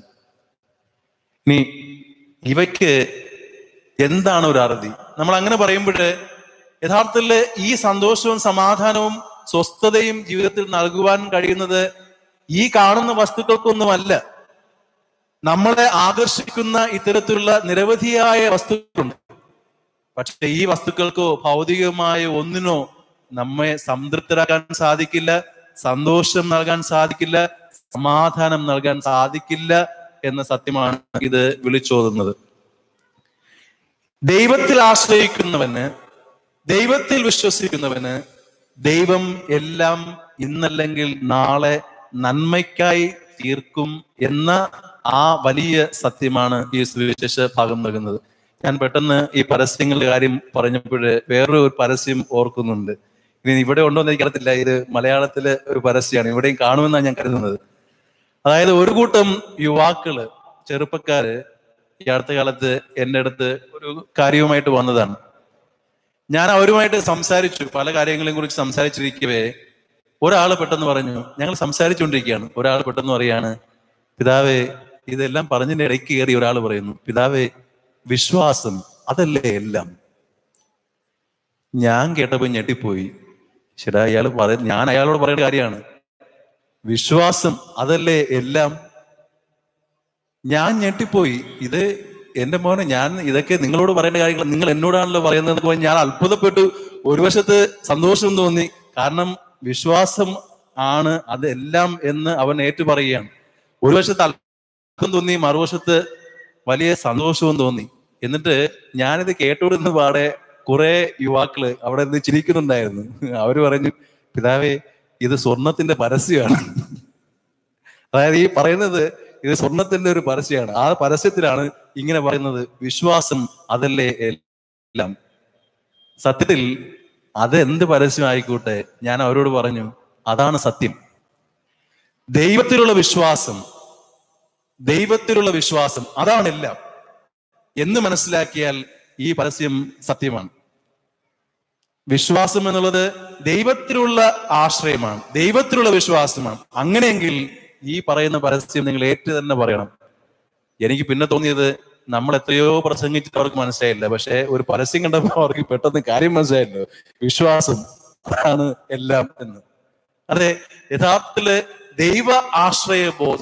D: ഇനി ഇവയ്ക്ക് എന്താണ് ഒരു അറുതി നമ്മൾ അങ്ങനെ പറയുമ്പോൾ യഥാർത്ഥത്തിൽ ഈ സന്തോഷവും സമാധാനവും സ്വസ്ഥതയും ജീവിതത്തിൽ നൽകുവാൻ കഴിയുന്നത് ഈ കാണുന്ന വസ്തുക്കൾക്കൊന്നുമല്ല നമ്മളെ ആകർഷിക്കുന്ന ഇത്തരത്തിലുള്ള നിരവധിയായ വസ്തുക്കളുണ്ട് പക്ഷെ ഈ വസ്തുക്കൾക്കോ ഭൗതികമായ ഒന്നിനോ നമ്മെ സംതൃപ്തരാക്കാൻ സാധിക്കില്ല സന്തോഷം നൽകാൻ സാധിക്കില്ല സമാധാനം നൽകാൻ സാധിക്കില്ല എന്ന സത്യമാണ് ഇത് വിളിച്ചോതുന്നത് ദൈവത്തിൽ ആശ്രയിക്കുന്നവന് ദൈവത്തിൽ വിശ്വസിക്കുന്നവന് ദൈവം എല്ലാം ഇന്നല്ലെങ്കിൽ നാളെ നന്മയ്ക്കായി തീർക്കും എന്ന ആ വലിയ സത്യമാണ് ഈ സുവിശേഷ ഭാഗം നൽകുന്നത് ഞാൻ പെട്ടെന്ന് ഈ പരസ്യങ്ങളുടെ കാര്യം പറഞ്ഞപ്പോൾ വേറൊരു ഒരു പരസ്യം ഓർക്കുന്നുണ്ട് ഇനി ഇവിടെ ഉണ്ടോ എന്ന് എനിക്കറിയത്തില്ല ഇത് മലയാളത്തിലെ ഒരു പരസ്യമാണ് ഇവിടെയും കാണുമെന്നാണ് ഞാൻ കരുതുന്നത് അതായത് ഒരു കൂട്ടം യുവാക്കള് ചെറുപ്പക്കാര് ഈ അടുത്ത കാലത്ത് എൻ്റെ അടുത്ത് ഒരു കാര്യവുമായിട്ട് വന്നതാണ് ഞാൻ അവരുമായിട്ട് സംസാരിച്ചു പല കാര്യങ്ങളെയും കുറിച്ച് സംസാരിച്ചിരിക്കവേ ഒരാൾ പെട്ടെന്ന് പറഞ്ഞു ഞങ്ങൾ സംസാരിച്ചുകൊണ്ടിരിക്കുകയാണ് ഒരാൾ പെട്ടെന്ന് പറയാണ് പിതാവേ ഇതെല്ലാം പറഞ്ഞതിന്റെ ഇടയ്ക്ക് കയറി ഒരാൾ പറയുന്നു പിതാവേ വിശ്വാസം അതല്ലേ എല്ലാം ഞാൻ കേട്ടപ്പോ ഞെട്ടിപ്പോയി ശരി അയാൾ പറയ ഞാൻ അയാളോട് പറയുന്ന കാര്യമാണ് വിശ്വാസം അതല്ലേ എല്ലാം ഞാൻ ഞെട്ടിപ്പോയി ഇത് എന്റെ മോനെ ഞാൻ ഇതൊക്കെ നിങ്ങളോട് പറയേണ്ട കാര്യങ്ങൾ നിങ്ങൾ എന്നോടാണല്ലോ പറയുന്നത് എന്ന് ഞാൻ അത്ഭുതപ്പെട്ടു ഒരു വശത്ത് സന്തോഷം തോന്നി കാരണം വിശ്വാസം ആണ് അതെല്ലാം എന്ന് അവൻ ഏറ്റു പറയുകയാണ് ഒരു വശത്ത് അത്ഭുതം തോന്നി മറുവശത്ത് വലിയ സന്തോഷവും തോന്നി എന്നിട്ട് ഞാനിത് കേട്ടോടുന്ന പാടെ കുറെ യുവാക്കള് അവിടെ നിന്ന് ചിരിക്കുന്നുണ്ടായിരുന്നു അവര് പറഞ്ഞു പിതാവേ ഇത് സ്വർണത്തിന്റെ പരസ്യമാണ് അതായത് ഈ പറയുന്നത് ഇത് സ്വർണത്തിന്റെ ഒരു പരസ്യമാണ് ആ പരസ്യത്തിലാണ് ഇങ്ങനെ പറയുന്നത് വിശ്വാസം അതല്ലേ എല്ലാം സത്യത്തിൽ അത് എന്ത് പരസ്യമായിക്കോട്ടെ ഞാൻ അവരോട് പറഞ്ഞു അതാണ് സത്യം ദൈവത്തിലുള്ള വിശ്വാസം ദൈവത്തിലുള്ള വിശ്വാസം അതാണ് എല്ലാം എന്ന് മനസ്സിലാക്കിയാൽ ഈ പരസ്യം സത്യമാണ് വിശ്വാസം എന്നുള്ളത് ദൈവത്തിലുള്ള ആശ്രയമാണ് ദൈവത്തിലുള്ള വിശ്വാസമാണ് അങ്ങനെയെങ്കിൽ ഈ പറയുന്ന പരസ്യം നിങ്ങൾ ഏറ്റു തന്നെ പറയണം എനിക്ക് പിന്നെ തോന്നിയത് നമ്മൾ എത്രയോ പ്രസംഗിച്ചിട്ട് അവർക്ക് മനസ്സിലായില്ല പക്ഷെ ഒരു പരസ്യം കണ്ടപ്പോൾ അവർക്ക് പെട്ടെന്ന് കാര്യം മനസ്സിലായല്ലോ വിശ്വാസം അതാണ് എല്ലാം എന്ന് അതെ യഥാർത്ഥത്തില് ദൈവ ആശ്രയ ബോധം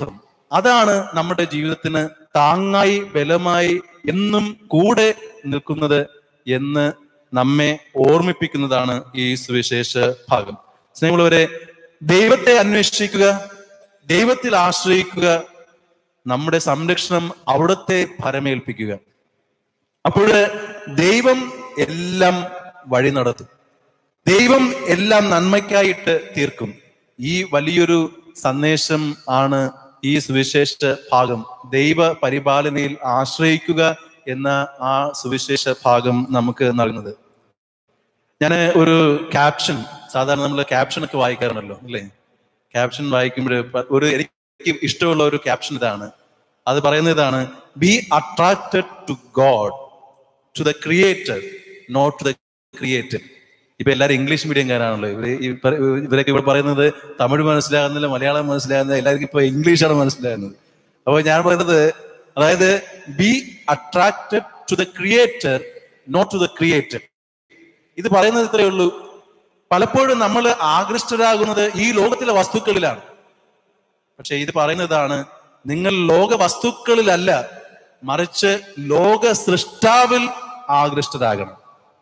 D: അതാണ് നമ്മുടെ ജീവിതത്തിന് താങ്ങായി ബലമായി എന്നും കൂടെ നിൽക്കുന്നത് എന്ന് നമ്മെ ഓർമ്മിപ്പിക്കുന്നതാണ് ഈ സുവിശേഷ ഭാഗം സ്നേഹമുള്ളവരെ ദൈവത്തെ അന്വേഷിക്കുക ദൈവത്തിൽ ആശ്രയിക്കുക നമ്മുടെ സംരക്ഷണം അവിടത്തെ ഭരമേൽപ്പിക്കുക അപ്പോൾ ദൈവം എല്ലാം വഴി നടത്തും ദൈവം എല്ലാം നന്മയ്ക്കായിട്ട് തീർക്കും ഈ വലിയൊരു സന്ദേശം ആണ് ഈ സുവിശേഷ ഭാഗം ദൈവ പരിപാലനയിൽ ആശ്രയിക്കുക എന്ന ആ സുവിശേഷ ഭാഗം നമുക്ക് നൽകുന്നത് ഞാൻ ഒരു ക്യാപ്ഷൻ സാധാരണ നമ്മൾ ക്യാപ്ഷൻ ഒക്കെ വായിക്കാറുണ്ടല്ലോ അല്ലേ ക്യാപ്ഷൻ വായിക്കുമ്പോൾ ഒരു എനിക്ക് ഇഷ്ടമുള്ള ഒരു ക്യാപ്ഷൻ ഇതാണ് അത് പറയുന്നത് ഇതാണ് be attracted to God to the creator not to the created ഇപ്പൊ എല്ലാവരും ഇംഗ്ലീഷ് മീഡിയംകാരാണല്ലോ ഇവര് ഈ പറ- ഇവരൊക്കെ ഇവിടെ പറയുന്നത് തമിഴ് മനസ്സിലാകുന്നില്ല മലയാളം മനസ്സിലാകുന്നില്ല എല്ലാവർക്കും ഇപ്പൊ ഇംഗ്ലീഷാണ് മനസ്സിലാകുന്നത് അപ്പോൾ ഞാൻ പറയുന്നത് അതായത് be attracted to the creator not to the created ഇത് പറയുന്നത് ഇത്രയേ ഉള്ളൂ പലപ്പോഴും നമ്മൾ ആകൃഷ്ടരാകുന്നത് ഈ ലോകത്തിലെ വസ്തുക്കളിലാണ് പക്ഷെ ഇത് പറയുന്നതാണ് നിങ്ങൾ ലോക വസ്തുക്കളിലല്ല മറിച്ച് ലോക സൃഷ്ടാവിൽ ആകൃഷ്ടരാകണം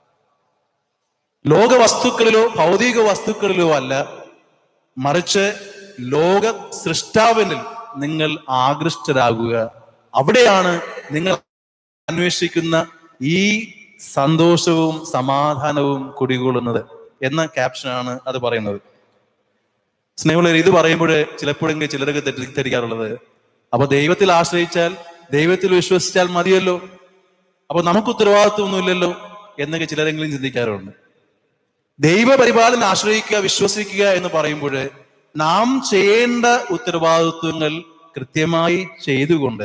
D: ലോക വസ്തുക്കളിലോ ഭൗതിക വസ്തുക്കളിലോ അല്ല മറിച്ച് ലോക സൃഷ്ടാവിനിൽ നിങ്ങൾ ആകൃഷ്ടരാകുക അവിടെയാണ് നിങ്ങൾ അന്വേഷിക്കുന്ന ഈ സന്തോഷവും സമാധാനവും കുടികൊള്ളുന്നത് എന്ന ക്യാപ്ഷനാണ് അത് പറയുന്നത് സ്നേഹമുള്ളവർ ഇത് പറയുമ്പോൾ ചിലപ്പോഴെങ്കിലും ചിലരൊക്കെ തെറ്റിദ്ധരിക്കാറുള്ളത് അപ്പൊ ദൈവത്തിൽ ആശ്രയിച്ചാൽ ദൈവത്തിൽ വിശ്വസിച്ചാൽ മതിയല്ലോ അപ്പൊ നമുക്ക് ഉത്തരവാദിത്വമൊന്നുമില്ലല്ലോ എന്നൊക്കെ ചിലരെങ്കിലും ചിന്തിക്കാറുണ്ട് ദൈവപരിപാലനം ആശ്രയിക്കുക വിശ്വസിക്കുക എന്ന് പറയുമ്പോൾ നാം ചെയ്യേണ്ട ഉത്തരവാദിത്വങ്ങൾ കൃത്യമായി ചെയ്തുകൊണ്ട്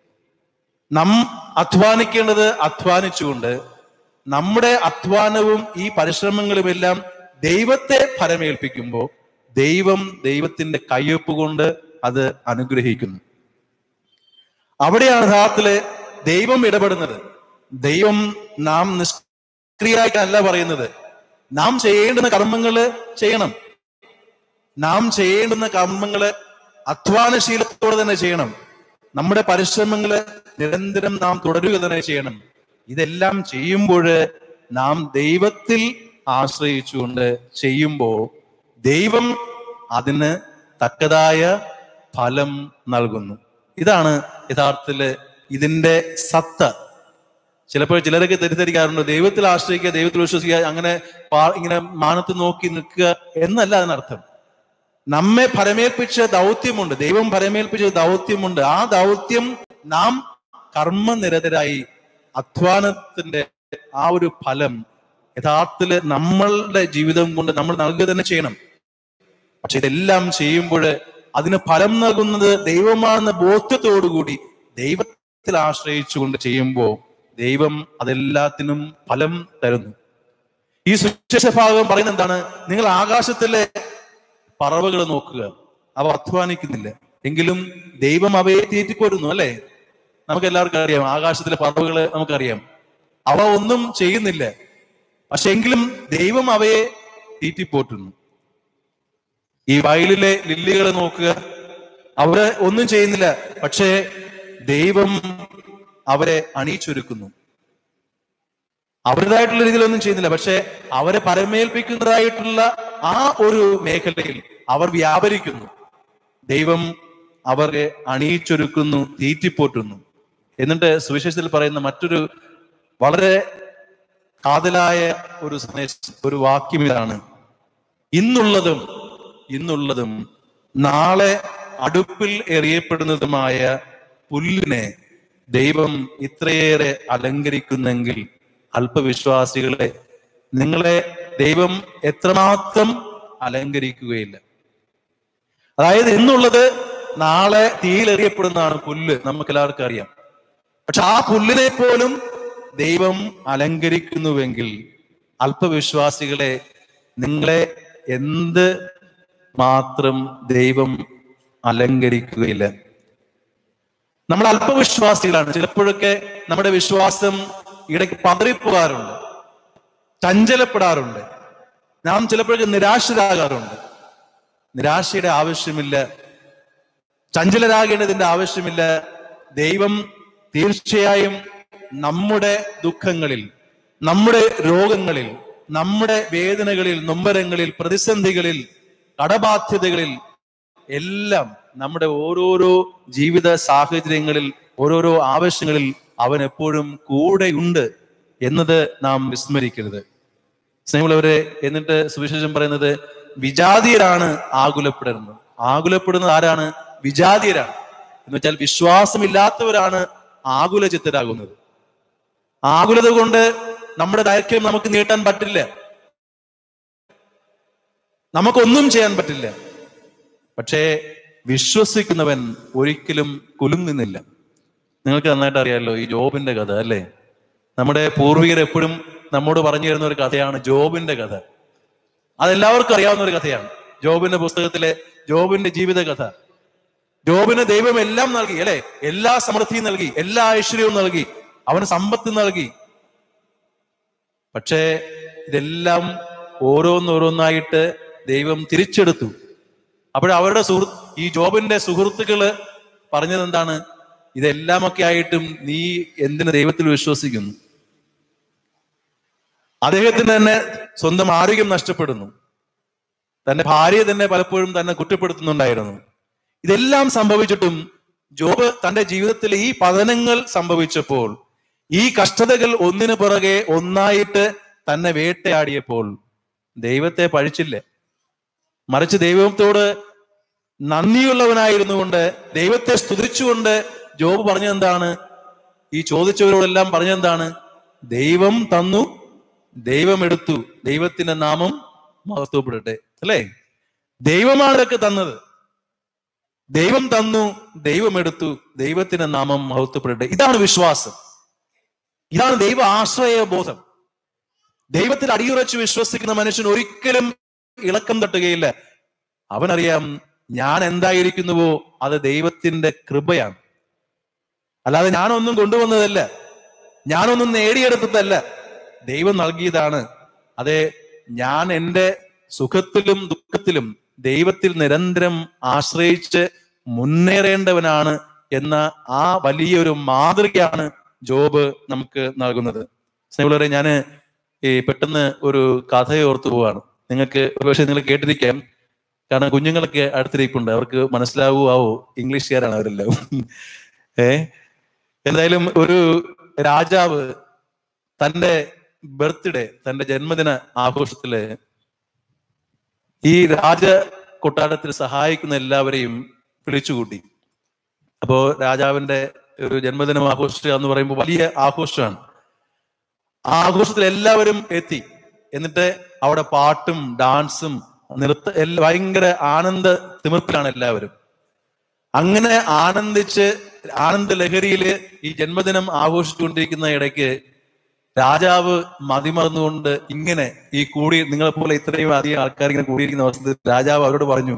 D: നാം അധ്വാനിക്കേണ്ടത് അധ്വാനിച്ചുകൊണ്ട് നമ്മുടെ അധ്വാനവും ഈ പരിശ്രമങ്ങളുമെല്ലാം ദൈവത്തെ ഫലമേൽപ്പിക്കുമ്പോൾ ദൈവം ദൈവത്തിന്റെ കയ്യൊപ്പ് കൊണ്ട് അത് അനുഗ്രഹിക്കുന്നു അവിടെയാണ് യഥാർത്ഥത്തില് ദൈവം ഇടപെടുന്നത് ദൈവം നാം നിഷ്ക്രിയായിട്ടല്ല പറയുന്നത് നാം ചെയ്യേണ്ടുന്ന കർമ്മങ്ങള് ചെയ്യണം നാം ചെയ്യേണ്ടുന്ന കർമ്മങ്ങള് അധ്വാനശീലത്തോടെ തന്നെ ചെയ്യണം നമ്മുടെ പരിശ്രമങ്ങള് നിരന്തരം നാം തുടരുക തന്നെ ചെയ്യണം ഇതെല്ലാം ചെയ്യുമ്പോൾ നാം ദൈവത്തിൽ ആശ്രയിച്ചുകൊണ്ട് ചെയ്യുമ്പോൾ ദൈവം അതിന് തക്കതായ ഫലം നൽകുന്നു ഇതാണ് യഥാർത്ഥത്തില് ഇതിന്റെ സത്ത ചിലപ്പോൾ ചിലരൊക്കെ തെറ്റിദ്ധരിക്കാറുണ്ട് ദൈവത്തിൽ ആശ്രയിക്കുക ദൈവത്തിൽ വിശ്വസിക്കുക അങ്ങനെ പാ- ഇങ്ങനെ മാനത്ത് നോക്കി നിൽക്കുക എന്നല്ല അതിനർത്ഥം നമ്മെ ഫലമേൽപ്പിച്ച ദൗത്യമുണ്ട് ദൈവം ഫലമേൽപ്പിച്ച ദൗത്യമുണ്ട് ആ ദൗത്യം നാം കർമ്മനിരതരായി അധ്വാനത്തിന്റെ ആ ഒരു ഫലം യഥാർത്ഥത്തില് നമ്മളുടെ ജീവിതം കൊണ്ട് നമ്മൾ നൽകുക തന്നെ ചെയ്യണം പക്ഷെ ഇതെല്ലാം ചെയ്യുമ്പോൾ അതിന് ഫലം നൽകുന്നത് ദൈവമാണെന്ന ബോധ്യത്തോടുകൂടി ദൈവത്തിൽ ആശ്രയിച്ചുകൊണ്ട് ചെയ്യുമ്പോൾ ദൈവം അതെല്ലാത്തിനും ഫലം തരുന്നു ഈ സുവിശേഷ ഭാഗം പറയുന്നത് എന്താണ് നിങ്ങൾ ആകാശത്തിലെ പറവകൾ നോക്കുക അവ അധ്വാനിക്കുന്നില്ല എങ്കിലും ദൈവം അവയെ തീറ്റിപ്പോരുന്നു അല്ലെ നമുക്ക് എല്ലാവർക്കും അറിയാം ആകാശത്തിലെ പറവുകളെ നമുക്കറിയാം അവ ഒന്നും ചെയ്യുന്നില്ല പക്ഷെ എങ്കിലും ദൈവം അവയെ തീറ്റിപ്പോറ്റുന്നു ഈ വയലിലെ ലില്ലികളെ നോക്കുക അവര് ഒന്നും ചെയ്യുന്നില്ല പക്ഷേ ദൈവം അവരെ അണിയിച്ചൊരുക്കുന്നു അവരുടേതായിട്ടുള്ള രീതിയിലൊന്നും ചെയ്യുന്നില്ല പക്ഷെ അവരെ പരമേൽപ്പിക്കുന്നതായിട്ടുള്ള ആ ഒരു മേഖലയിൽ അവർ വ്യാപരിക്കുന്നു ദൈവം അവരെ അണിയിച്ചൊരുക്കുന്നു തീറ്റിപ്പോറ്റുന്നു എന്നിട്ട് സുവിശേഷത്തിൽ പറയുന്ന മറ്റൊരു വളരെ കാതലായ ഒരു സന്ദേശം ഒരു വാക്യം ഇതാണ് ഇന്നുള്ളതും ഇന്നുള്ളതും നാളെ അടുപ്പിൽ എറിയപ്പെടുന്നതുമായ പുല്ലിനെ ദൈവം ഇത്രയേറെ അലങ്കരിക്കുന്നെങ്കിൽ അല്പവിശ്വാസികളെ നിങ്ങളെ ദൈവം എത്രമാത്രം അലങ്കരിക്കുകയില്ല അതായത് ഇന്നുള്ളത് നാളെ തീയിലെറിയപ്പെടുന്നതാണ് പുല്ല് നമുക്ക് എല്ലാവർക്കും അറിയാം പക്ഷെ ആ പുല്ലിനെ പോലും ദൈവം അലങ്കരിക്കുന്നുവെങ്കിൽ അല്പവിശ്വാസികളെ നിങ്ങളെ എന്ത് മാത്രം ദൈവം അലങ്കരിക്കുകയില്ല നമ്മൾ അല്പവിശ്വാസികളാണ് ചിലപ്പോഴൊക്കെ നമ്മുടെ വിശ്വാസം ഇടയ്ക്ക് പതറിപ്പോകാറുണ്ട് ചഞ്ചലപ്പെടാറുണ്ട് നാം ചിലപ്പോഴൊക്കെ നിരാശരാകാറുണ്ട് നിരാശയുടെ ആവശ്യമില്ല ചഞ്ചലരാകേണ്ടതിന്റെ ആവശ്യമില്ല ദൈവം തീർച്ചയായും നമ്മുടെ ദുഃഖങ്ങളിൽ നമ്മുടെ രോഗങ്ങളിൽ നമ്മുടെ വേദനകളിൽ നൊമ്പരങ്ങളിൽ പ്രതിസന്ധികളിൽ കടബാധ്യതകളിൽ എല്ലാം നമ്മുടെ ഓരോരോ ജീവിത സാഹചര്യങ്ങളിൽ ഓരോരോ ആവശ്യങ്ങളിൽ അവൻ എപ്പോഴും കൂടെയുണ്ട് എന്നത് നാം വിസ്മരിക്കരുത് സ്നേഹമുള്ളവരെ എന്നിട്ട് സുവിശേഷം പറയുന്നത് വിജാതീയരാണ് ആകുലപ്പെടുന്നത് ആകുലപ്പെടുന്നത് ആരാണ് വിജാതീയരാണ് എന്ന് വെച്ചാൽ വിശ്വാസമില്ലാത്തവരാണ് ആകുല ചിത്തരാകുന്നത് ആകുലത കൊണ്ട് നമ്മുടെ ദൈർഘ്യം നമുക്ക് നീട്ടാൻ പറ്റില്ല നമുക്കൊന്നും ചെയ്യാൻ പറ്റില്ല പക്ഷേ വിശ്വസിക്കുന്നവൻ ഒരിക്കലും കുലുങ്ങുന്നില്ല നിങ്ങൾക്ക് നന്നായിട്ട് അറിയാമല്ലോ ഈ ജോബിന്റെ കഥ അല്ലേ നമ്മുടെ പൂർവികർ എപ്പോഴും നമ്മോട് പറഞ്ഞു തരുന്ന ഒരു കഥയാണ് ജോബിന്റെ കഥ അതെല്ലാവർക്കും അറിയാവുന്ന ഒരു കഥയാണ് ജോബിന്റെ പുസ്തകത്തിലെ ജോബിന്റെ ജീവിത കഥ ജോബിന് ദൈവം എല്ലാം നൽകി അല്ലെ എല്ലാ സമൃദ്ധിയും നൽകി എല്ലാ ഐശ്വര്യവും നൽകി അവന് സമ്പത്ത് നൽകി പക്ഷേ ഇതെല്ലാം ഓരോന്നോരോന്നായിട്ട് ദൈവം തിരിച്ചെടുത്തു അപ്പോൾ അവരുടെ സുഹൃത്ത് ഈ ജോബിന്റെ സുഹൃത്തുക്കള് പറഞ്ഞത് എന്താണ് ഇതെല്ലാമൊക്കെ ആയിട്ടും നീ എന്തിന് ദൈവത്തിൽ വിശ്വസിക്കുന്നു അദ്ദേഹത്തിന് തന്നെ സ്വന്തം ആരോഗ്യം നഷ്ടപ്പെടുന്നു തന്റെ ഭാര്യയെ തന്നെ പലപ്പോഴും തന്നെ കുറ്റപ്പെടുത്തുന്നുണ്ടായിരുന്നു ഇതെല്ലാം സംഭവിച്ചിട്ടും ജോബ് തന്റെ ജീവിതത്തിൽ ഈ പതനങ്ങൾ സംഭവിച്ചപ്പോൾ ഈ കഷ്ടതകൾ ഒന്നിനു പുറകെ ഒന്നായിട്ട് തന്നെ വേട്ടയാടിയപ്പോൾ ദൈവത്തെ പഴിച്ചില്ല മറിച്ച് ദൈവത്തോട് നന്ദിയുള്ളവനായിരുന്നു കൊണ്ട് ദൈവത്തെ സ്തുതിച്ചുകൊണ്ട് ജോബ് പറഞ്ഞെന്താണ് ഈ ചോദിച്ചവരോടെല്ലാം പറഞ്ഞെന്താണ് ദൈവം തന്നു ദൈവം എടുത്തു ദൈവത്തിന്റെ നാമം മഹത്വപ്പെടട്ടെ അല്ലേ ദൈവമാണ് ഇതൊക്കെ തന്നത് ദൈവം തന്നു ദൈവം എടുത്തു ദൈവത്തിന്റെ നാമം മഹത്വപ്പെടട്ടെ ഇതാണ് വിശ്വാസം ഇതാണ് ദൈവ ആശ്രയ ബോധം ദൈവത്തിൽ അടിയുറച്ച് വിശ്വസിക്കുന്ന മനുഷ്യൻ ഒരിക്കലും ഇളക്കം തട്ടുകയില്ല അവനറിയാം ഞാൻ എന്തായിരിക്കുന്നുവോ അത് ദൈവത്തിന്റെ കൃപയാണ് അല്ലാതെ ഞാനൊന്നും കൊണ്ടുവന്നതല്ല ഞാനൊന്നും നേടിയെടുത്തതല്ല ദൈവം നൽകിയതാണ് അതെ ഞാൻ എൻ്റെ സുഖത്തിലും ദുഃഖത്തിലും ദൈവത്തിൽ നിരന്തരം ആശ്രയിച്ച് മുന്നേറേണ്ടവനാണ് എന്ന ആ വലിയൊരു മാതൃകയാണ് ജോബ് നമുക്ക് നൽകുന്നത് സ്നേഹിതരെ ഞാൻ ഈ പെട്ടെന്ന് ഒരു കഥയോർത്തു പോവാണ് നിങ്ങൾക്ക് ഒരുപക്ഷെ നിങ്ങൾ കേട്ടിരിക്കാം കാരണം കുഞ്ഞുങ്ങളൊക്കെ അടുത്തിരിപ്പുണ്ട് അവർക്ക് മനസ്സിലാവൂ ആവോ ഇംഗ്ലീഷുകാരാണ് അവരെല്ലാം ഏ എന്തായാലും ഒരു രാജാവ് തന്റെ ബർത്ത്ഡേ തന്റെ ജന്മദിന ആഘോഷത്തില് ഈ രാജ കൊട്ടാരത്തിൽ സഹായിക്കുന്ന എല്ലാവരെയും വിളിച്ചുകൂട്ടി അപ്പോ രാജാവിന്റെ ഒരു ജന്മദിനം ആഘോഷിക്കുക എന്ന് പറയുമ്പോൾ വലിയ ആഘോഷമാണ് ആ ആഘോഷത്തിൽ എല്ലാവരും എത്തി എന്നിട്ട് അവിടെ പാട്ടും ഡാൻസും നൃത്ത എല്ലാ ഭയങ്കര ആനന്ദ തിമിർപ്പിലാണ് എല്ലാവരും അങ്ങനെ ആനന്ദിച്ച് ആനന്ദ ലഹരിയില് ഈ ജന്മദിനം ആഘോഷിച്ചുകൊണ്ടിരിക്കുന്ന ഇടയ്ക്ക് രാജാവ് മതിമറന്നുകൊണ്ട് ഇങ്ങനെ ഈ കൂടി നിങ്ങളെ പോലെ ഇത്രയും അധികം ആൾക്കാർ ഇങ്ങനെ കൂടിയിരിക്കുന്ന അവസരത്തിൽ രാജാവ് അവരോട് പറഞ്ഞു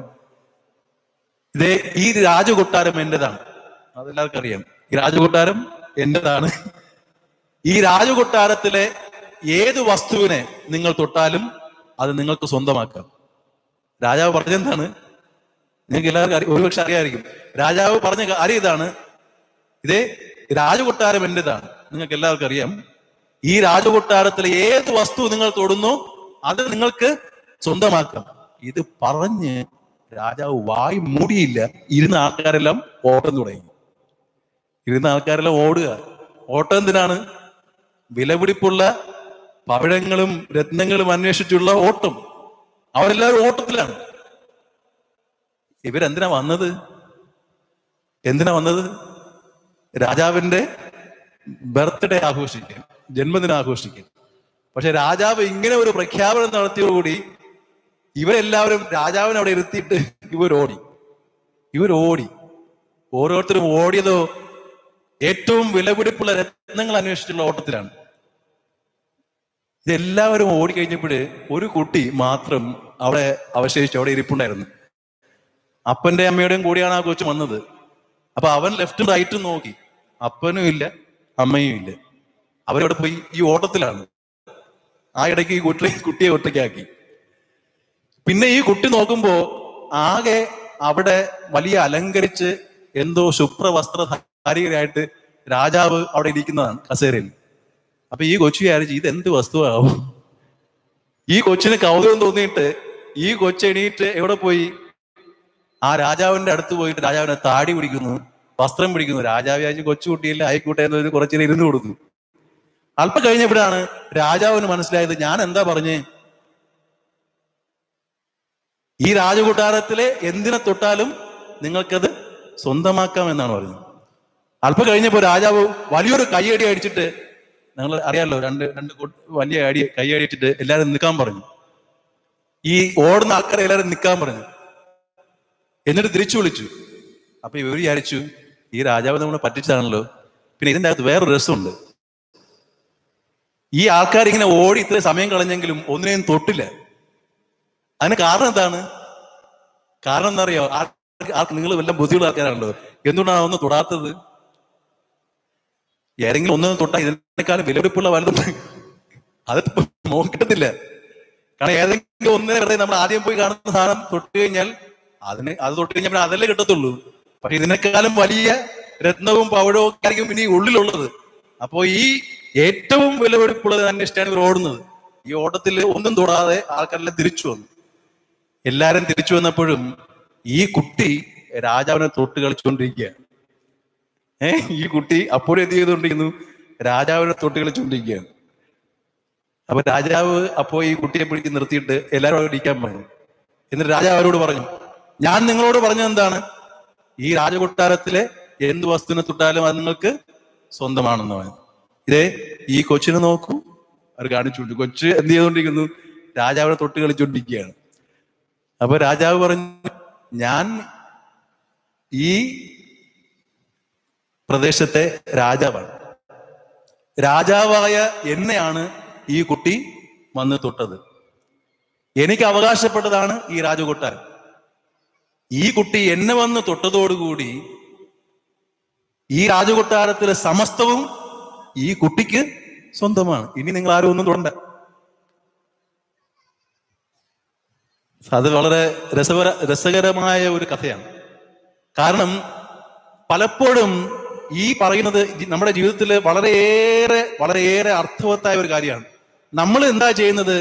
D: ഇതേ ഈ രാജകൊട്ടാരം എന്റേതാണ് അതെല്ലാവർക്കും അറിയാം ഈ രാജകൊട്ടാരം എന്റേതാണ് ഈ രാജകൊട്ടാരത്തിലെ ഏത് വസ്തുവിനെ നിങ്ങൾ തൊട്ടാലും അത് നിങ്ങൾക്ക് സ്വന്തമാക്കാം രാജാവ് പറഞ്ഞെന്താണ് നിങ്ങൾക്ക് എല്ലാവർക്കും അറി ഒരുപക്ഷെ അറിയാമായിരിക്കും രാജാവ് പറഞ്ഞ കാര്യം ഇതാണ് ഇതേ രാജകൊട്ടാരം എന്റേതാണ് നിങ്ങൾക്ക് എല്ലാവർക്കും അറിയാം ഈ രാജകൊട്ടാരത്തിലെ ഏത് വസ്തു നിങ്ങൾ തൊടുന്നു അത് നിങ്ങൾക്ക് സ്വന്തമാക്കാം ഇത് പറഞ്ഞ് രാജാവ് വായി മൂടിയില്ല ഇരുന്ന ആൾക്കാരെല്ലാം ഓട്ടം തുടങ്ങി ഇരുന്ന ആൾക്കാരെല്ലാം ഓടുക ഓട്ടം എന്തിനാണ് വിലപിടിപ്പുള്ള പവിഴങ്ങളും രത്നങ്ങളും അന്വേഷിച്ചുള്ള ഓട്ടം അവരെല്ലാവരും ഓട്ടത്തിലാണ് ഇവരെന്തിനാ വന്നത് എന്തിനാ വന്നത് രാജാവിന്റെ ബർത്ത്ഡേ ആഘോഷിക്കാൻ ജന്മദിനം ആഘോഷിക്കാൻ പക്ഷെ രാജാവ് ഇങ്ങനെ ഒരു പ്രഖ്യാപനം നടത്തിയോടുകൂടി ഇവരെല്ലാവരും രാജാവിനെ അവിടെ ഇരുത്തിയിട്ട് ഇവരോടി ഇവരോടി ഓരോരുത്തരും ഓടിയതോ ഏറ്റവും വിലപിടിപ്പുള്ള രത്നങ്ങൾ അന്വേഷിച്ചുള്ള ഓട്ടത്തിലാണ് ഇതെല്ലാവരും ഓടിക്കഴിഞ്ഞപ്പോഴ് ഒരു കുട്ടി മാത്രം അവിടെ അവശേഷിച്ചു അവിടെ ഇരിപ്പുണ്ടായിരുന്നു അപ്പന്റെ അമ്മയുടെയും കൂടിയാണ് ആ കൊച്ചു വന്നത് അപ്പൊ അവൻ ലെഫ്റ്റും റൈറ്റും നോക്കി അപ്പനും ഇല്ല അമ്മയും ഇല്ല അവരവിടെ പോയി ഈ ഓട്ടത്തിലാണ് ആ ഇടയ്ക്ക് ഈ കുട്ടി കുട്ടിയെ ഒറ്റയ്ക്കാക്കി പിന്നെ ഈ കുട്ടി നോക്കുമ്പോ ആകെ അവിടെ വലിയ അലങ്കരിച്ച് എന്തോ ശുഭ്രവസ്ത്രധാരികരായിട്ട് രാജാവ് അവിടെ ഇരിക്കുന്നതാണ് കസേരയിൽ അപ്പൊ ഈ കൊച്ചു വിചാരിച്ചു ഇത് എന്ത് വസ്തുവാകും ഈ കൊച്ചിന് കൗതുകം തോന്നിയിട്ട് ഈ കൊച്ചു എണീറ്റ് എവിടെ പോയി ആ രാജാവിന്റെ അടുത്ത് പോയിട്ട് രാജാവിനെ താടി പിടിക്കുന്നു വസ്ത്രം പിടിക്കുന്നു രാജാവ് വിചാരിച്ചു കൊച്ചുകുട്ടിയില്ല ആയിക്കോട്ടെ എന്നൊരു കുറച്ചിനെ ഇരുന്ന് കൊടുത്തു അല്പം കഴിഞ്ഞപ്പോഴാണ് രാജാവിന് മനസ്സിലായത് ഞാൻ എന്താ പറഞ്ഞേ ഈ രാജകൊട്ടാരത്തിലെ എന്തിനെ തൊട്ടാലും നിങ്ങൾക്കത് സ്വന്തമാക്കാം എന്നാണ് പറയുന്നത് അല്പം കഴിഞ്ഞപ്പോ രാജാവ് വലിയൊരു കൈയടി അടിച്ചിട്ട് നിങ്ങൾ അറിയാലോ രണ്ട് രണ്ട് കൊ- വലിയ അടി കൈയടി അടിച്ചിട്ട് എല്ലാവരും നിൽക്കാൻ പറഞ്ഞു ഈ ഓടുന്ന ആൾക്കാരെ എല്ലാവരും നിൽക്കാൻ പറഞ്ഞു എന്നിട്ട് തിരിച്ചു വിളിച്ചു അപ്പൊ ഇവർ വിചാരിച്ചു ഈ രാജാവ് നമ്മളെ പറ്റിച്ചതാണല്ലോ പിന്നെ ഇതിന്റെ അകത്ത് വേറൊരു രസമുണ്ട് ഈ ആൾക്കാർ ഇങ്ങനെ ഓടി ഇത്രയും സമയം കളഞ്ഞെങ്കിലും ഒന്നിനെയും തൊട്ടില്ല അതിന് കാരണം എന്താണ് കാരണം എന്താ അറിയോ ആൾക്ക് ആൾക്ക് നിങ്ങൾ വല്ല ബുദ്ധിയുള്ള ആൾക്കാരാണല്ലോ എന്തുകൊണ്ടാണ് ഒന്ന് തൊടാത്തത് ഏതെങ്കിലും ഒന്നും തൊട്ടാ ഇതിനേക്കാളും വിലപിടിപ്പുള്ള വലുതും അത് മോഹം കിട്ടത്തില്ല കാരണം ഏതെങ്കിലും ഒന്നിനെ വെറുതെ നമ്മൾ ആദ്യം പോയി കാണുന്ന സാധനം തൊട്ട് കഴിഞ്ഞാൽ അതിന് അത് തൊട്ട് കഴിഞ്ഞാൽ പിന്നെ അതല്ലേ കിട്ടത്തുള്ളൂ പക്ഷെ ഇതിനേക്കാളും വലിയ രത്നവും പവിഴവും ഒക്കെ ആയിരിക്കും ഇനി ഉള്ളിലുള്ളത് അപ്പോ ഈ ഏറ്റവും വിലപിടിപ്പുള്ളത് അന്വേഷിച്ചാണ് ഇവർ ഓടുന്നത് ഈ ഓട്ടത്തിൽ ഒന്നും തൊടാതെ ആൾക്കാരെല്ലാം തിരിച്ചു വന്നു എല്ലാരും തിരിച്ചു വന്നപ്പോഴും ഈ കുട്ടി രാജാവിനെ തൊട്ട് കളിച്ചുകൊണ്ടിരിക്കുകയാണ് ഏ ഈ കുട്ടി അപ്പോഴും എന്ത് ചെയ്തുകൊണ്ടിരിക്കുന്നു രാജാവിനെ തൊട്ട് കളിച്ചുകൊണ്ടിരിക്കുകയാണ് അപ്പൊ രാജാവ് അപ്പോ ഈ കുട്ടിയെ പിടിച്ച് നിർത്തിയിട്ട് എല്ലാവരും അവിടെ ഇരിക്കാൻ പറഞ്ഞു എന്നിട്ട് രാജാവ് അവരോട് പറഞ്ഞു ഞാൻ നിങ്ങളോട് പറഞ്ഞത് എന്താണ് ഈ രാജകൊട്ടാരത്തിലെ എന്ത് വസ്തുവിനെ തൊട്ടാലും അത് നിങ്ങൾക്ക് സ്വന്തമാണെന്ന് പറഞ്ഞു ഇതേ ഈ കൊച്ചിനെ നോക്കൂ അവർ കാണിച്ചു കൊച്ച് എന്ത് ചെയ്തുകൊണ്ടിരിക്കുന്നു രാജാവിനെ തൊട്ട് കളിച്ചുകൊണ്ടിരിക്കുകയാണ് അപ്പൊ രാജാവ് പറഞ്ഞു ഞാൻ ഈ പ്രദേശത്തെ രാജാവാണ് രാജാവായ എന്നെയാണ് ഈ കുട്ടി വന്ന് തൊട്ടത് എനിക്ക് അവകാശപ്പെട്ടതാണ് ഈ രാജകൊട്ടാരം ഈ കുട്ടി എന്നെ വന്ന് തൊട്ടതോടുകൂടി ഈ രാജകൊട്ടാരത്തിലെ സമസ്തവും ഈ കുട്ടിക്ക് സ്വന്തമാണ് ഇനി നിങ്ങൾ ആരും ഒന്നും തൊടണ്ട അത് വളരെ രസകര രസകരമായ ഒരു കഥയാണ് കാരണം പലപ്പോഴും ഈ പറയുന്നത് ജി- നമ്മുടെ ജീവിതത്തിൽ വളരെയേറെ വളരെയേറെ അർത്ഥവത്തായ ഒരു കാര്യമാണ് നമ്മൾ എന്താ ചെയ്യുന്നത്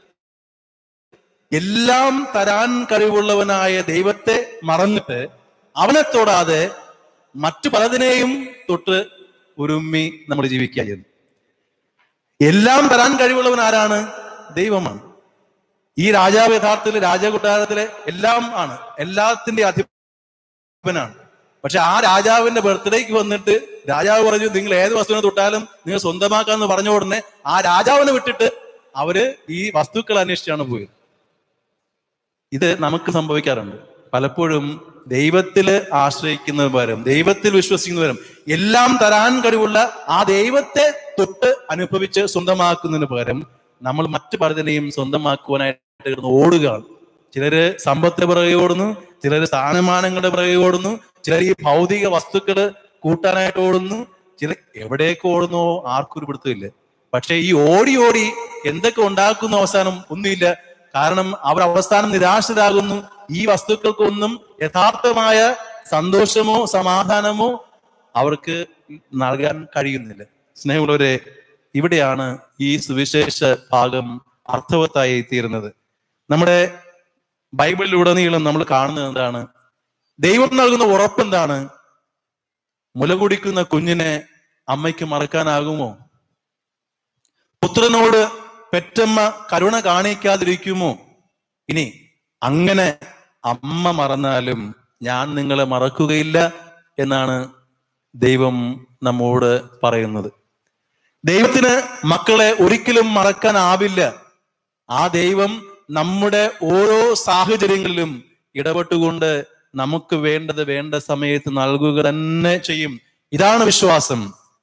D: എല്ലാം തരാൻ കഴിവുള്ളവനായ ദൈവത്തെ മറന്നിട്ട് അവനെ തൊടാതെ മറ്റു പലതിനെയും തൊട്ട് ഒരുമ്മി നമ്മൾ ജീവിക്കുക ചെയ്യുന്നു എല്ലാം തരാൻ കഴിവുള്ളവൻ ആരാണ് ദൈവമാണ് ഈ രാജാവ് യഥാർത്ഥത്തിൽ രാജകൊട്ടാരത്തിലെ എല്ലാം ആണ് എല്ലാത്തിന്റെ അധിപനാണ് പക്ഷെ ആ രാജാവിന്റെ ബർത്ത്ഡേക്ക് വന്നിട്ട് രാജാവ് പറഞ്ഞു നിങ്ങൾ ഏത് വസ്തുവിനെ തൊട്ടാലും നിങ്ങൾ സ്വന്തമാക്കാന്ന് പറഞ്ഞ ഉടനെ ആ രാജാവിനെ വിട്ടിട്ട് അവര് ഈ വസ്തുക്കൾ അന്വേഷിച്ചാണ് പോയത് ഇത് നമുക്ക് സംഭവിക്കാറുണ്ട് പലപ്പോഴും ദൈവത്തിൽ ആശ്രയിക്കുന്നതിന് പകരം ദൈവത്തിൽ വിശ്വസിക്കുന്നതിന് പകരം എല്ലാം തരാൻ കഴിവുള്ള ആ ദൈവത്തെ തൊട്ട് അനുഭവിച്ച് സ്വന്തമാക്കുന്നതിന് പകരം നമ്മൾ മറ്റു പലതിനെയും സ്വന്തമാക്കുവാനായിട്ട് കിടന്ന് ഓടുകയാണ് ചിലര് സമ്പത്തിന് പിറകെ ഓടുന്നു ചിലര് സ്ഥാനമാനങ്ങളുടെ പിറകെ ഓടുന്നു ചിലർ ഈ ഭൗതിക വസ്തുക്കള് കൂട്ടാനായിട്ട് ഓടുന്നു ചിലർ എവിടേക്ക് ഓടുന്നോ ആർക്കും ഒരു പിടുത്തമില്ല പക്ഷെ ഈ ഓടി ഓടി എന്തൊക്കെ ഉണ്ടാക്കുന്ന അവസാനം ഒന്നുമില്ല കാരണം അവർ അവസാനം നിരാശരാകുന്നു ഈ വസ്തുക്കൾക്കൊന്നും യഥാർത്ഥമായ സന്തോഷമോ സമാധാനമോ അവർക്ക് നൽകാൻ കഴിയുന്നില്ല സ്നേഹമുള്ളവരെ ഇവിടെയാണ് ഈ സുവിശേഷ ഭാഗം അർത്ഥവത്തായി തീരുന്നത് നമ്മുടെ ബൈബിളിലുടനീളം നമ്മൾ കാണുന്നത് എന്താണ് ദൈവം നൽകുന്ന ഉറപ്പെന്താണ് മുല കുടിക്കുന്ന കുഞ്ഞിനെ അമ്മയ്ക്ക് മറക്കാനാകുമോ പുത്രനോട് പെറ്റമ്മ കരുണ കാണിക്കാതിരിക്കുമോ ഇനി അങ്ങനെ അമ്മ മറന്നാലും ഞാൻ നിങ്ങളെ മറക്കുകയില്ല എന്നാണ് ദൈവം നമ്മോട് പറയുന്നത് ദൈവത്തിന് മക്കളെ ഒരിക്കലും മറക്കാനാവില്ല ആ ദൈവം നമ്മുടെ ഓരോ സാഹചര്യങ്ങളിലും ഇടപെട്ടുകൊണ്ട് നമുക്ക് വേണ്ടത് വേണ്ട സമയത്ത് നൽകുക തന്നെ ചെയ്യും ഇതാണ് വിശ്വാസം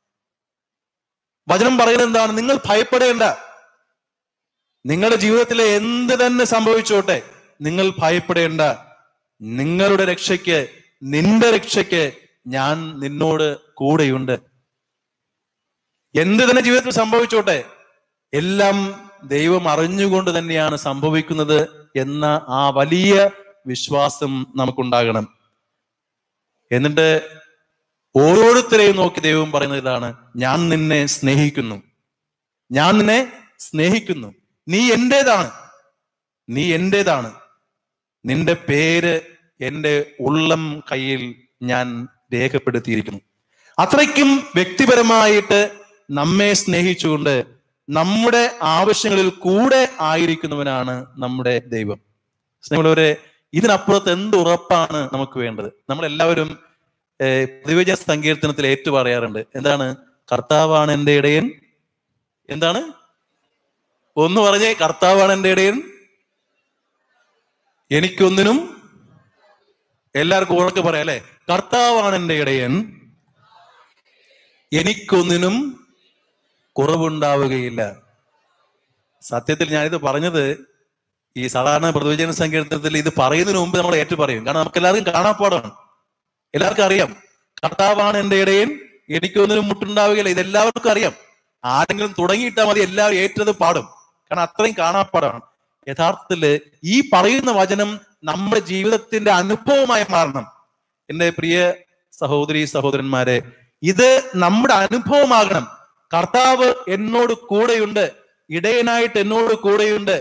D: വചനം പറയുന്നത് എന്താണ് നിങ്ങൾ ഭയപ്പെടേണ്ട നിങ്ങളുടെ ജീവിതത്തിലെ എന്ത് തന്നെ സംഭവിച്ചോട്ടെ നിങ്ങൾ ഭയപ്പെടേണ്ട നിങ്ങളുടെ രക്ഷയ്ക്ക് നിന്റെ രക്ഷയ്ക്ക് ഞാൻ നിന്നോട് കൂടെയുണ്ട് എന്ത് തന്നെ ജീവിതത്തിൽ സംഭവിച്ചോട്ടെ എല്ലാം ദൈവം അറിഞ്ഞുകൊണ്ട് തന്നെയാണ് സംഭവിക്കുന്നത് എന്ന ആ വലിയ വിശ്വാസം നമുക്കുണ്ടാകണം എന്നിട്ട് ഓരോരുത്തരെയും നോക്കി ദൈവം പറയുന്നത് ഇതാണ് ഞാൻ നിന്നെ സ്നേഹിക്കുന്നു ഞാൻ നിന്നെ സ്നേഹിക്കുന്നു നീ എന്റേതാണ് നീ എന്റേതാണ് നിന്റെ പേര് എൻ്റെ ഉള്ളം കയ്യിൽ ഞാൻ രേഖപ്പെടുത്തിയിരിക്കുന്നു അത്രയ്ക്കും വ്യക്തിപരമായിട്ട് നമ്മെ സ്നേഹിച്ചുകൊണ്ട് നമ്മുടെ ആവശ്യങ്ങളിൽ കൂടെ ആയിരിക്കുന്നവനാണ് നമ്മുടെ ദൈവം സ്നേഹമുള്ളവരെ ഇതിനപ്പുറത്ത് എന്ത് ഉറപ്പാണ് നമുക്ക് വേണ്ടത് നമ്മളെല്ലാവരും ഏഹ്, പ്രതിവചന സങ്കീർത്തനത്തിൽ ഏറ്റു പറയാറുണ്ട് എന്താണ് കർത്താവാണ് എൻ്റെ ഇടയൻ എന്താണ് ഒന്ന് പറഞ്ഞേ കർത്താവാണ് എൻ്റെ ഇടയൻ എനിക്കൊന്നിനും എല്ലാവർക്കും ഉറക്കെ പറയാം അല്ലെ കർത്താവാണ് എൻ്റെ ഇടയൻ എനിക്കൊന്നിനും കുറവുണ്ടാവുകയില്ല സത്യത്തിൽ ഞാനിത് പറഞ്ഞത് ഈ സാധാരണ പ്രതിവചന സങ്കീർത്തനത്തിൽ ഇത് പറയുന്നതിന് മുമ്പ് നമ്മൾ ഏറ്റു പറയും കാരണം നമുക്ക് എല്ലാവർക്കും കാണാപ്പാടാണ് എല്ലാവർക്കും അറിയാം കർത്താവാണ് എൻ്റെ ഇടയൻ എനിക്കൊന്നിനും മുട്ടുണ്ടാവുകയില്ല ഇതെല്ലാവർക്കും അറിയാം ആരെങ്കിലും തുടങ്ങിയിട്ടാൽ മതി എല്ലാവരും ഏറ്റത് പാടും കാരണം അത്രയും കാണാപ്പാടാണ് യഥാർത്ഥത്തില് ഈ പറയുന്ന വചനം നമ്മുടെ ജീവിതത്തിന്റെ അനുഭവമായി മാറണം എന്റെ പ്രിയ സഹോദരി സഹോദരന്മാരെ ഇത് നമ്മുടെ അനുഭവമാകണം കർത്താവ് എന്നോട് കൂടെയുണ്ട് ഇടയനായിട്ട് എന്നോട് കൂടെയുണ്ട്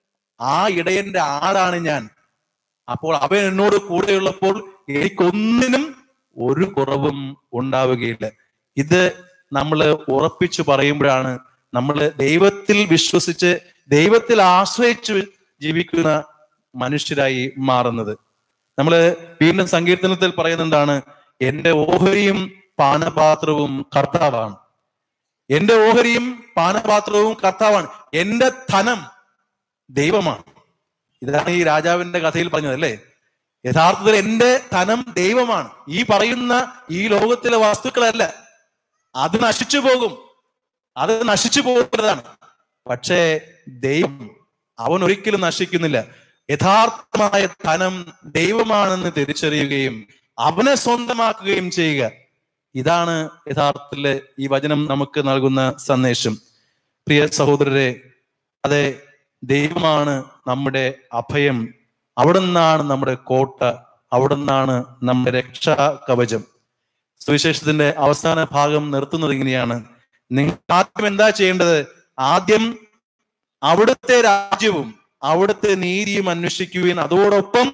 D: ആ ഇടയന്റെ ആളാണ് ഞാൻ അപ്പോൾ അവൻ എന്നോട് കൂടെയുള്ളപ്പോൾ എനിക്കൊന്നിനും ഒരു കുറവും ഉണ്ടാവുകയില്ല ഇത് നമ്മൾ ഉറപ്പിച്ചു പറയുമ്പോഴാണ് നമ്മൾ ദൈവത്തിൽ വിശ്വസിച്ച് ദൈവത്തിൽ ആശ്രയിച്ച് ജീവിക്കുന്ന മനുഷ്യരായി മാറുന്നത് നമ്മൾ വീണ്ടും സങ്കീർത്തനത്തിൽ പറയുന്നുണ്ടാണ് എന്റെ ഓഹരിയും പാനപാത്രവും കർത്താവാണ് എന്റെ ഓഹരിയും പാനപാത്രവും കർത്താവാണ് എന്റെ ധനം ദൈവമാണ് ഇതാണ് ഈ രാജാവിന്റെ കഥയിൽ പറഞ്ഞത് അല്ലേ യഥാർത്ഥത്തിൽ എന്റെ ധനം ദൈവമാണ് ഈ പറയുന്ന ഈ ലോകത്തിലെ വസ്തുക്കളല്ല അത് നശിച്ചു പോകും അത് നശിച്ചു പോകുന്നതാണ് പക്ഷേ ദൈവം അവൻ ഒരിക്കലും നശിക്കുന്നില്ല യഥാർത്ഥമായ ധനം ദൈവമാണെന്ന് തിരിച്ചറിയുകയും അവനെ സ്വന്തമാക്കുകയും ചെയ്യുക ഇതാണ് യഥാർത്ഥത്തില് ഈ വചനം നമുക്ക് നൽകുന്ന സന്ദേശം പ്രിയ സഹോദരരെ അതെ ദൈവമാണ് നമ്മുടെ അഭയം അവിടെ നിന്നാണ് നമ്മുടെ കോട്ട അവിടെ നിന്നാണ് നമ്മുടെ രക്ഷാ കവചം സുവിശേഷത്തിന്റെ അവസാന ഭാഗം നിർത്തുന്നത് ഇങ്ങനെയാണ് നിങ്ങൾ ആദ്യം എന്താ ചെയ്യേണ്ടത് ആദ്യം അവിടുത്തെ രാജ്യവും അവിടുത്തെ നീതിയും അന്വേഷിക്കുകയും അതോടൊപ്പം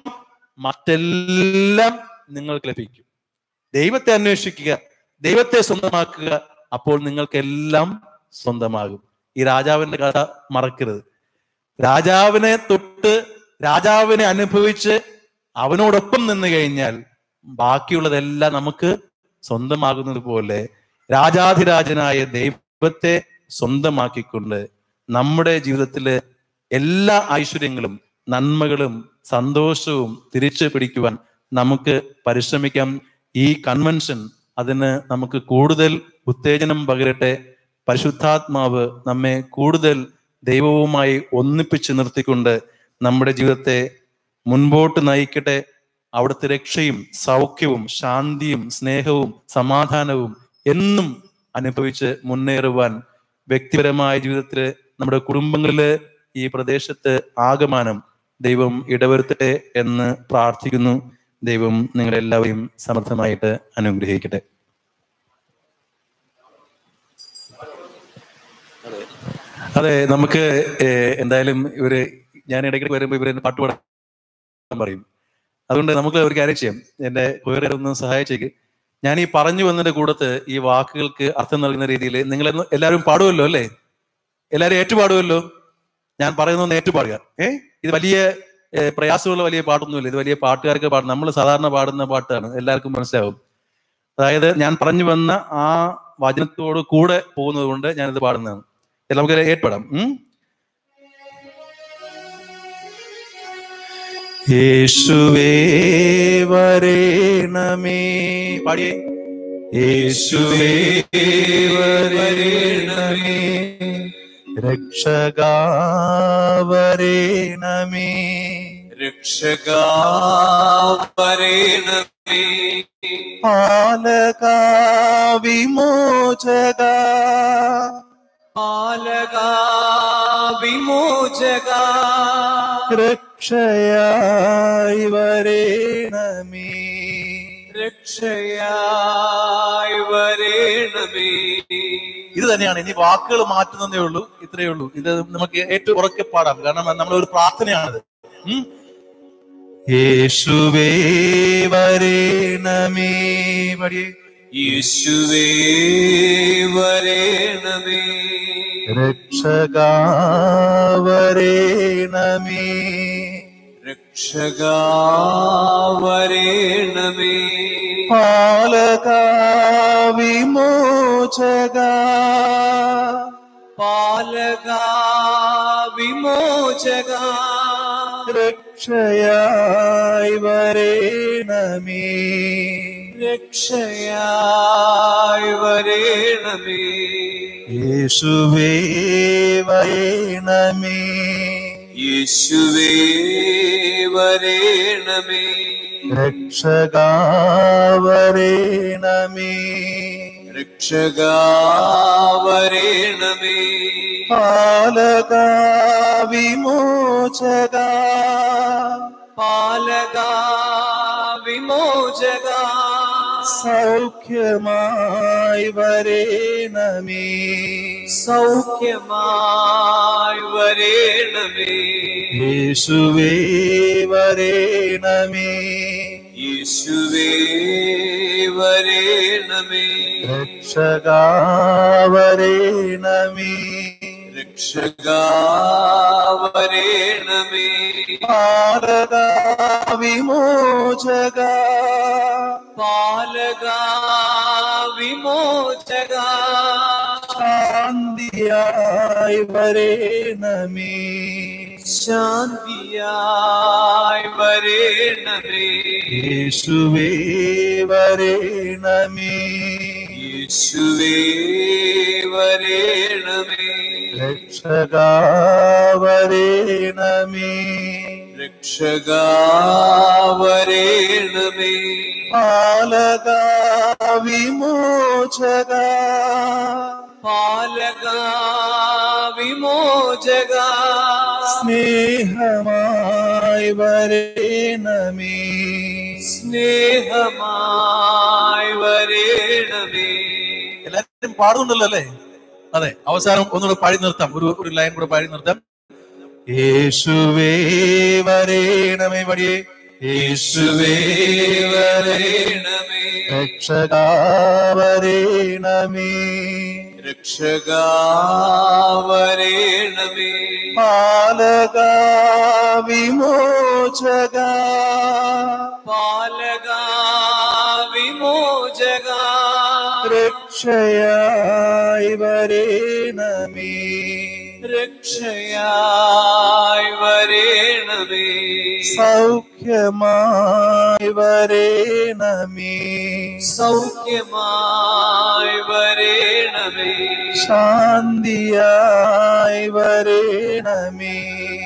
D: മറ്റെല്ലാം നിങ്ങൾക്ക് ലഭിക്കും ദൈവത്തെ അന്വേഷിക്കുക ദൈവത്തെ സ്വന്തമാക്കുക അപ്പോൾ നിങ്ങൾക്കെല്ലാം സ്വന്തമാകും ഈ രാജാവിന്റെ കഥ മറക്കരുത് രാജാവിനെ തൊട്ട് രാജാവിനെ അനുഭവിച്ച് അവനോടൊപ്പം നിന്ന് കഴിഞ്ഞാൽ ബാക്കിയുള്ളതെല്ലാം നമുക്ക് സ്വന്തമാകുന്നത് പോലെ രാജാധിരാജനായ ദൈവത്തെ സ്വന്തമാക്കിക്കൊണ്ട് നമ്മുടെ ജീവിതത്തിലെ എല്ലാ ഐശ്വര്യങ്ങളും നന്മകളും സന്തോഷവും തിരിച്ചു പിടിക്കുവാൻ നമുക്ക് പരിശ്രമിക്കാം ഈ കൺവെൻഷൻ അതിന് നമുക്ക് കൂടുതൽ ഉത്തേജനം പകരട്ടെ പരിശുദ്ധാത്മാവ് നമ്മെ കൂടുതൽ ദൈവവുമായി ഒന്നിപ്പിച്ച് നിർത്തിക്കൊണ്ട് നമ്മുടെ ജീവിതത്തെ മുൻപോട്ട് നയിക്കട്ടെ അവിടുത്തെ രക്ഷയും സൗഖ്യവും ശാന്തിയും സ്നേഹവും സമാധാനവും എന്നും അനുഭവിച്ച് മുന്നേറുവാൻ വ്യക്തിപരമായ ജീവിതത്തില് നമ്മുടെ കുടുംബങ്ങളില് ഈ പ്രദേശത്ത് ആകമാനം ദൈവം ഇടവരുത്തട്ടെ എന്ന് പ്രാർത്ഥിക്കുന്നു ദൈവം നിങ്ങളെല്ലാവരെയും സമർത്ഥമായിട്ട് അനുഗ്രഹിക്കട്ടെ അതെ നമുക്ക് ഏഹ്, എന്തായാലും ഇവര് ഞാൻ ഇടയ്ക്കിടയ്ക്ക് വരുമ്പോൾ ഇവര് എന്നെ പാട്ട് പാടാൻ പറയും അതുകൊണ്ട് നമുക്ക് ഒരു കാര്യം ചെയ്യാം എന്റെ വേറെ ഒന്ന് സഹായിച്ചേക്ക് ഞാൻ ഈ പറഞ്ഞു വന്നതിന്റെ കൂടത്ത് ഈ വാക്കുകൾക്ക് അർത്ഥം നൽകുന്ന രീതിയിൽ നിങ്ങൾ എല്ലാവരും പാടുമല്ലോ അല്ലേ എല്ലാവരും ഏറ്റുപാടുമല്ലോ ഞാൻ പറയുന്നൊന്ന് ഏറ്റുപാടുക ഏ ഇത് വലിയ ഏ, പ്രയാസമുള്ള വലിയ പാട്ടൊന്നുമില്ല ഇത് വലിയ പാട്ടുകാർക്ക് പാടും നമ്മൾ സാധാരണ പാടുന്ന പാട്ടാണ് എല്ലാവർക്കും മനസ്സിലാവും അതായത് ഞാൻ പറഞ്ഞു വന്ന ആ വചനത്തോട് കൂടെ പോകുന്നത് കൊണ്ട് ഞാനിത് പാടുന്നതാണ് ഇത് നമുക്ക് ഏറ്റുപാടാം ഉം യേശുവേ വരേണമേ പാടിയേ യേശുവേ വരേണമേ രക്ഷകാ വരേണമേ
B: രക്ഷകാ വരേണമേ
D: പാലകാ വിമോചക
B: പാലകാ വിമോചകാ
D: രക്ഷയായി വരേണമേ
B: രക്ഷ രക്ഷയായി വരേണമേ
D: ഇത് തന്നെയാണ് ഇനി വാക്കുകൾ മാറ്റുന്നതേ ഉള്ളൂ ഇത്രയേ ഉള്ളൂ ഇത് നമുക്ക് ഏറ്റവും ഉറക്കെ പാടാം കാരണം നമ്മൾ ഒരു പ്രാർത്ഥനയാണിത് ഉം. യേശുവേ വരേണമേ പടിയേ
B: യേശുവേ വരേണമേ
D: രക്ഷകാ വരേണമേ
B: രക്ഷകാ വരേണമേ
D: പാലക വിമോചക
B: പാലക വിമോചക
D: രക്ഷയായി വരേണമേ
B: രക്ഷയായി വരേണമേ
D: യേശുവേ വരേണമേ
B: യേശുവേ വരേണമേ
D: രക്ഷകാ വരേണമേ
B: രക്ഷകാ വരേണമേ
D: പാലക വിമോചക
B: പാലക വിമോചക
D: സൗഖ്യമായി വരേണമേ
B: സൗഖ്യമായി വരേണമേ
D: യേശുവേ വരേണമേ
B: യേശുവേ വരേണമേ
D: രക്ഷകാ വരേണമേ
B: രക്ഷകാ വരേണമേ
D: പാലക വിമോചക
B: പാലക വിമോചക
D: ശാന്തിയായി വരേണമേ
B: ശാന്തിയായി വരേണമേ
D: യേശുവേ വരേണമേ
B: യേശുവേ വരേണമേ
D: രക്ഷകാ വരേണമേ
B: രക്ഷകാ വരേണമേ
D: പാലക വിമോചക
B: പാലക വിമോചക
D: സ്നേഹമായി വരേണമേ
B: സ്നേഹമായി വരേണമേ
D: എല്ലാരും പാടുന്നുണ്ടല്ലോ അല്ലേ അതെ അവസാനം ഒന്നുകൂടെ പാടി നിർത്താം ഒരു ഒരു ലൈൻ കൂടെ പാടി നിർത്താം യേശുവേ വരേണമേ വടിയേ യേശുവേ
B: വരേണമേ
D: രക്ഷകാ വരേണമേ
B: രക്ഷകാ വരേണമേ
D: പാലക വിമോചക
B: പാലക വിമോചക
D: രക്ഷയായി വരേണമേ
B: രക്ഷയായി വരേണമേ
D: സൗഖ്യമായി വരേണമേ
B: സൗഖ്യമായി വരേണമേ
D: ശാന്തിയായി വരേണമേ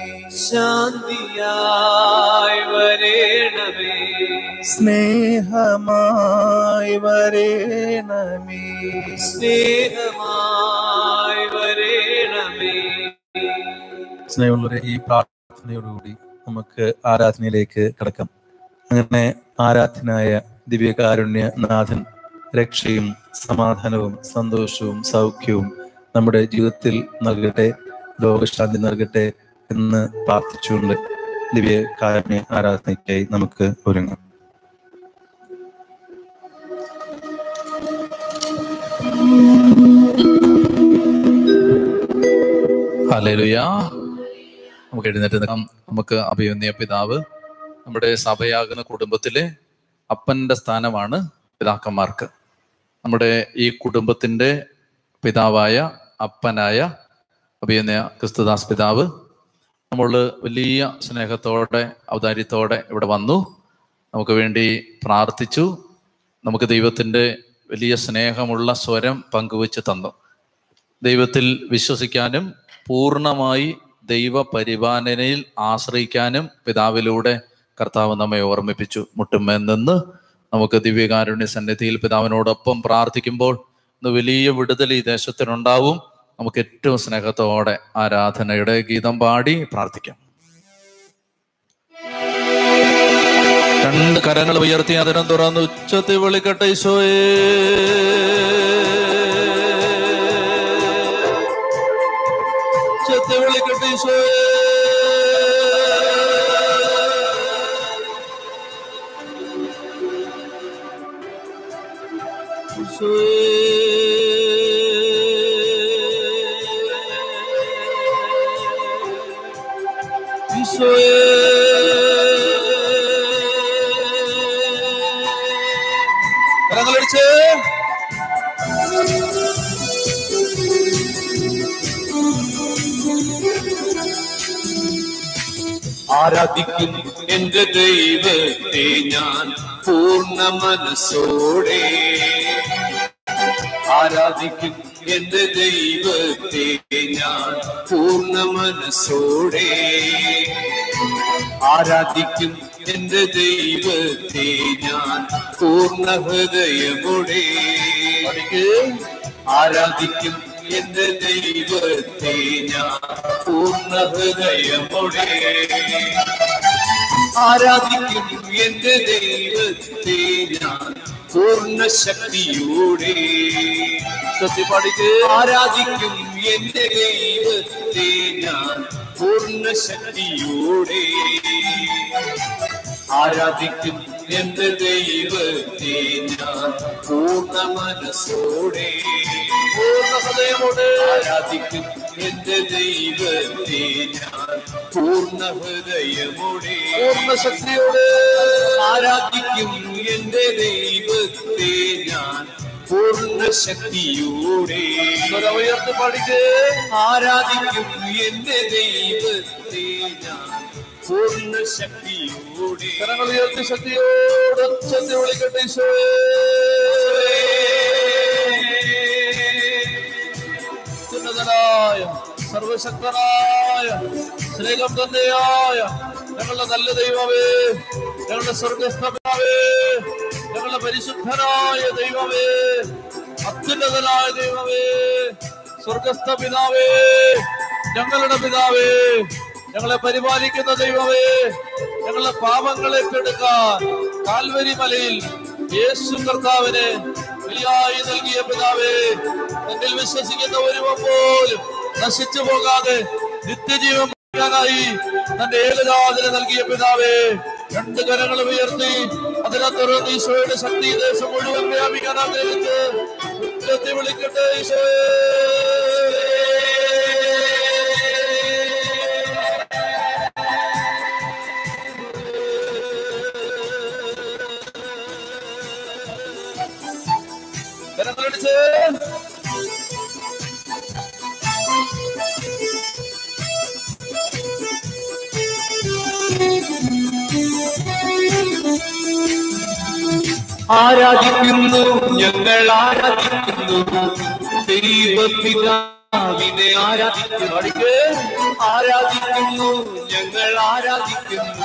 B: ശാന്തിയായി വരേണമേ
D: സ്നേഹമായി വരേണമേ
B: സ്നേഹമായി വരേണമേ
D: സ്നേഹമുള്ളവരെ ഈ പ്രാർത്ഥനയോടുകൂടി നമുക്ക് ആരാധനയിലേക്ക് കടക്കാം അങ്ങനെ ആരാധനായ ദിവ്യകാരുണ്യ നാഥൻ രക്ഷയും സമാധാനവും സന്തോഷവും സൗഖ്യവും നമ്മുടെ ജീവിതത്തിൽ നൽകട്ടെ ലോകശാന്തി നൽകട്ടെ എന്ന് പ്രാർത്ഥിച്ചുകൊണ്ട് ദിവ്യകാരുണ്യ ആരാധനയ്ക്കായി നമുക്ക് ഒരുങ്ങാം
A: ഹല്ലേലൂയ നമുക്ക് എഴുന്നേറ്റ് നിൽക്കാം നമുക്ക് അഭിമന്യ പിതാവ് നമ്മുടെ സഭയാകുന്ന കുടുംബത്തിലെ അപ്പന്റെ സ്ഥാനമാണ് പിതാക്കന്മാർക്ക് നമ്മുടെ ഈ കുടുംബത്തിന്റെ പിതാവായ അപ്പനായ അഭിമന്യ ക്രിസ്തുദാസ് പിതാവ് നമ്മൾ വലിയ സ്നേഹത്തോടെ ഔദാര്യത്തോടെ ഇവിടെ വന്നു നമുക്ക് വേണ്ടി പ്രാർത്ഥിച്ചു നമുക്ക് ദൈവത്തിൻ്റെ വലിയ സ്നേഹമുള്ള സ്വരം പങ്കുവച്ച് തന്നു ദൈവത്തിൽ വിശ്വസിക്കാനും പൂർണ്ണമായി ദൈവ പരിപാലനയിൽ ആശ്രയിക്കാനും പിതാവിലൂടെ കർത്താവ് നമ്മെ ഓർമ്മിപ്പിച്ചു മുട്ടുമേൽ നിന്ന് നമുക്ക് ദിവ്യകാരുണ്യ സന്നിധിയിൽ പിതാവിനോടൊപ്പം പ്രാർത്ഥിക്കുമ്പോൾ ഇന്ന് വലിയ വിടുതൽ ഈ ദേശത്തിനുണ്ടാവും നമുക്ക് ഏറ്റവും സ്നേഹത്തോടെ ആരാധനയുടെ ഗീതം പാടി പ്രാർത്ഥിക്കാം രണ്ട് കരങ്ങൾ ഉയർത്തി അതിനം തുറന്ന് ഉച്ചത്തിൽ വിളിക്കട്ടെ ഈശോയേ ഉച്ചത്തിൽ വിളിക്കട്ടെ ഈശോയേ കരങ്ങളടിച്ച്
C: ആരാധിക്കും എന്റെ ദൈവത്തെ ഞാൻ പൂർണ്ണ മനസ്സോടെ ആരാധിക്കും എന്റെ ദൈവത്തെ ഞാൻ പൂർണ്ണ മനസ്സോടെ ആരാധിക്കും എന്റെ ദൈവത്തെ ഞാൻ പൂർണ്ണ ഹൃദയമോടെ ആരാധിക്കും എന്റെ ദൈവത്തെ ഞാൻ പൂർണ്ണ ഹൃദയമോടെ ആരാധിക്കും എന്റെ ദൈവത്തെ ഞാൻ പൂർണ്ണ ശക്തിയോടെ ആരാധിക്കും എന്റെ ദൈവത്തെ ഞാൻ പൂർണ്ണ ശക്തിയോടെ ആരാധിക്കും എന്റെ ദൈവത്തെ ഞാൻ പൂർണ്ണ മനസ്സോടെ പൂർണ്ണ ഹൃദയമോടെ ആരാധിക്കും എന്റെ ദൈവത്തെ ഞാൻ പൂർണ്ണ ഹൃദയമോടെ പൂർണ്ണ ശക്തിയോടെ ആരാധിക്കും എന്റെ ദൈവത്തെ ഞാൻ പൂർണ്ണ ശക്തിയോടെ ഉയർത്തി പഠിക്കേ ആരാധിക്കും എന്റെ ദൈവത്തെ ഞാൻ പൂർണ്ണ ശക്തിയോടെ
A: കരങ്ങൾ ഉയർത്തി ശക്തിയോട് ഉച്ചത്തിൽ വിളിക്കട്ടെ ഈശോയേ സർവശക്തനായ സ്നേഹം തന്നെയായ ഞങ്ങളുടെ നല്ല ദൈവമേ ഞങ്ങളുടെ സ്വർഗസ്ഥപിതാവേ ഞങ്ങളുടെ പരിശുദ്ധനായ ദൈവമേ അത്യുന്നതനായ ദൈവമേ സ്വർഗസ്ഥ പിതാവേ ഞങ്ങളുടെ പിതാവേ ഞങ്ങളെ പരിപാലിക്കുന്ന ദൈവമേ ഞങ്ങളുടെ പാപങ്ങളെ കെടുക്കാൻ കാൽവരി മലയിൽ യേശു കർത്താവിനെ ബലിയായി നൽകിയ പിതാവേ എന്നിൽ വിശ്വസിക്കുന്ന ഒരുവൻ പോലും നശിച്ചു പോകാതെ നിത്യജീവൻ ായി തന്റെ ഏകജാതിന് നൽകിയ പിതാവേ രണ്ട് കരങ്ങൾ ഉയർത്തി അതിനെ തുറന്ന് ഈശോയുടെ ശക്തി ദേശം മുഴുവൻ വ്യാപിക്കാൻ ആഗ്രഹിച്ച് ഉച്ചത്തിൽ വിളിക്കട്ടെ ഈശോയെ കരങ്ങളടിച്ച്
C: ആരാധിക്കുന്നു ഞങ്ങൾ ആരാധിക്കുന്നു ദൈവപിതാവിനെ ആരാധിക്കുന്നു
A: പഠിക്കേ
C: ആരാധിക്കുന്നു ഞങ്ങൾ ആരാധിക്കുന്നു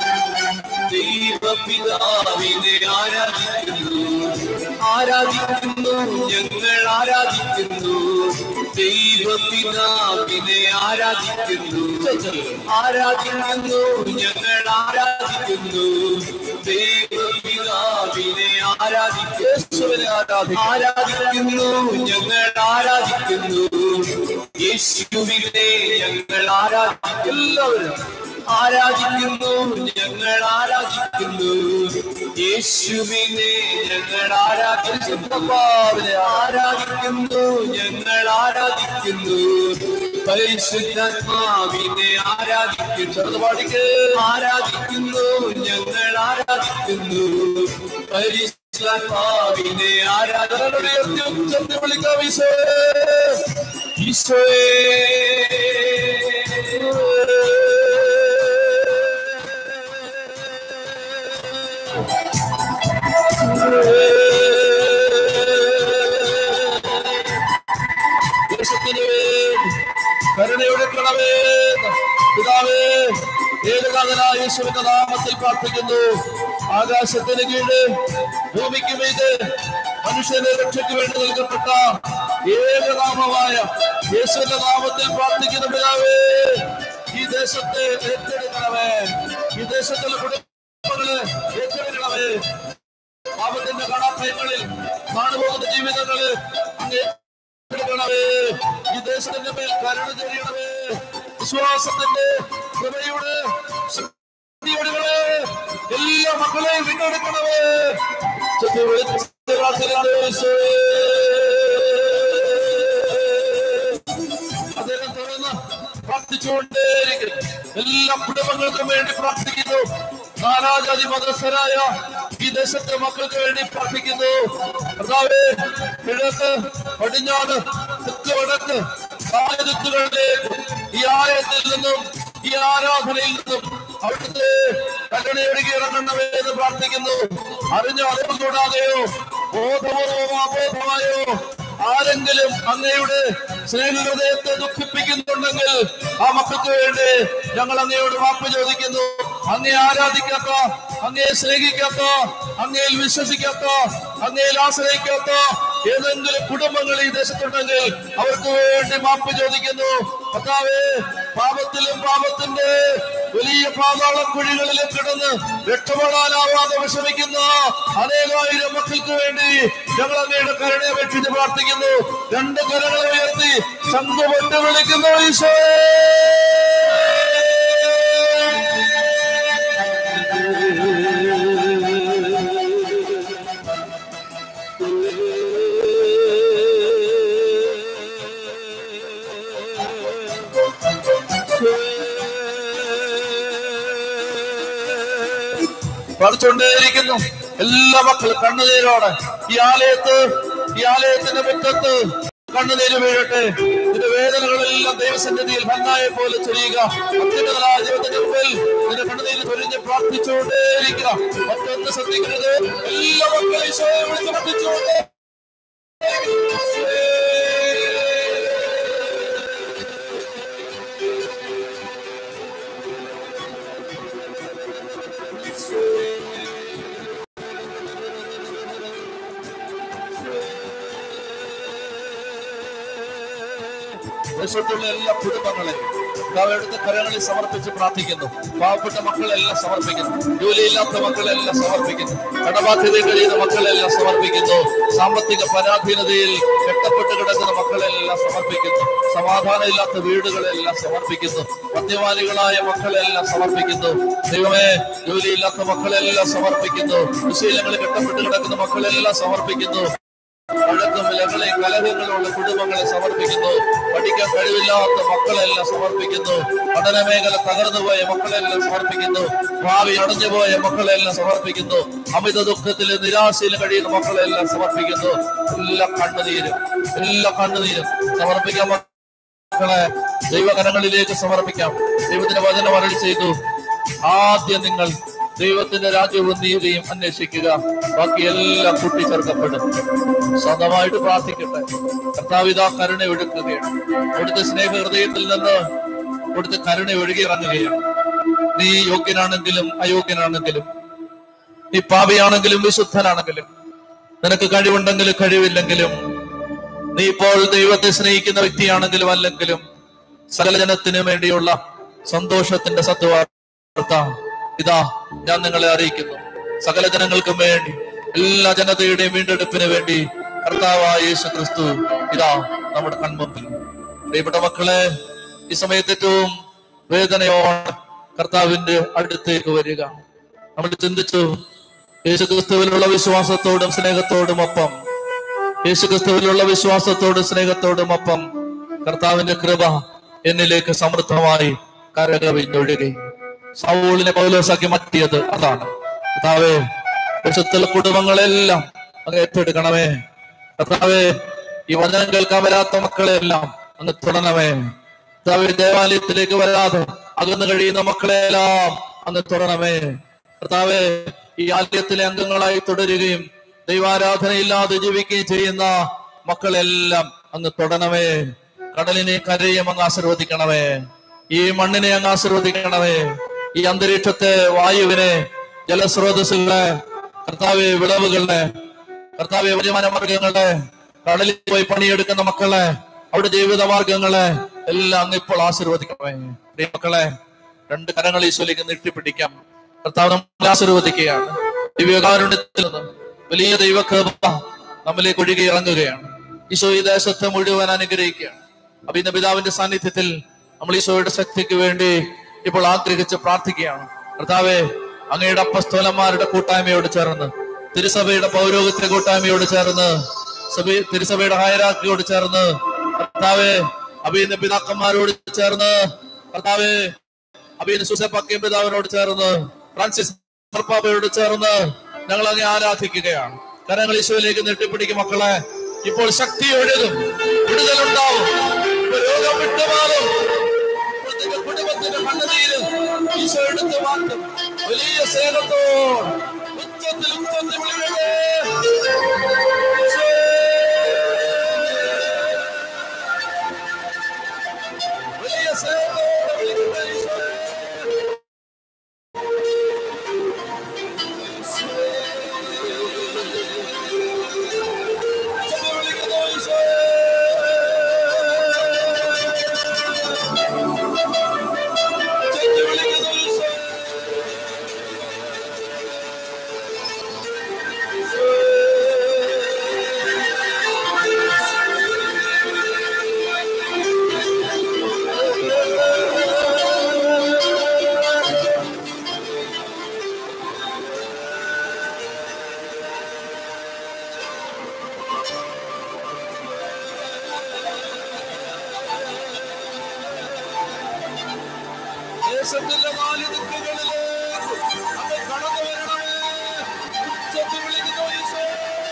C: ദൈവപിതാവിനെ ആരാധിക്കുന്നു ആരാധിക്കുന്നു ഞങ്ങൾ ആരാധിക്കുന്നു ദൈവപിതാവിനെ ആരാധിക്കുന്നു ആരാധിക്കുന്നു ഞങ്ങൾ ആരാധിക്കുന്നു ദൈവപിതാവിനെ ആരാധിക്കുന്നു
A: യേശുവിനെ ആരാധിക്കും
C: ആരാധിക്കുന്നു ഞങ്ങൾ ആരാധിക്കുന്നു യേശുവിനെ ഞങ്ങൾ ആരാധിക്കുന്നു
A: എല്ലാവരും
C: ആരാധിക്കുന്നു ഞങ്ങൾ ആരാധിക്കുന്നു യേശുവിനെ ഞങ്ങൾ ആരാധിക്കുന്നു
A: കർത്താവിനെ
C: ആരാധിക്കുന്നു ഞങ്ങൾ ആരാധിക്കുന്നു പരിശുദ്ധാത്മാവിനെ ആരാധിക്കുന്നു
A: ചേർന്ന് പാടിക്കേ
C: ആരാധിക്കുന്നു ഞങ്ങൾ ആരാധിക്കുന്നു പരിശുദ്ധാത്മാവിനെ
A: കരങ്ങളുടെ ഉയർത്തി
C: ആരാധിക്കുന്നു
A: ഉച്ചത്തിൽ വിളിക്കാം ഈശോയെ ദേശത്തിന് വേണ്ടി കരുണയുടെ കടവേ പിതാവേ ഏകനാഥനായ യേശുവിന്റെ നാമത്തിൽ പ്രാർത്ഥിക്കുന്നു ആകാശത്തിന് കീഴ് ഭൂമിക്ക് മീത് മനുഷ്യന്റെ രക്ഷയ്ക്ക് വേണ്ടി നൽകപ്പെട്ട ഏകനാമമായ യേശുവിന്റെ നാമത്തിൽ പ്രാർത്ഥിക്കുന്ന പിതാവേ ഈ ദേശത്തെ ഏറ്റെടുക്കണമേ ഈ ദേശത്തിലെ കുടുംബങ്ങളെ ഏറ്റെടുക്കണമേ പാപത്തിന്റെ കടാഭയങ്ങളിൽ കാണുപോകുന്ന ജീവിതങ്ങള് അങ്ങ് ഏറ്റെടുക്കണമേ ഈ ദേശത്തിന്റെ മേൽ കരുണ ചെയ്യണമേ വിശ്വാസത്തിന്റെ കൃപയുടെ ശക്തിയോടുകളെ എല്ലാ മക്കളെയും വീണ്ടെടുക്കണമേ ചെന്ന് വിളിച്ച് പ്രാർത്ഥിക്കുന്നു യേശുവേ. അദ്ദേഹം തുറന്ന് പ്രാർത്ഥിച്ചുകൊണ്ടേയിരിക്കും എല്ലാ കുടുംബങ്ങൾക്കും വേണ്ടി പ്രാർത്ഥിക്കുന്നു നാനാജാതി മതസ്ഥരായ ഈ ദേശത്തെ മക്കൾക്ക് വേണ്ടി പ്രാർത്ഥിക്കുന്നു കർത്താവേ കിഴക്ക് പടിഞ്ഞാറ് തെക്ക് വടക്ക് ആയത്തുകളിലേക്ക് ഈ ആയത്തിൽ നിന്നും ഈ ആരാധനയിൽ നിന്നും അവിടുത്തെ കരുണയൊഴുകി ഇറങ്ങണമേ എന്ന് പ്രാർത്ഥിക്കുന്നു അറിഞ്ഞോ അറിവ് കൂടാതെയോ ബോധപൂർവമോ അബോധമായോ ആരെങ്കിലും അങ്ങയുടെ സ്നേഹഹൃദയത്തെ ദുഃഖിപ്പിക്കുന്നുണ്ടെങ്കിൽ ആ മക്കൾക്ക് വേണ്ടി ഞങ്ങൾ അങ്ങയോട് മാപ്പ് ചോദിക്കുന്നു അങ്ങയെ ആരാധിക്കാത്ത അങ്ങയെ സ്നേഹിക്കാത്ത അങ്ങയിൽ വിശ്വസിക്കാത്ത അങ്ങയിൽ ആശ്രയിക്കാത്ത ഏതെങ്കിലും കുടുംബങ്ങൾ ഈ ദേശത്തുണ്ടെങ്കിൽ അവർക്ക് വേണ്ടി മാപ്പ് ചോദിക്കുന്നു കർത്താവേ പാപത്തിലും പാപത്തിന്റെ വലിയ പാതാള കുഴികളിലും കിടന്ന് രക്ഷപ്പെടാനാവാതെ വിഷമിക്കുന്ന അനേകായിരം മക്കൾക്ക് വേണ്ടി ഞങ്ങൾ അങ്ങയുടെ കരുണയെ അപേക്ഷിച്ച് പ്രാർത്ഥിക്കുന്നു രണ്ട് കരങ്ങളെ ഉയർത്തി ശംഖുപൊട്ട് വിളിക്കുന്നു ഈശോ പഠിച്ചുകൊണ്ടേയിരിക്കുന്നു എല്ലാ മക്കളും കണ്ണുനീരോടെ ഈ ആലയത്ത് ഈ ആലയത്തിന്റെ മുറ്റത്ത് കണ്ണുനീര് വീഴട്ടെ ഇതിന്റെ വേദനകളെല്ലാം ദൈവസന്നിധിയിൽ ഭന്നായെ പോലെ ചൊരിയുക അത്യുന്നതനായ ദൈവത്തിന്റെ മുമ്പിൽ ഇതിന്റെ കണ്ണുനീര് ചൊരിഞ്ഞ് പ്രാർത്ഥിച്ചുകൊണ്ടേയിരിക്കുക മറ്റൊന്ന് ശ്രദ്ധിക്കരുത് എല്ലാ മക്കളും ഈശോയെ വിളിച്ച് പ്രാർത്ഥിച്ചുകൊണ്ട് ദേശത്തുള്ള എല്ലാ കുടുംബങ്ങളെയും അവരുടെ കരങ്ങളിൽ സമർപ്പിച്ച് പ്രാർത്ഥിക്കുന്നു പാവപ്പെട്ട മക്കളെല്ലാം സമർപ്പിക്കുന്നു ജോലിയില്ലാത്ത മക്കളെല്ലാം സമർപ്പിക്കുന്നു കടബാധ്യത കഴിയുന്ന മക്കളെല്ലാം സമർപ്പിക്കുന്നു സാമ്പത്തിക പരാധീനതയിൽ കെട്ടപ്പെട്ട് കിടക്കുന്ന മക്കളെല്ലാം സമർപ്പിക്കുന്നു സമാധാനമില്ലാത്ത വീടുകളെല്ലാം സമർപ്പിക്കുന്നു മദ്യപാനികളായ മക്കളെല്ലാം സമർപ്പിക്കുന്നു ദൈവമേ ജോലിയില്ലാത്ത മക്കളെല്ലാം സമർപ്പിക്കുന്നു വിശീലങ്ങളിൽ കെട്ടപ്പെട്ട് കിടക്കുന്ന മക്കളെല്ലാം സമർപ്പിക്കുന്നു വഴക്കും വിലകളെയും കലഹങ്ങളുള്ള കുടുംബങ്ങളെ സമർപ്പിക്കുന്നു പഠിക്കാൻ കഴിവില്ലാത്ത മക്കളെല്ലാം സമർപ്പിക്കുന്നു പഠന മേഖല തകർന്നുപോയ മക്കളെല്ലാം സമർപ്പിക്കുന്നു ഭാവി അടഞ്ഞുപോയ മക്കളെല്ലാം സമർപ്പിക്കുന്നു അമിത ദുഃഖത്തിലും നിരാശയിലും കഴിയുന്ന മക്കളെല്ലാം സമർപ്പിക്കുന്നു എല്ലാ കണ്ണുനീരും എല്ലാ കണ്ണുനീരും സമർപ്പിക്കാൻ മക്കളെ ദൈവകരങ്ങളിലേക്ക് സമർപ്പിക്കാം ദൈവത്തിന്റെ വചനം അരളി ചെയ്തു ആദ്യം നിങ്ങൾ ദൈവത്തിന്റെ രാജ്യവും നീതിയും അന്വേഷിക്കുക ബാക്കി എല്ലാം കൂട്ടിച്ചേർക്കപ്പെടും സ്വന്തമായിട്ട് പ്രാർത്ഥിക്കട്ടെ കർത്താവിത കരുണ ഒഴുക്കുകയാണ് അവിടുത്തെ സ്നേഹ ഹൃദയത്തിൽ നിന്ന് അവിടുത്തെ കരുണ ഒഴുകി ഇറങ്ങുകയാണ് നീ യോഗ്യനാണെങ്കിലും അയോഗ്യനാണെങ്കിലും നീ പാപിയാണെങ്കിലും വിശുദ്ധനാണെങ്കിലും നിനക്ക് കഴിവുണ്ടെങ്കിലും കഴിവില്ലെങ്കിലും നീ ഇപ്പോൾ ദൈവത്തെ സ്നേഹിക്കുന്ന വ്യക്തിയാണെങ്കിലും അല്ലെങ്കിലും സകല ജനത്തിനു വേണ്ടിയുള്ള സന്തോഷത്തിന്റെ സത്വാർത്ത ഇതാ ഞാൻ നിങ്ങളെ അറിയിക്കുന്നു സകല ജനങ്ങൾക്കും വേണ്ടി എല്ലാ ജനതയുടെയും വീണ്ടെടുപ്പിന് വേണ്ടി കർത്താവായ യേശു ക്രിസ്തു ഇതാ നമ്മുടെ കൺമുമ്പിൽ പ്രിയപ്പെട്ട മക്കളെ ഈ സമയത്ത് ഏറ്റവും വേദനയോടെ കർത്താവിന്റെ അടുത്തേക്ക് വരിക നമ്മൾ ചിന്തിച്ചു യേശു ക്രിസ്തുവിലുള്ള വിശ്വാസത്തോടും സ്നേഹത്തോടും ഒപ്പം യേശു ക്രിസ്തുവിലുള്ള വിശ്വാസത്തോടും സ്നേഹത്തോടും ഒപ്പം കർത്താവിന്റെ കൃപ എന്നിലേക്ക് സമൃദ്ധമായി കരകവിഞ്ഞൊഴുകി സൗളിനെ പൗലോസാക്കി മാറ്റിയത് അതാണ് കർത്താവേ വിശുദ്ധ കുടുംബങ്ങളെല്ലാം അങ്ങ് ഏറ്റെടുക്കണമേ കർത്താവേ ഈ വചനം കേൾക്കാൻ വരാത്ത മക്കളെല്ലാം അങ്ങ് തുടരണമേ കർത്താവേ ദേവാലയത്തിലേക്ക് വരാതെ അകന്നു കഴിയുന്ന മക്കളെല്ലാം അങ്ങ് തുടരണമേ കർത്താവേ ഈ ആലയത്തിലെ അംഗങ്ങളായി തുടരുകയും ദൈവാരാധനയില്ലാതെ ജീവിക്കുകയും ചെയ്യുന്ന മക്കളെല്ലാം അങ്ങ് തൊടണമേ കടലിനെ കരയും അങ്ങ് ആശീർവദിക്കണമേ ഈ മണ്ണിനെ അങ്ങ് ആശീർവദിക്കണമേ ഈ അന്തരീക്ഷത്തെ വായുവിനെ ജലസ്രോതസ്സുകളെ കർത്താവെ വിളവുകളെ കർത്താവെ വരുമാന മാർഗങ്ങളെ കടലിൽ പോയി പണിയെടുക്കുന്ന മക്കളെ അവിടെ ജീവിത മാർഗങ്ങളെ എല്ലാം അങ്ങ് ഇപ്പോൾ ആശീർവദിക്കണമേ പ്രിയ മക്കളെ രണ്ട് കരങ്ങൾ ഈശോയിലേക്ക് നീട്ടിപ്പിടിക്കാം കർത്താവ് നമ്മളെ ആശീർവദിക്കുകയാണ് ദിവ്യകാരുണ്യത്തിൽ നിന്ന് വലിയ ദൈവകൃപ നമ്മിലേക്ക് ഒഴുകി ഇറങ്ങുകയാണ് ഈശോ ഈ ദേശത്തെ മുഴുവൻ അനുഗ്രഹിക്കുകയാണ് അപ്പൊ ഇന്ന് പിതാവിന്റെ സാന്നിധ്യത്തിൽ നമ്മൾ ഈശോയുടെ ശക്തിക്ക് വേണ്ടി ഇപ്പോൾ ആഗ്രഹിച്ച് പ്രാർത്ഥിക്കുകയാണ് കർത്താവെ അങ്ങയുടെ അപ്പസ്തോലന്മാരുടെ കൂട്ടായ്മയോട് ചേർന്ന് തിരുസഭയുടെ പൗരോഹിത്യ കൂട്ടായ്മയോട് ചേർന്ന് സഭ തിരുസഭയുടെ ഹയരാക്കിയോട് ചേർന്ന് കർത്താവെ അഭിന്ന പിതാക്കന്മാരോട് ചേർന്ന് കർത്താവെ അഭിന്ന സുസപ്പാക്കിയ പിതാവിനോട് ചേർന്ന് ഫ്രാൻസിസ് മാർപ്പാപ്പയോട് ചേർന്ന് ഞങ്ങൾ അങ്ങ് ആരാധിക്കുകയാണ് കരങ്ങൾ ഈശോയിലേക്ക് നെട്ടിപ്പിടിക്കും മക്കളെ ഇപ്പോൾ ശക്തി ഒഴുകും വിടുതലുണ്ടാവും ഇപ്പൊ രോഗം വിട്ടുമാറും ഇപ്പോൾ നിന്റെ കുടുംബത്തിന്റെ കണ്ണുനീര് ഈശോ എടുത്ത് മാറ്റും വലിയ സ്നേഹത്തോട് ഉച്ചത്തിൽ ഉച്ചത്തിൽ വിളിക്കട്ടെ ഈശോയേ. വലിയ സ്നേഹത്തോടെ വിളിക്കട്ടെ ഈശോയേ. ഉച്ചത്തിൽ വിളിക്കുന്നു ഈശോയേ. ഉച്ചത്തിൽ വിളിക്കുന്നു ഈശോയേ. ദേശത്തിന്റെ നാല് ദിക്കുകളിലേക്ക് അങ്ങ് കടന്നു വരണമേ ഉച്ചത്തിൽ വിളിക്കുന്നു ഈശോ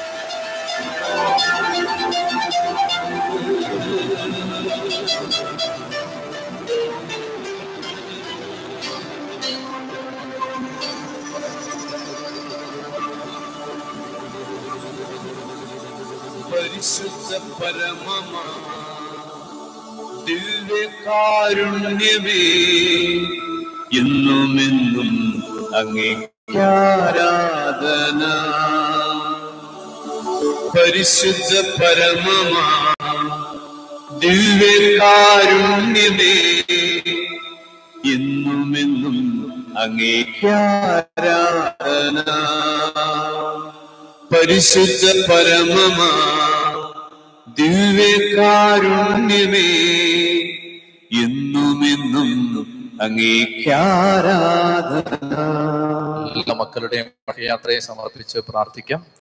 C: പരിശുദ്ധ പരമമാ ദിവ്യകാരുണ്യമേ എന്നുമെന്നും അങ്ങേക്കാരാധന പരിശുദ്ധ പരമമാ ദിവ്യകാരുണ്യമേ എന്നുമെന്നും അങ്ങേക്കാരാധന പരിശുദ്ധ പരമമാ ദിവ്യകാരുണ്യമേ എന്നുമെന്നും അങ്ങേക്കാരാധന
A: എല്ലാ മക്കളുടെയും യാത്രയെ സമർപ്പിച്ച് പ്രാർത്ഥിക്കാം